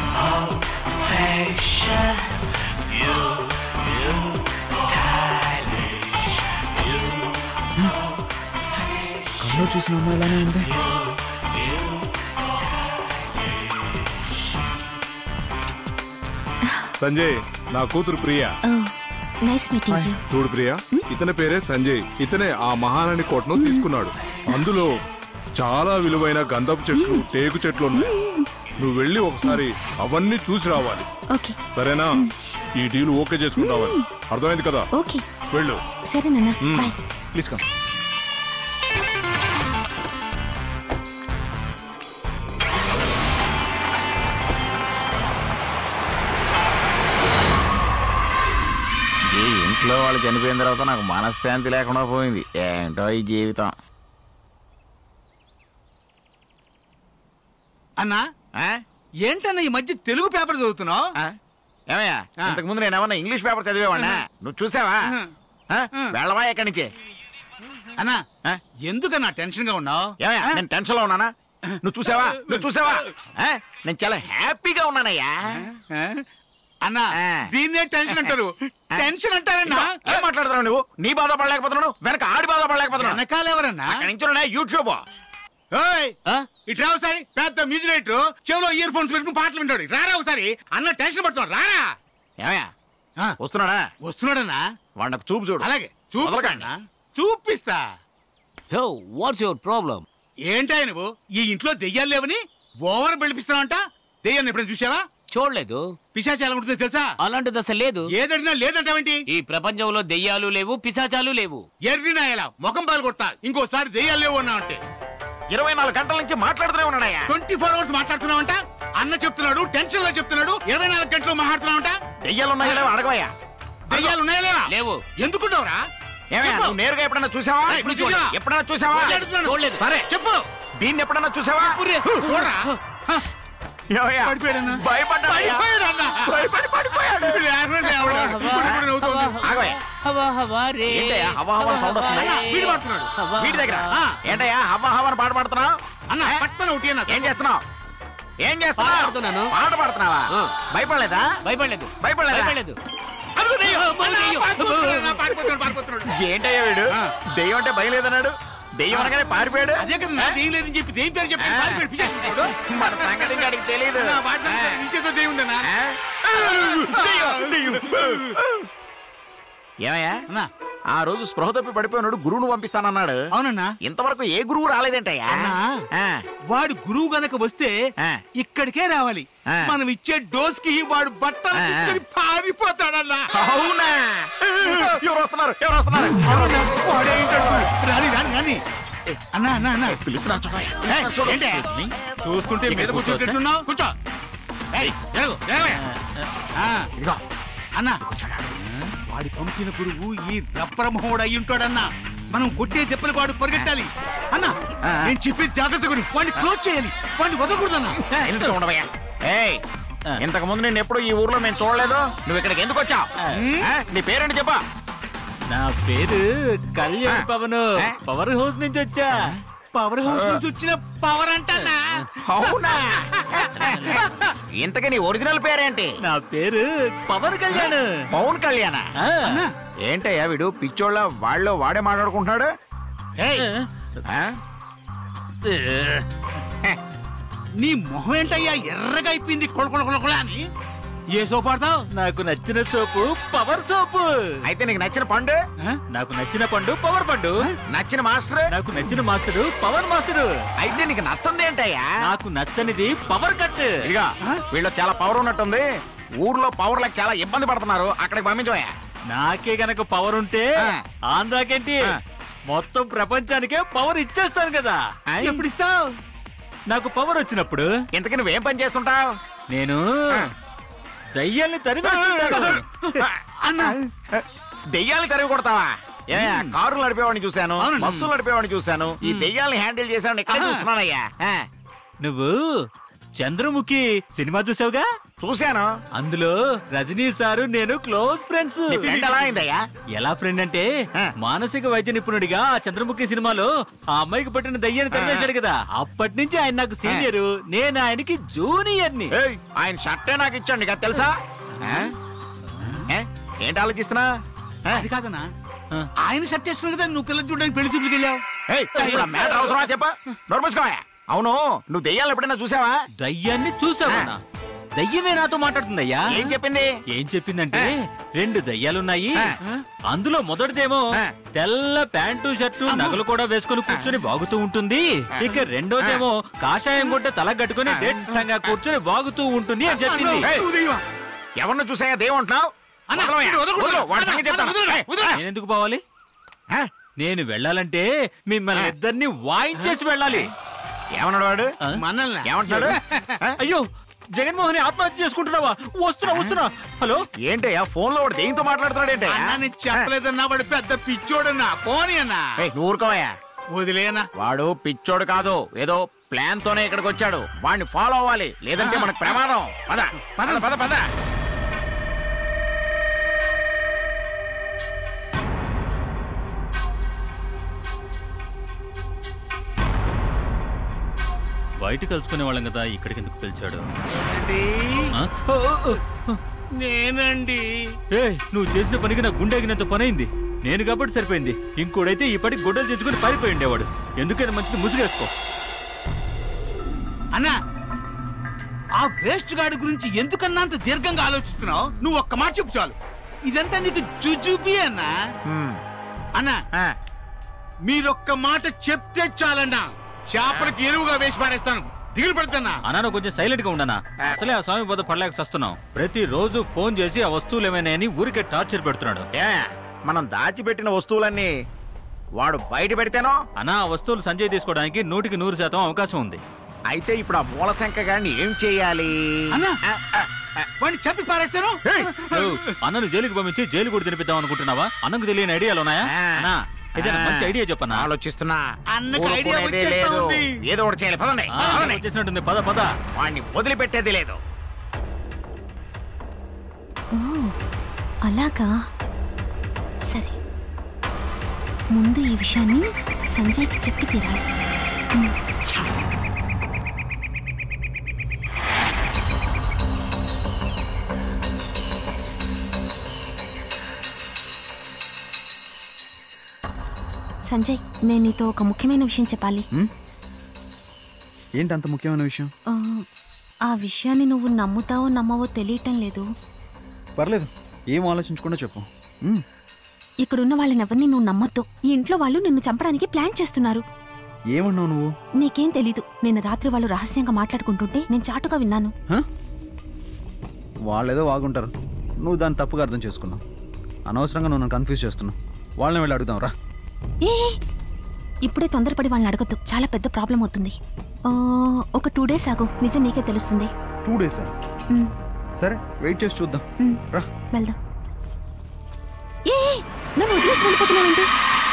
కల్లో చూసిన అమ్మాయి ఇలానే ఉంది సంజయ్ నా కూతురు ప్రియా నైస్ మీటింగ్ యూ చూడు ప్రియా ఇతని పేరే సంజయ్ ఇతనే ఆ మహారాణి కోటను తీసుకున్నాడు అందులో చాలా విలువైన గంధపు చెట్లు టేకు చెట్లు ఉన్నాయి నువ్వు వెళ్ళి ఒకసారి అవన్నీ చూసి రావాలి ఓకే సరేనా ఈ డీల్ ఓకే చేసుకుంటావని అర్థమైంది కదా ఓకే వెళ్ళు సరే నాన్న మ్మ్. బాయ్ ప్లీజ్ కమ్ ఈ ఇంట్లో వాళ్ళు చనిపోయిన తర్వాత నాకు మనశ్శాంతి లేకుండా పోయింది ఏంటో ఈ జీవితం అన్నా ఆ? ఏంటన్నా ఈ మధ్య తెలుగు పేపర్ చదువుతున్నావు ఆ? ఏమయ్యా ఆ. ఇంతకు ముందు నేను ఏమన్నా ఇంగ్లీష్ పేపర్ చదివేవాడినా నువ్వు చూసావా ఆ? వెళ్ళవా ఎక్కడి నుంచి అన్నా ఆ? ఎందుకన్నా టెన్షన్ గా ఉన్నావు ఏమయ్యా నేను టెన్షన్ లో ఉన్నానా నువ్వు చూసావా నువ్వు చూసావా ఆ? నేను చాలా హ్యాపీగా ఉన్నానయ్యా అన్నా ఆ. దీన్నే టెన్షన్ అంటారు టెన్షన్ అంటారన్నా ఏం మాట్లాడుతున్నావు నువ్వు నీ బాధపడలేకపోతున్నావు వెనక ఆడి బాధపడలేకపోతున్నావు వెనకాల ఎవరన్నా అక్కడి నుంచి ఉన్నాయి యూట్యూబ్ ఓయ్ ఆ? ఇట్లా ఒకసారి పెద్ద మ్యూజిక్ డైరెక్టర్ చెవిలో ఇయర్ ఫోన్స్ పెట్టుకుని పాటలు వింటాడు రారా ఒకసారి అన్న టెన్షన్ పడుతున్నాడు రారా ఏమయ్యా ఆ, వస్తున్నాడా వస్తున్నాడన్నా వాడు నాకు చూపు చూడు అలాగే వదలకండి. చూపిస్తా చూపిస్తా హో వాట్స్ యువర్ ప్రాబ్లం ఏంటా నువ్వు ఈ ఇంట్లో దెయ్యాలు లేవని ఓవర్ బెళిపిస్తున్నావంట దెయ్యాన్ని ఎప్పుడైనా చూసావా చూడలేదు పిశాచి ఎలా ఉంటుందో తెలుసా అలాంటి దశ లేదు ఏదడినా లేదంటావేంటి ఈ ప్రపంచంలో దెయ్యాలు లేవు పిశాచాలు లేవు ఎర్రినా ఎలా ముఖం పాలు కొడతా ఇంకోసారి దెయ్యాలు లేవు అన్నా అంటే ఇరవై నాలుగు గంటల నుంచి మాట్లాడుతూనే ఉన్నాడయ్యా ట్వంటీ ఫోర్ అవర్స్ మాట్లాడుతున్నావంట అన్న చెప్తున్నాడు టెన్షన్ లో చెప్తున్నాడు ఇరవై నాలుగు గంటలు మాట్లాడుతున్నావంట దెయ్యాలు ఉన్నాయా లేవా అడగవయ్యా దెయ్యాలు ఉన్నాయా లేవా లేవు ఎందుకుంటావురా ఏమయ్యా చెప్పు. నువ్వు నేరుగా ఎప్పుడన్నా చూసావా ఏయ్, ఇప్పుడు చూసావా? ఎప్పుడన్నా చూసావా మాట్లాడుతున్నాను. చూడలేదు. సరే చెప్పు దీన్ని ఎప్పుడన్నా చూసావా ఊరే, చూడరా హ, ఏమయ్యా? పడిపోయాడన్నా. భయపడ్డాడయ్యా. పడిపోయాడన్నా. భయపడి పడిపోయాడు లేవడం, లేవడం. గుడి గుడి నవ్వుతోంది. ఆగవయ్యా. హవా హవా రే ఏంటయ్యా హవా హవా సౌండ్ వస్తుంది అన్నా, వీడు పాడుతున్నాడు. హవా వీటి దగ్గర ఆ. ఏంటయ్యా హవా హవాని పాట పాడుతున్నావు అన్న పట్టణ ఒకటి అన్న ఏం చేస్తున్నావు ఏం చేస్తున్నావు పాడుతున్నాను. పాట పాడుతున్నావా ఆ. భయపడలేదా భయపడలేదు భయపడలేదా భయపడలేదు అదిగో దెయ్యం. అమ్మా, అన్నా, దెయ్యం. పారిపోతున్నాడు, అన్నా, పారిపోతున్నాడు, పారిపోతున్నాడు. ఏంటయ్యా వీడు ఆ. దెయ్యం అంటే భయం లేదన్నాడు దెయ్యం అనగానే పారిపోయాడు అదే కదా నా దెయ్యం లేదని చెప్పి దెయ్యం పేరు చెప్పి ఆ. పారిపోయాడు పిశాచుడు. మన సంగతి వాడికి తెలియదు నా బాధ్యత నిలిచేదో దెయ్యం ఉందన్నా ఏమయ్యా అన్నా ఆ రోజు స్పృహ తప్పి పడిపోయినాడు గురువును పంపిస్తానన్నాడు అవునన్నా ఇంతవరకు ఏ గురువు రాలేదేంటయ్యా అన్నా. ఆ, వాడు గురువు గనక వస్తే ఆ. ఇక్కడికే రావాలి ఆ. మనం ఇచ్చే డోస్ కి వాడు బట్టలు ఆ. తీసుకొని పారిపోతాడన్నా అవునా ఎవరు వస్తున్నారు ఎవరు వస్తున్నారు అవునా? వాడే ఉంటాడు. రాని రాని రాని అన్నా అన్నా అన్నా పిలుస్తున్నారు చూడయ్యా. ఏయ్, చూడు. ఏంటే? చూస్తుంటే మీద కూర్చోబెట్టున్నావు కూర్చో ఏయ్, జరగు, జరగవయ్యా. ఆ, ఇదిగో అన్నా వాడి పంపిన గురువు ఈ రబ్బరమోహుడు అయి ఉంటాడన్నా మనం కొట్టే దెబ్బలు వాడు పరిగెట్టాలి అన్నా ఆ. నేను చెప్పేది జాగ్రత్త గురి వాడిని క్లోజ్ చేయాలి వాడిని వదలకూడదన్నా సైలెంట్గా ఉండవయ్యా ఏయ్ ఇంతకు ముందు నేను ఎప్పుడు ఈ ఊర్లో మేము చూడలేదు నువ్వు ఇక్కడికి ఎందుకు వచ్చావు నీ పేరేంటి చెప్పా నా పేరు కళ్యాణ్ ఆ. పవన్ ఆ. పవర్ హౌస్ నుంచి వచ్చా పవర్ హౌస్ నుంచి వచ్చిన పవర్ అంటన్నా అవునా ఇంతకీ నీ ఒరిజినల్ పేరేంటి నా పేరు పవన్ కళ్యాణ్ పవన్ కళ్యాణ ఆ. ఏంటయ్యా వీడు పిచ్చోళ్ళ వాళ్ళు వాడే మాట్లాడుకుంటున్నాడు ఏయ్, ఆ? నీ మొహం ఏంటయ్యా ఎర్రగా అయిపోయింది కొల కొల కొల కొల అని ఏ సోపు ఆడతావు నాకు నచ్చిన సోపు పవర్ సోపు అయితే నీకు నచ్చిన పండు నాకు నచ్చిన పండు పవర్ పండు నచ్చిన మాస్టర్ నాకు నచ్చిన మాస్టరు పవర్ మాస్టరు అయితే నీకు నచ్చంది ఏంటయ్యా నాకు నచ్చనిది పవర్ కట్ ఇదిగా వీళ్ళు చాలా పవర్ ఉన్నట్టుంది ఊర్లో పవర్ లకి చాలా ఇబ్బంది పడుతున్నారు అక్కడికి పంపించవయ్యా నాకే గనక పవర్ ఉంటే ఆ. ఆంధ్రాకేంటి ఆ. మొత్తం ప్రపంచానికే పవర్ ఇచ్చేస్తాను కదా ఎప్పుడు ఇస్తావు నాకు పవర్ వచ్చినప్పుడు ఇంతకీ నువ్వేం పని చేస్తుంటావు నేను ఆ. దయ్యాల్ని తరిమేస్తుంటాను అన్నా దెయ్యాలు తరిగి కొడతావా ఏ కారులు నడిపేవాడిని చూశాను అవునండి. బస్సులు నడిపేవాడిని చూశాను ఈ దెయ్యాల్ని హ్యాండిల్ చేశాను ఇక్కడే ఆహా. చూస్తున్నానయ్యా ఆ, నువ్వు చంద్రముఖి సినిమా చూసావుగా చూశాను అందులో రజనీ సారు నేను క్లోజ్ ఫ్రెండ్స్ నీ ఫ్రెండ్ ఎలా అయిందయ్యా ఎలా ఫ్రెండ్ అంటే ఆ. మానసిక వైద్య నిపుణుడిగా ఆ చంద్రముఖి సినిమాలో ఆ అమ్మాయికి పట్టిన దయ్యాన్ని తరిమేశాడు కదా అప్పటి నుంచి ఆయన నాకు సీనియర్ నేను ఆయనకి జూనియర్ ని ఏయ్, ఆయన షర్టే నాకు ఇచ్చండి కదా తెలుసా ఆ? ఏ? ఏంటి ఆలోచిస్తున్నా ఆ? అది కాదన్నా ఆ. ఆయన షర్ట్ వేసుకుని కదా నువ్వు పిల్లలు చూడడానికి పెళ్లి చూపులకు వెళ్ళావు ఏయ్, ఇప్పుడు ఆ మ్యాటర్ అవసరమా చెప్పా నోర్మూసుకోవా అవును నువ్వు దెయ్యాలు ఎప్పుడైనా చూసావా దయ్యాన్ని చూసావా దయ్యమే నాతో మాట్లాడుతుందయ్యా ఏం చెప్పింది ఏం చెప్పిందంటే రెండు దయ్యాలున్నాయి ఆ. అందులో మొదటిదేమో ఆ. తెల్ల ప్యాంటు షర్టు నగలు కూడా వేసుకుని కూర్చొని బాగుతూ ఉంటుంది ఇక రెండోదేమో కాషాయం గుడ్డ తల కట్టుకుని దిట్టంగా కూర్చొని బాగుతూ ఉంటుంది అని చెప్పింది ఏయ్, నువ్వు దెయ్యమా? ఎవరిని చూసాయా దేవంటున్నావు అన్నా, వదలవయ్యా, వీడు వదలకూడదు. వదలు, వాడి అన్నా, సంగతి చెప్తాను. అన్నా, వదలరా, ఏయ్, వదలరా. నేను ఎందుకు పోవాలి ఆ? నేను వెళ్ళాలంటే మిమ్మల్ని ఇద్దరిని వాయించేసి వెళ్ళాలి ఏమన్నాడు వాడు ఆ? మనల్ని ఏమంటున్నాడు ఆ? అయ్యో జగన్మోహన్ ఆత్మహత్య చేసుకుంటున్నావా వస్తున్నా వస్తున్నా హలో ఏంటయ్యా ఫోన్ లో వాడు దేంతో మాట్లాడుతున్నాడు ఏంటి అన్నా నేను చెప్పలేదన్నా వాడు పెద్ద పిచ్చోడన్నా పోనీ అన్నా నువ్వు ఊరుకోవయ్యా వదిలేనా వాడు పిచ్చోడు కాదు ఏదో ప్లాన్ తోనే ఇక్కడికి వచ్చాడు వాడిని ఫాలో అవ్వాలి లేదంటే మనకు ప్రమాదం పద పద పద పద బయట కలుసుకునే వాళ్ళం కదా ఇక్కడికి ఎందుకు పిలిచాడు నేనండి ఆ? ఓ, ఓ, ఓ. నేనండి ఏయ్, నువ్వు చేసిన పనికి నా గుండె ఆగినంత పని అయింది నేను కాబట్టి సరిపోయింది ఇంకోడైతే ఈ పని గుడ్డలు తెచ్చుకుని పారిపోయి ఉండేవాడు ఎందుకైనా మంచిది ముసుగేసుకో అన్నా ఆ వేస్ట్ గాడి గురించి ఎందుకన్నా అంత దీర్ఘంగా ఆలోచిస్తున్నావు నువ్వు ఒక్క మాట చెప్పు చాలు ఇదంతా నీకు జుజుబి అన్నా హ్మ్. అన్నా ఆ, మీరొక్క మాట చెప్తే చాలన్నా చేపలకి ఎరువుగా వేసి పారేస్తాను దిగులు పడుతున్నా అన్నాను కొంచెం సైలెంట్ గా ఉండనా అసలే ఆ స్వామి పోత పడలేక వస్తున్నాం ప్రతి రోజు ఫోన్ చేసి ఆ వస్తువులు ఏమైనాయని ఊరికే టార్చర్ పెడుతున్నాడు ఏ మనం దాచిపెట్టిన వస్తువులన్నీ వాడు బయట పెడితేనో అన్నా ఆ వస్తువులు సంజయ్ తీసుకోవడానికి నూటికి నూరు శాతం అవకాశం ఉంది అయితే ఇప్పుడు ఆ మూలశంక గారిని ఏం చేయాలి అన్నా. ఆ, ఆ, ఆ. వాడిని చంపి పారేస్తాను ఏయ్, ఓ, అన్నను జైలుకి పంపించి జైలు కూడా తినిపిద్దాం అనుకుంటున్నావా అన్నకు తెలియని ఐడియాలు ఉన్నాయా ఆ. అన్నా ఏదైనా మంచి ఐడియా చెప్పనా ఆలోచిస్తున్నా అన్నకి ఐడియా ఊరుకునేదే వచ్చేస్తా లేదు. ఉంది. ఏదో ఒకటి చేయాలి పదండి ఆ, పదండి. వచ్చేసినట్టుంది పద పద వాడిని వదిలిపెట్టేది లేదు ఓ అలాగా సరే ముందు ఈ విషయాన్ని సంజయ్కి చెప్పి తీరాలి ఉమ్. సంజయ్ నేను నీతో ఒక ముఖ్యమైన విషయం చెప్పాలి ఏంటి అంత ముఖ్యమైన విషయం ఆ, ఆ విషయాన్ని నువ్వు నమ్ముతావో నమ్మవో తెలియటం లేదు పర్లేదు ఏం ఆలోచించకుండా చెప్పు మ్మ్. ఇక్కడున్న వాళ్ళని ఎవరిని నువ్వు నమ్మొద్దు ఈ ఇంట్లో వాళ్ళు నిన్ను చంపడానికి ప్లాన్ చేస్తున్నారు ఏమన్నావు నువ్వు నీకేం తెలీదు నిన్న రాత్రి వాళ్ళు రహస్యంగా మాట్లాడుకుంటుంటే నేను చాటుగా విన్నాను హ? వాళ్ళేదో వాగుంటారు నువ్వు దాన్ని తప్పుగా అర్థం చేసుకున్నావు అనవసరంగా నువ్వు నన్ను కన్ఫ్యూజ్ చేస్తున్నావు వాళ్ళని వెళ్ళి అడుగుదాం రా ఏ ఇప్పుడే తొందరపడి వాళ్ళని అడగద్దు చాలా పెద్ద ప్రాబ్లం అవుతుంది ఆ, ఒక టూ డేస్ ఆగు నిజం నీకే తెలుస్తుంది టూ డేసా ఉమ్, సరే వెయిట్ చేసి చూద్దాం ఉమ్, రా వెళ్దాం ఏ ఏ, నన్ను వదిలేసి వెళ్ళిపోతున్నావేంటి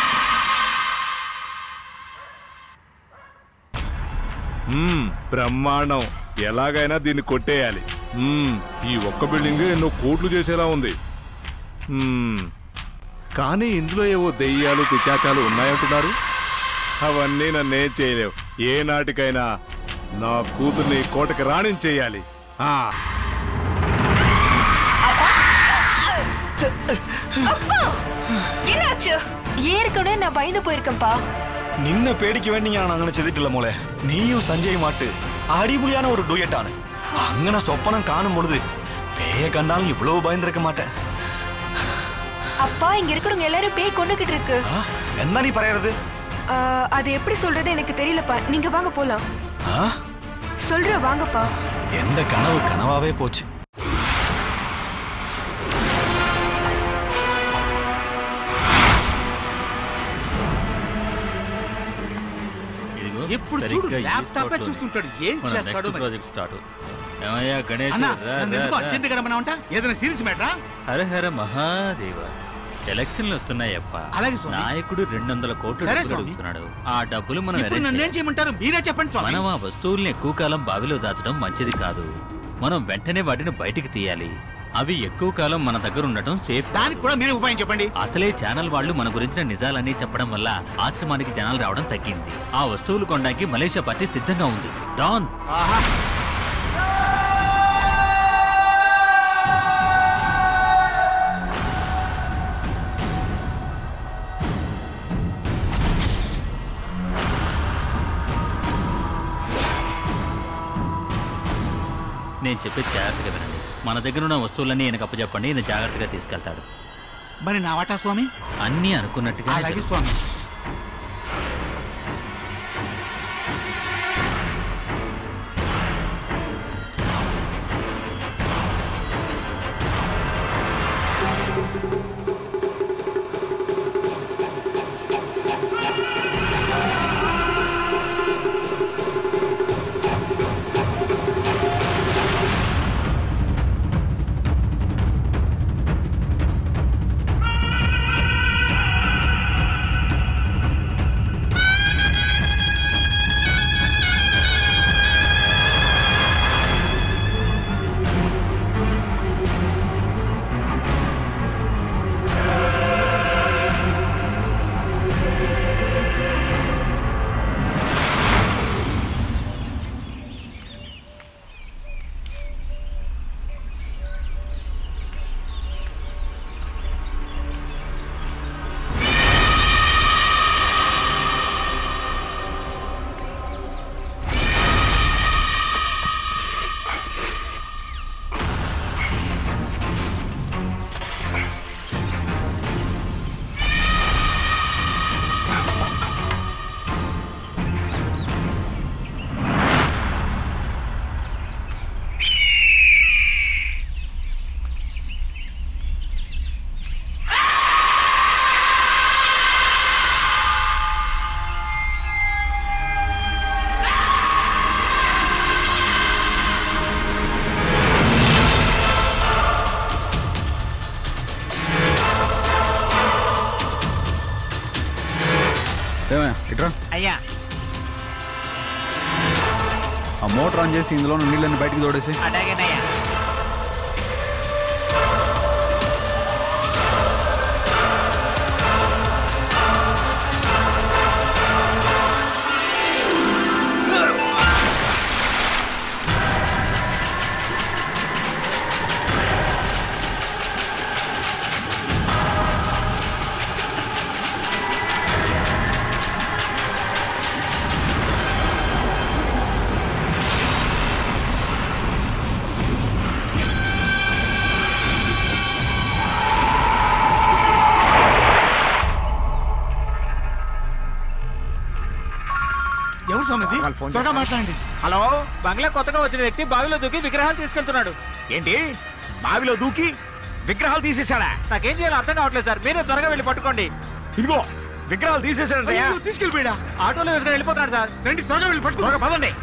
మ్మ్, బ్రహ్మాండం ఎలాగైనా దీన్ని కొట్టేయాలి మ్మ్, ఈ ఒక్క బిల్డింగ్ ఎన్నో కోట్లు చేసేలా ఉంది మ్మ్, కానీ ఇందులో ఏవో దెయ్యాలు పిచాచాలు ఉన్నాయంటున్నారు అవన్నీ నన్నేం చేయలేవు ఏ నాటికైనా నా కూతుర్ని కోటకి రాణించేయాలి ఆ என்னாச்சு ஏற்கனவே நான் பயந்து போயிருக்கேன்ப்பா நின்ன பேடிக்க வேண்டி நான் അങ്ങനെ ചെയ്തിട്ടില്ല മോളെ നീയും സഞ്ജയുമായിട്ട് അടിപൊളിயான ഒരു ഡുയറ്റ് ആണ് അങ്ങനെ സ്വപ്നം കാണും പൊழுது പേയെ കണ്ടാലും ഇவ்வளவு பயந்திருக்க மாட்டேன் அப்பா இங்க இருக்கிறவங்க எல்லாரும் பேய் கொண்டுகிட்டு இருக்கு ஆ? என்ன நீ പറയരുത് ஆ, அது எப்படி சொல்றது எனக்கு தெரியலப்பா நீங்க வாங்க போலாம் ആ? சொல்ற வாங்கப்பா എന്റെ കനവ് കനവാവേ പോச்சு ఇదిగో, ఎప్పుడు సరిగ్గా చూడు ఈ ల్యాప్టాప్ spot లోనే. చూస్తుంటాడు ఏం మన చేస్తాడో next మరి. ప్రాజెక్ట్ స్టార్ట్ ఏమయ్యా గణేష్ అన్న రా, నన్ను రా, ఎందుకు రా. అర్జెంట్ గా రమ్మన్నావంట ఏదైనా సీరియస్ మ్యాటరా హర హర మహాదేవ ఎలక్షన్లు వస్తున్నాయప్ప అలాగే స్వామి. నాయకుడు రెండు వందల కోట్లు సరే డబ్బులు స్వామి. అడుగుతున్నాడు ఆ డబ్బులు మనం ఇప్పుడు arrange నన్ను ఏం చేయాలి. చేయమంటారు మీరే చెప్పండి స్వామి మనం ఆ వస్తువుల్ని ఎక్కువ కాలం బావిలో దాచడం మంచిది కాదు మనం వెంటనే వాటిని బయటికి తీయాలి అవి ఎక్కువ కాలం మన దగ్గర ఉండటం సేఫ్ దానికి కూడా మీరే ఉపాయం చెప్పండి అసలే ఛానల్ వాళ్ళు మన గురించిన నిజాలన్నీ చెప్పడం వల్ల ఆశ్రమానికి జనాలు రావడం తగ్గింది ఆ వస్తువులు కొనడానికి మలేషియా పార్టీ సిద్ధంగా ఉంది డాన్ ఆహా నేను చెప్పేది జాగ్రత్తగా వినండి మన దగ్గర ఉన్న వస్తువులన్నీ ఈయనకు అప్పచెప్పండి ఈయన జాగ్రత్తగా తీసుకెళ్తాడు మరి నా వాటా స్వామి అన్నీ అనుకున్నట్టుగా అలాగే స్వామి అయ్యా ఆ మోటార్ ఆన్ చేసి ఇందులో ఉన్న నీళ్ళని బయటికి తోడేసి అటాగేనయ్యా ఎవరు సమ్మది త్వరగా మాట్లాడండి హలో బంగ్లా కొత్తగా వచ్చిన వ్యక్తి బావిలో దూకి విగ్రహాలు తీసుకెళ్తున్నాడు ఏంటి బావిలో దూకి విగ్రహాలు తీసేశాడా నాకేం చేయాలో అర్థం కావట్లేదు సార్ మీరే త్వరగా వెళ్ళి పట్టుకోండి ఇదిగో విగ్రహాలు తీసేశాడంటయ్యా అయ్యో, తీసుకెళ్ళిపోయాడా ఆటోలో వేసుకొని వెళ్ళిపోతాడు సార్ రండి త్వరగా వెళ్ళి పట్టుకో త్వరగా పదండి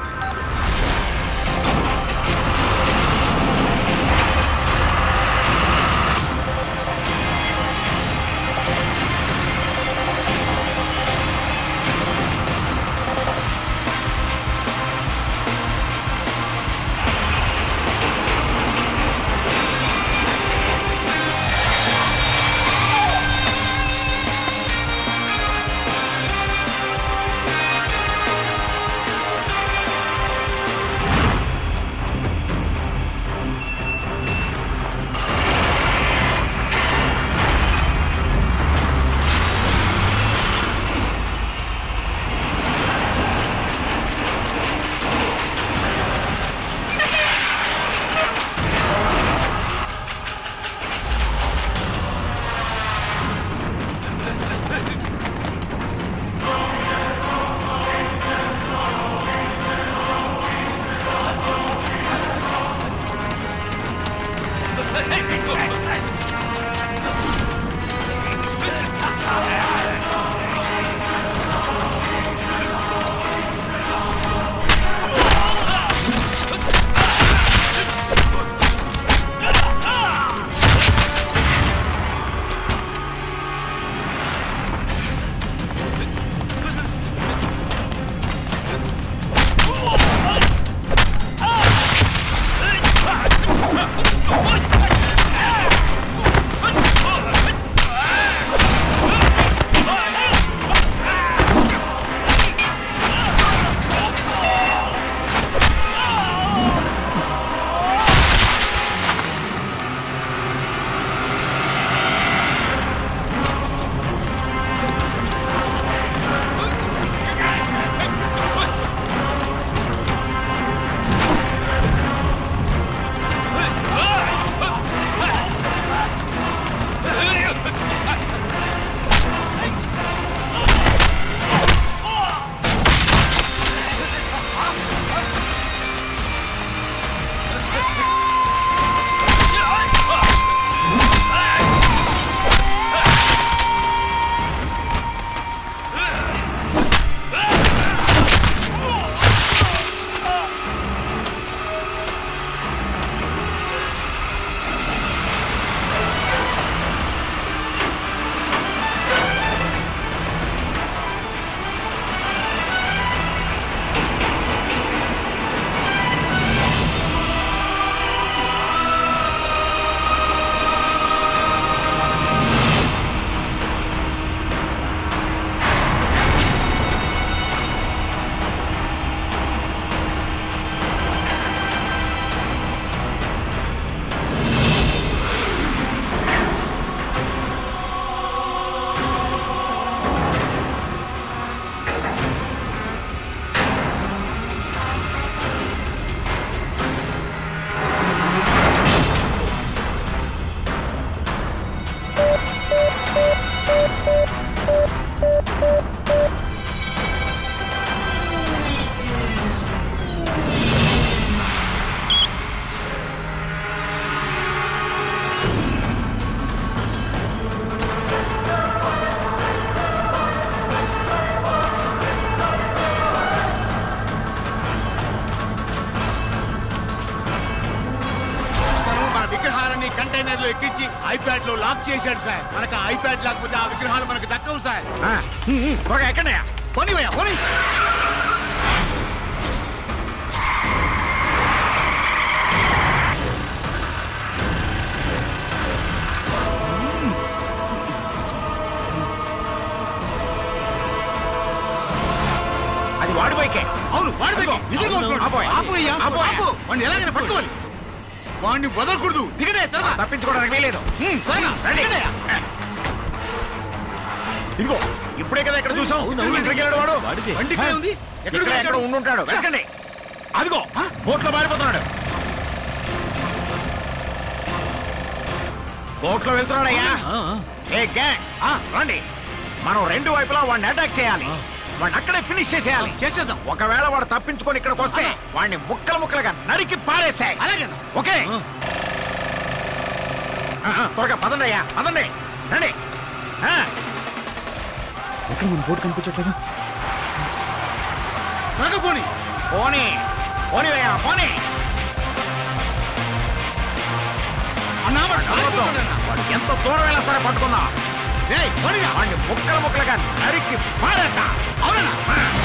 మన విగ్రహాలని కంటైనర్ లో ఎక్కించి ఐప్యాడ్ లో లాక్ చేశాడు సార్ మనకు ఐప్యాడ్ లేకపోతే ఆ విగ్రహాలు మనకు దక్కవు సార్ త్వరగా ఎక్కడయ్యా పోనీవయ్యా పోనీ అది వాడి బైకే అవును వాడి బైక్ ఎదురుగా వస్తున్నాడు ఆపోయ్. ఆపు అయ్యా ఆపోయ్. ఆపు వాడిని ఎలాగైనా పట్టుకోవాలి వాడిని వదలకూడదు దిగడే త్వరగా తప్పించుకోవడానికి వీలేదు హ్మ్, త్వరగా రండి. దిగడయ్యా. ఇదిగో ఇప్పుడే కదా ఇక్కడ చూసాం ఎక్కడికి వెళ్ళాడు వాడు బండి ఇక్కడే ఉంది ఎక్కడ ఇక్కడ ఎక్కడ ఉండుంటాడు వెతకండి అదిగో బోట్లో మారిపోతున్నాడు బోట్లో వెళ్తున్నాడయ్యా ఏ గ్యాంగ్ రండి మనం రెండు వైపులా వాడిని అటాక్ చేయాలి వాడిని అక్కడే ఫినిష్ చేసేయాలి చేసేద్దాం ఒకవేళ వాడు తప్పించుకొని ఇక్కడికి వస్తే వాడిని ముక్కలు ముక్కలుగా నరికి పారేసాయి అలాగే ఓకే ఆ, ఆ, త్వరగా పదండి అయ్యా పదండి రండి ఆ, ఎక్కడ మన బోట్ కనిపించట్లేదు త్వరగా పోనీ పోనీ పోనీ అయ్యా పోనీ అన్నా వాడు నమ్మొద్దు. పారిపోతున్నాడన్నా. వాడు ఎంత దూరం వెళ్ళా సరే పట్టుకుందా ఏయ్, పోనీగా. వాడిని ముక్కలు ముక్కలుగా నరికి పారేట అవునన్నా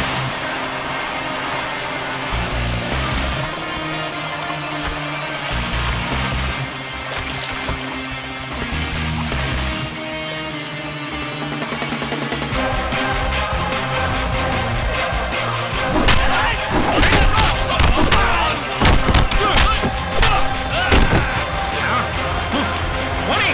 పోనీ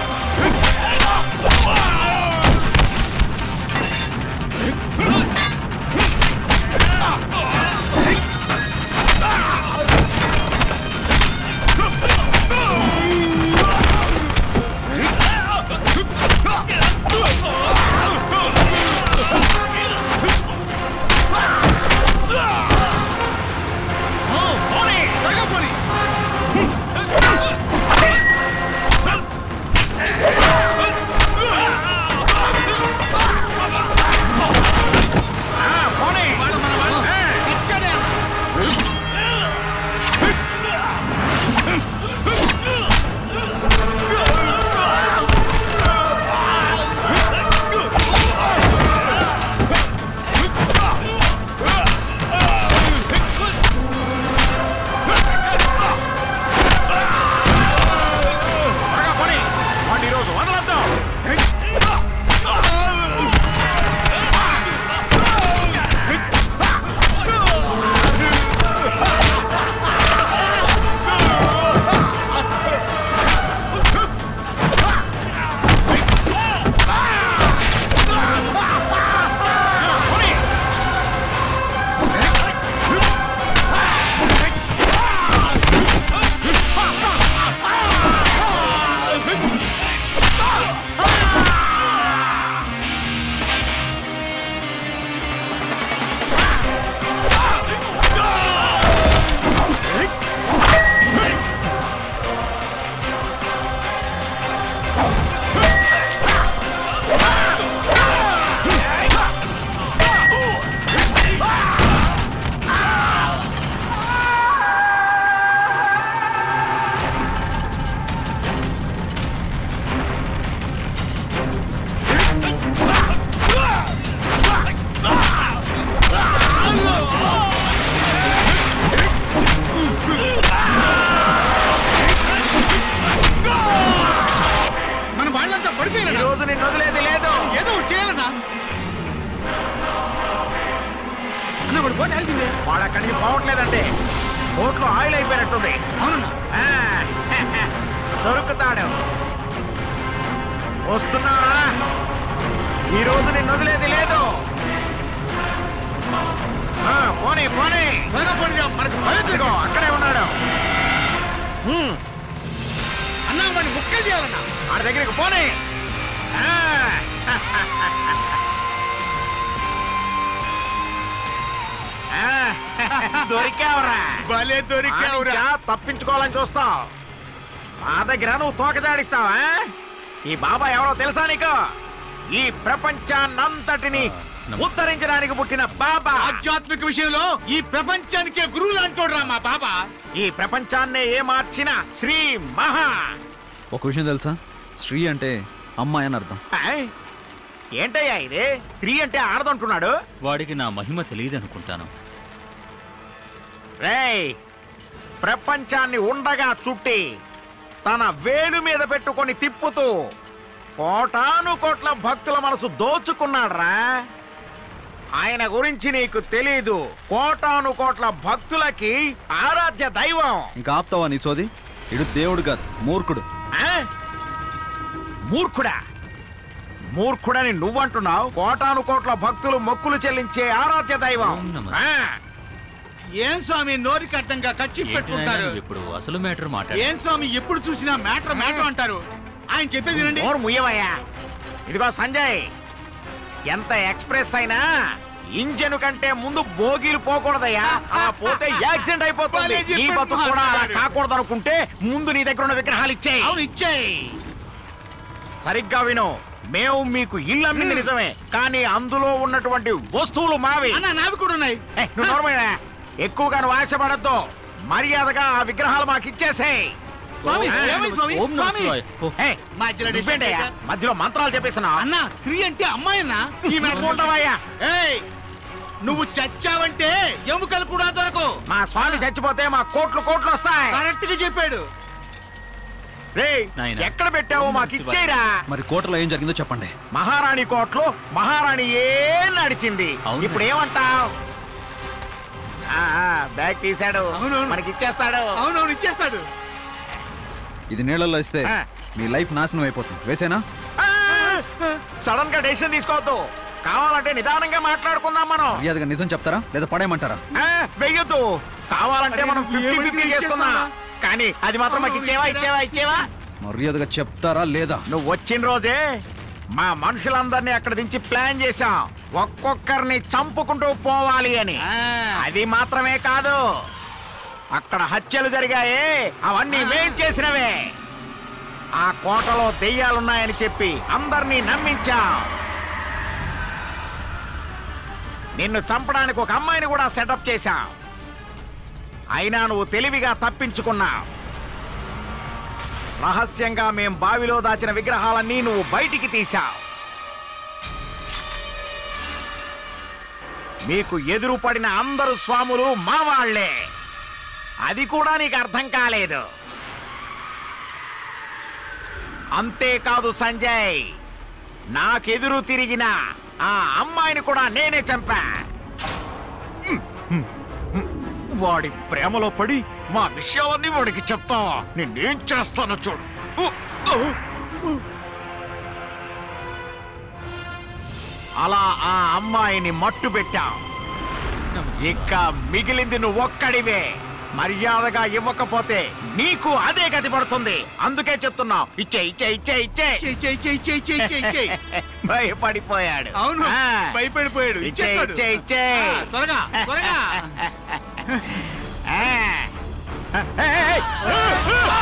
త్వరగా పోనీ ఆ, పోనీ ఇచ్చాడే అన్న. త్వరగా పోనీ వాడిని ఈరోజు వదలొద్దు మన వాళ్ళంతా ఈ పడిపోయారు రోజు నిన్ను వదిలేది లేదు ఏదో ఒకటి చేయాలన్నా అన్న వాడు బోట్ వెళ్తుంది వాడు అక్కడికి పోవట్లేదండి బోట్లో ఆయిల్ అయిపోయినట్టుంది అవునన్నా ఆ, దొరుకుతాడు వస్తున్నావా ఈ రోజు నిన్ను వదిలేది లేదు ఆ, పోనీ పోనీ త్వరగా పోనీ మనకు భయం ఇదిగో అక్కడే ఉన్నాడు హ్మ్, అన్నా వాడిని ముక్కలు చేయాలన్నా ఆడి దగ్గరికి పోనీ ఆ, ఆ, దొరికావురా భలే దొరికావురా ఆడించా, తప్పించుకోవాలని చూస్తావు మా దగ్గర నువ్వు తోకజాడిస్తావా ఈ బాబా ఎవరో తెలుసా నీకు ఈ ప్రపంచాన్నంతటిని ఉద్ధరించడానికి పుట్టిన బాబా ఆధ్యాత్మిక విషయంలో ఈ ప్రపంచానికే గురువులు అంటోడ్రా మా బాబా ఈ ప్రపంచాన్నే ఏ మార్చిన శ్రీ మహా ఒక విషయం తెలుసా శ్రీ అంటే అమ్మాయి అని అర్థం ఆయ్, ఏంటయ్యా ఇది స్త్రీ అంటే ఆడదంటున్నాడు వాడికి నా మహిమ తెలియదు అనుకుంటాను రేయ్ ప్రపంచాన్ని ఉండగా చుట్టి తన వేలు మీద పెట్టుకొని తిప్పుతూ కోటాను కోట్ల భక్తుల మనసు దోచుకున్నాడ్రా ఆయన గురించి నీకు తెలీదు కోటాను కోట్ల భక్తులకి ఆరాధ్య దైవం ఇంకా ఆపుతావా నీ సోది ఇడు దేవుడు కాదు మూర్ఖుడు ఆ? మూర్ఖుడా మూర్ఖుడని నువ్వంటున్నావు కోటాను కోట్ల భక్తులు మొక్కులు చెల్లించే ఆరాధ్య దైవం ఆ. ఏం స్వామి నోరికి అడ్డంగా కచ్చి పెట్టుకుంటారు ఇప్పుడు అసలు మ్యాటర్ మాట ఏం స్వామి ఎప్పుడు చూసినా మ్యాటర్ మ్యాటర్ అంటారు ఆయన చెప్పేది వినండి నోరు ముయ్యవయ్యా ఇదిగో సంజయ్ ఎంత ఎక్స్ప్రెస్ అయినా ఇంజన్ కంటే ముందు బోగీలు పోకూడదయ్యా అలా పోతే యాక్సిడెంట్ అయిపోతుంది భలే నీ చెప్పాడు బతుకు కూడా అలా మాట్లాడారు. కాకూడదు అనుకుంటే ముందు నీ దగ్గర ఉన్న విగ్రహాలు ఇచ్చేయి అవును ఇచ్చేయి సరిగ్గా విను మేము మీకు ఇల్లు అమ్మింది నిజమే కానీ అందులో ఉన్నటువంటి వస్తువులు మావి అన్న నావి కూడా ఉన్నాయి ఏ, నువ్వు నోర్మయ్యా. ఎక్కువగా నువ్వు ఆశపడద్దు మర్యాదగా ఆ విగ్రహాలు మాకు ఇచ్చేసేయ్ స్వామి ఆ. ఏమై స్వామి ఓం నమః స్వామి శివాయ. ఓ. ఏయ్, మధ్యలో నువ్వేంటయ్యా? డిస్టర్బ్ మధ్యలో మంత్రాలు చెప్పేస్తున్నావు అన్న స్త్రీ అంటే అమ్మాయి అన్న ఈ మ్యాటర్ ఉండవయ్యా ఏయ్ నువ్వు చచ్చావంటే ఎముకలు కూడా దొరకు మా స్వామి చచ్చిపోతే మా కోట్లు కోట్లు వస్తాయి కరెక్ట్ గా చెప్పాడు రేయ్, నాయనా. ఎక్కడ పెట్టావో మాకు ఇచ్చేయరా మరి కోటలో ఏం జరిగిందో చెప్పండి మహారాణి కోట్లు మహారాణి ఏ నడిచింది అవును. ఇప్పుడు ఏమంటావ్ ఆ, ఆ, బ్యాగ్ తీశాడు అవునవును. మనకి ఇచ్చేస్తాడు అవునవును ఇచ్చేస్తాడు ఇది నీళ్ళల్లో ఇస్తే ఆ. మీ లైఫ్ నాశనం అయిపోతుంది వేసేనా సడన్ గా డెసిషన్ తీసుకోవద్దు కావాలంటే నిదానంగా మాట్లాడుకుందాం మనం మర్యాదగా నిజం చెప్తారా లేదా పడేయమంటారా ఆ, వెయ్యొద్దు కావాలంటే మనం ఫిఫ్టీ ఏమిటి ఫిఫ్టీ చేసుకుందాం కానీ అది మాత్రం మాకు ఇచ్చేవా ఇచ్చేవా ఇచ్చేవా మర్యాదగా చెప్తారా లేదా నువ్వు వచ్చిన రోజే మా మనుషులందరినీ అక్కడ దించి ప్లాన్ చేశాం ఒక్కొక్కరిని చంపుకుంటూ పోవాలి అని ఆ. అది మాత్రమే కాదు అక్కడ హత్యలు జరిగాయే అవన్నీ మేం చేసినవే ఆ కోటలో దెయ్యాలున్నాయని చెప్పి అందరినీ నమ్మించాం నిన్ను చంపడానికి ఒక అమ్మాయిని కూడా సెటప్ చేశాం అయినా నువ్వు తెలివిగా తప్పించుకున్నావు రహస్యంగా మేం బావిలో దాచిన విగ్రహాలన్నీ నువ్వు బయటికి తీశావు మీకు ఎదురు పడిన అందరు స్వాములు మా వాళ్లే అది కూడా నీకు అర్థం కాలేదు అంతేకాదు సంజయ్ నాకెదురు తిరిగిన ఆ అమ్మాయిని కూడా నేనే చంపా వాడి ప్రేమలో పడి మా విషయాలన్నీ వాడికి చెప్తా నిన్నేం చేస్తానో చూడు అలా ఆ అమ్మాయిని మట్టు పెట్టాం ఇక మిగిలింది నువ్వు ఒక్కడివే మర్యాదగా ఇవ్వకపోతే నీకు అదే గతి పడుతుంది అందుకే చెప్తున్నా ఇచ్చే ఇచ్చే ఇచ్చే ఇచ్చే చెయ్, చెయ్, చెయ్, చెయ్, చెయ్, చెయ్, చెయ్. భయపడిపోయాడు అవును ఆ. భయపడిపోయాడు ఇచ్చే ఇచ్చేస్తాడు. ఇచ్చే ఇచ్చే ఆ, త్వరగా త్వరగా ఆ. ఏయ్, ఏయ్.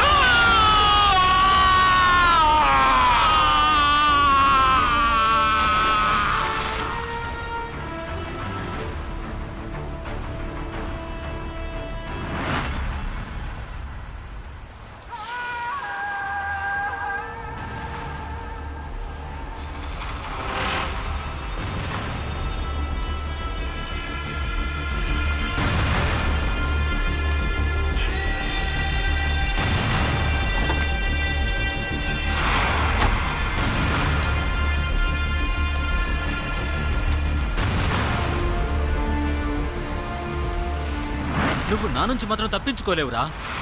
నువ్వు నా నుంచి మాత్రం తప్పించుకోలేవురా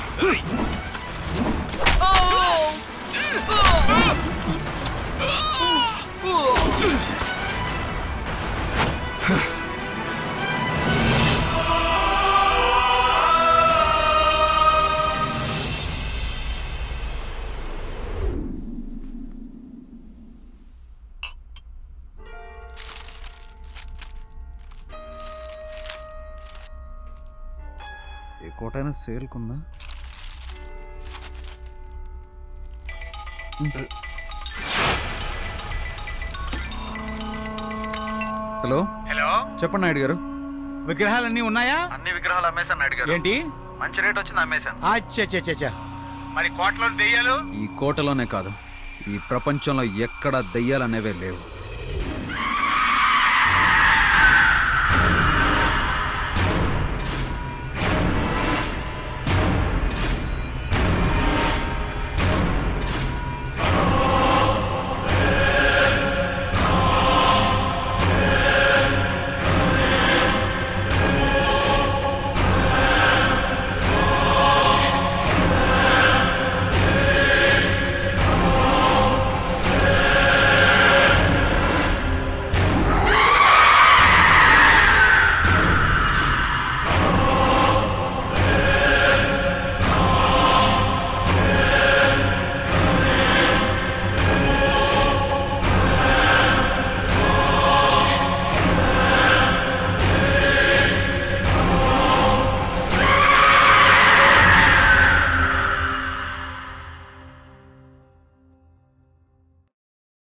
ఏ కోటైనా సేల్కుందా హలో హలో చెప్పండి నాయుడు గారు విగ్రహాలన్నీ ఉన్నాయా అన్ని విగ్రహాలు అమ్మేశాను నాయుడు గారు ఏంటి మంచి రేట్ వచ్చింది అమ్మేశాను అచ్చా మరి కోటలో దెయ్యాలు ఈ కోటలోనే కాదు ఈ ప్రపంచంలో ఎక్కడ దెయ్యాలు అనేవే లేవు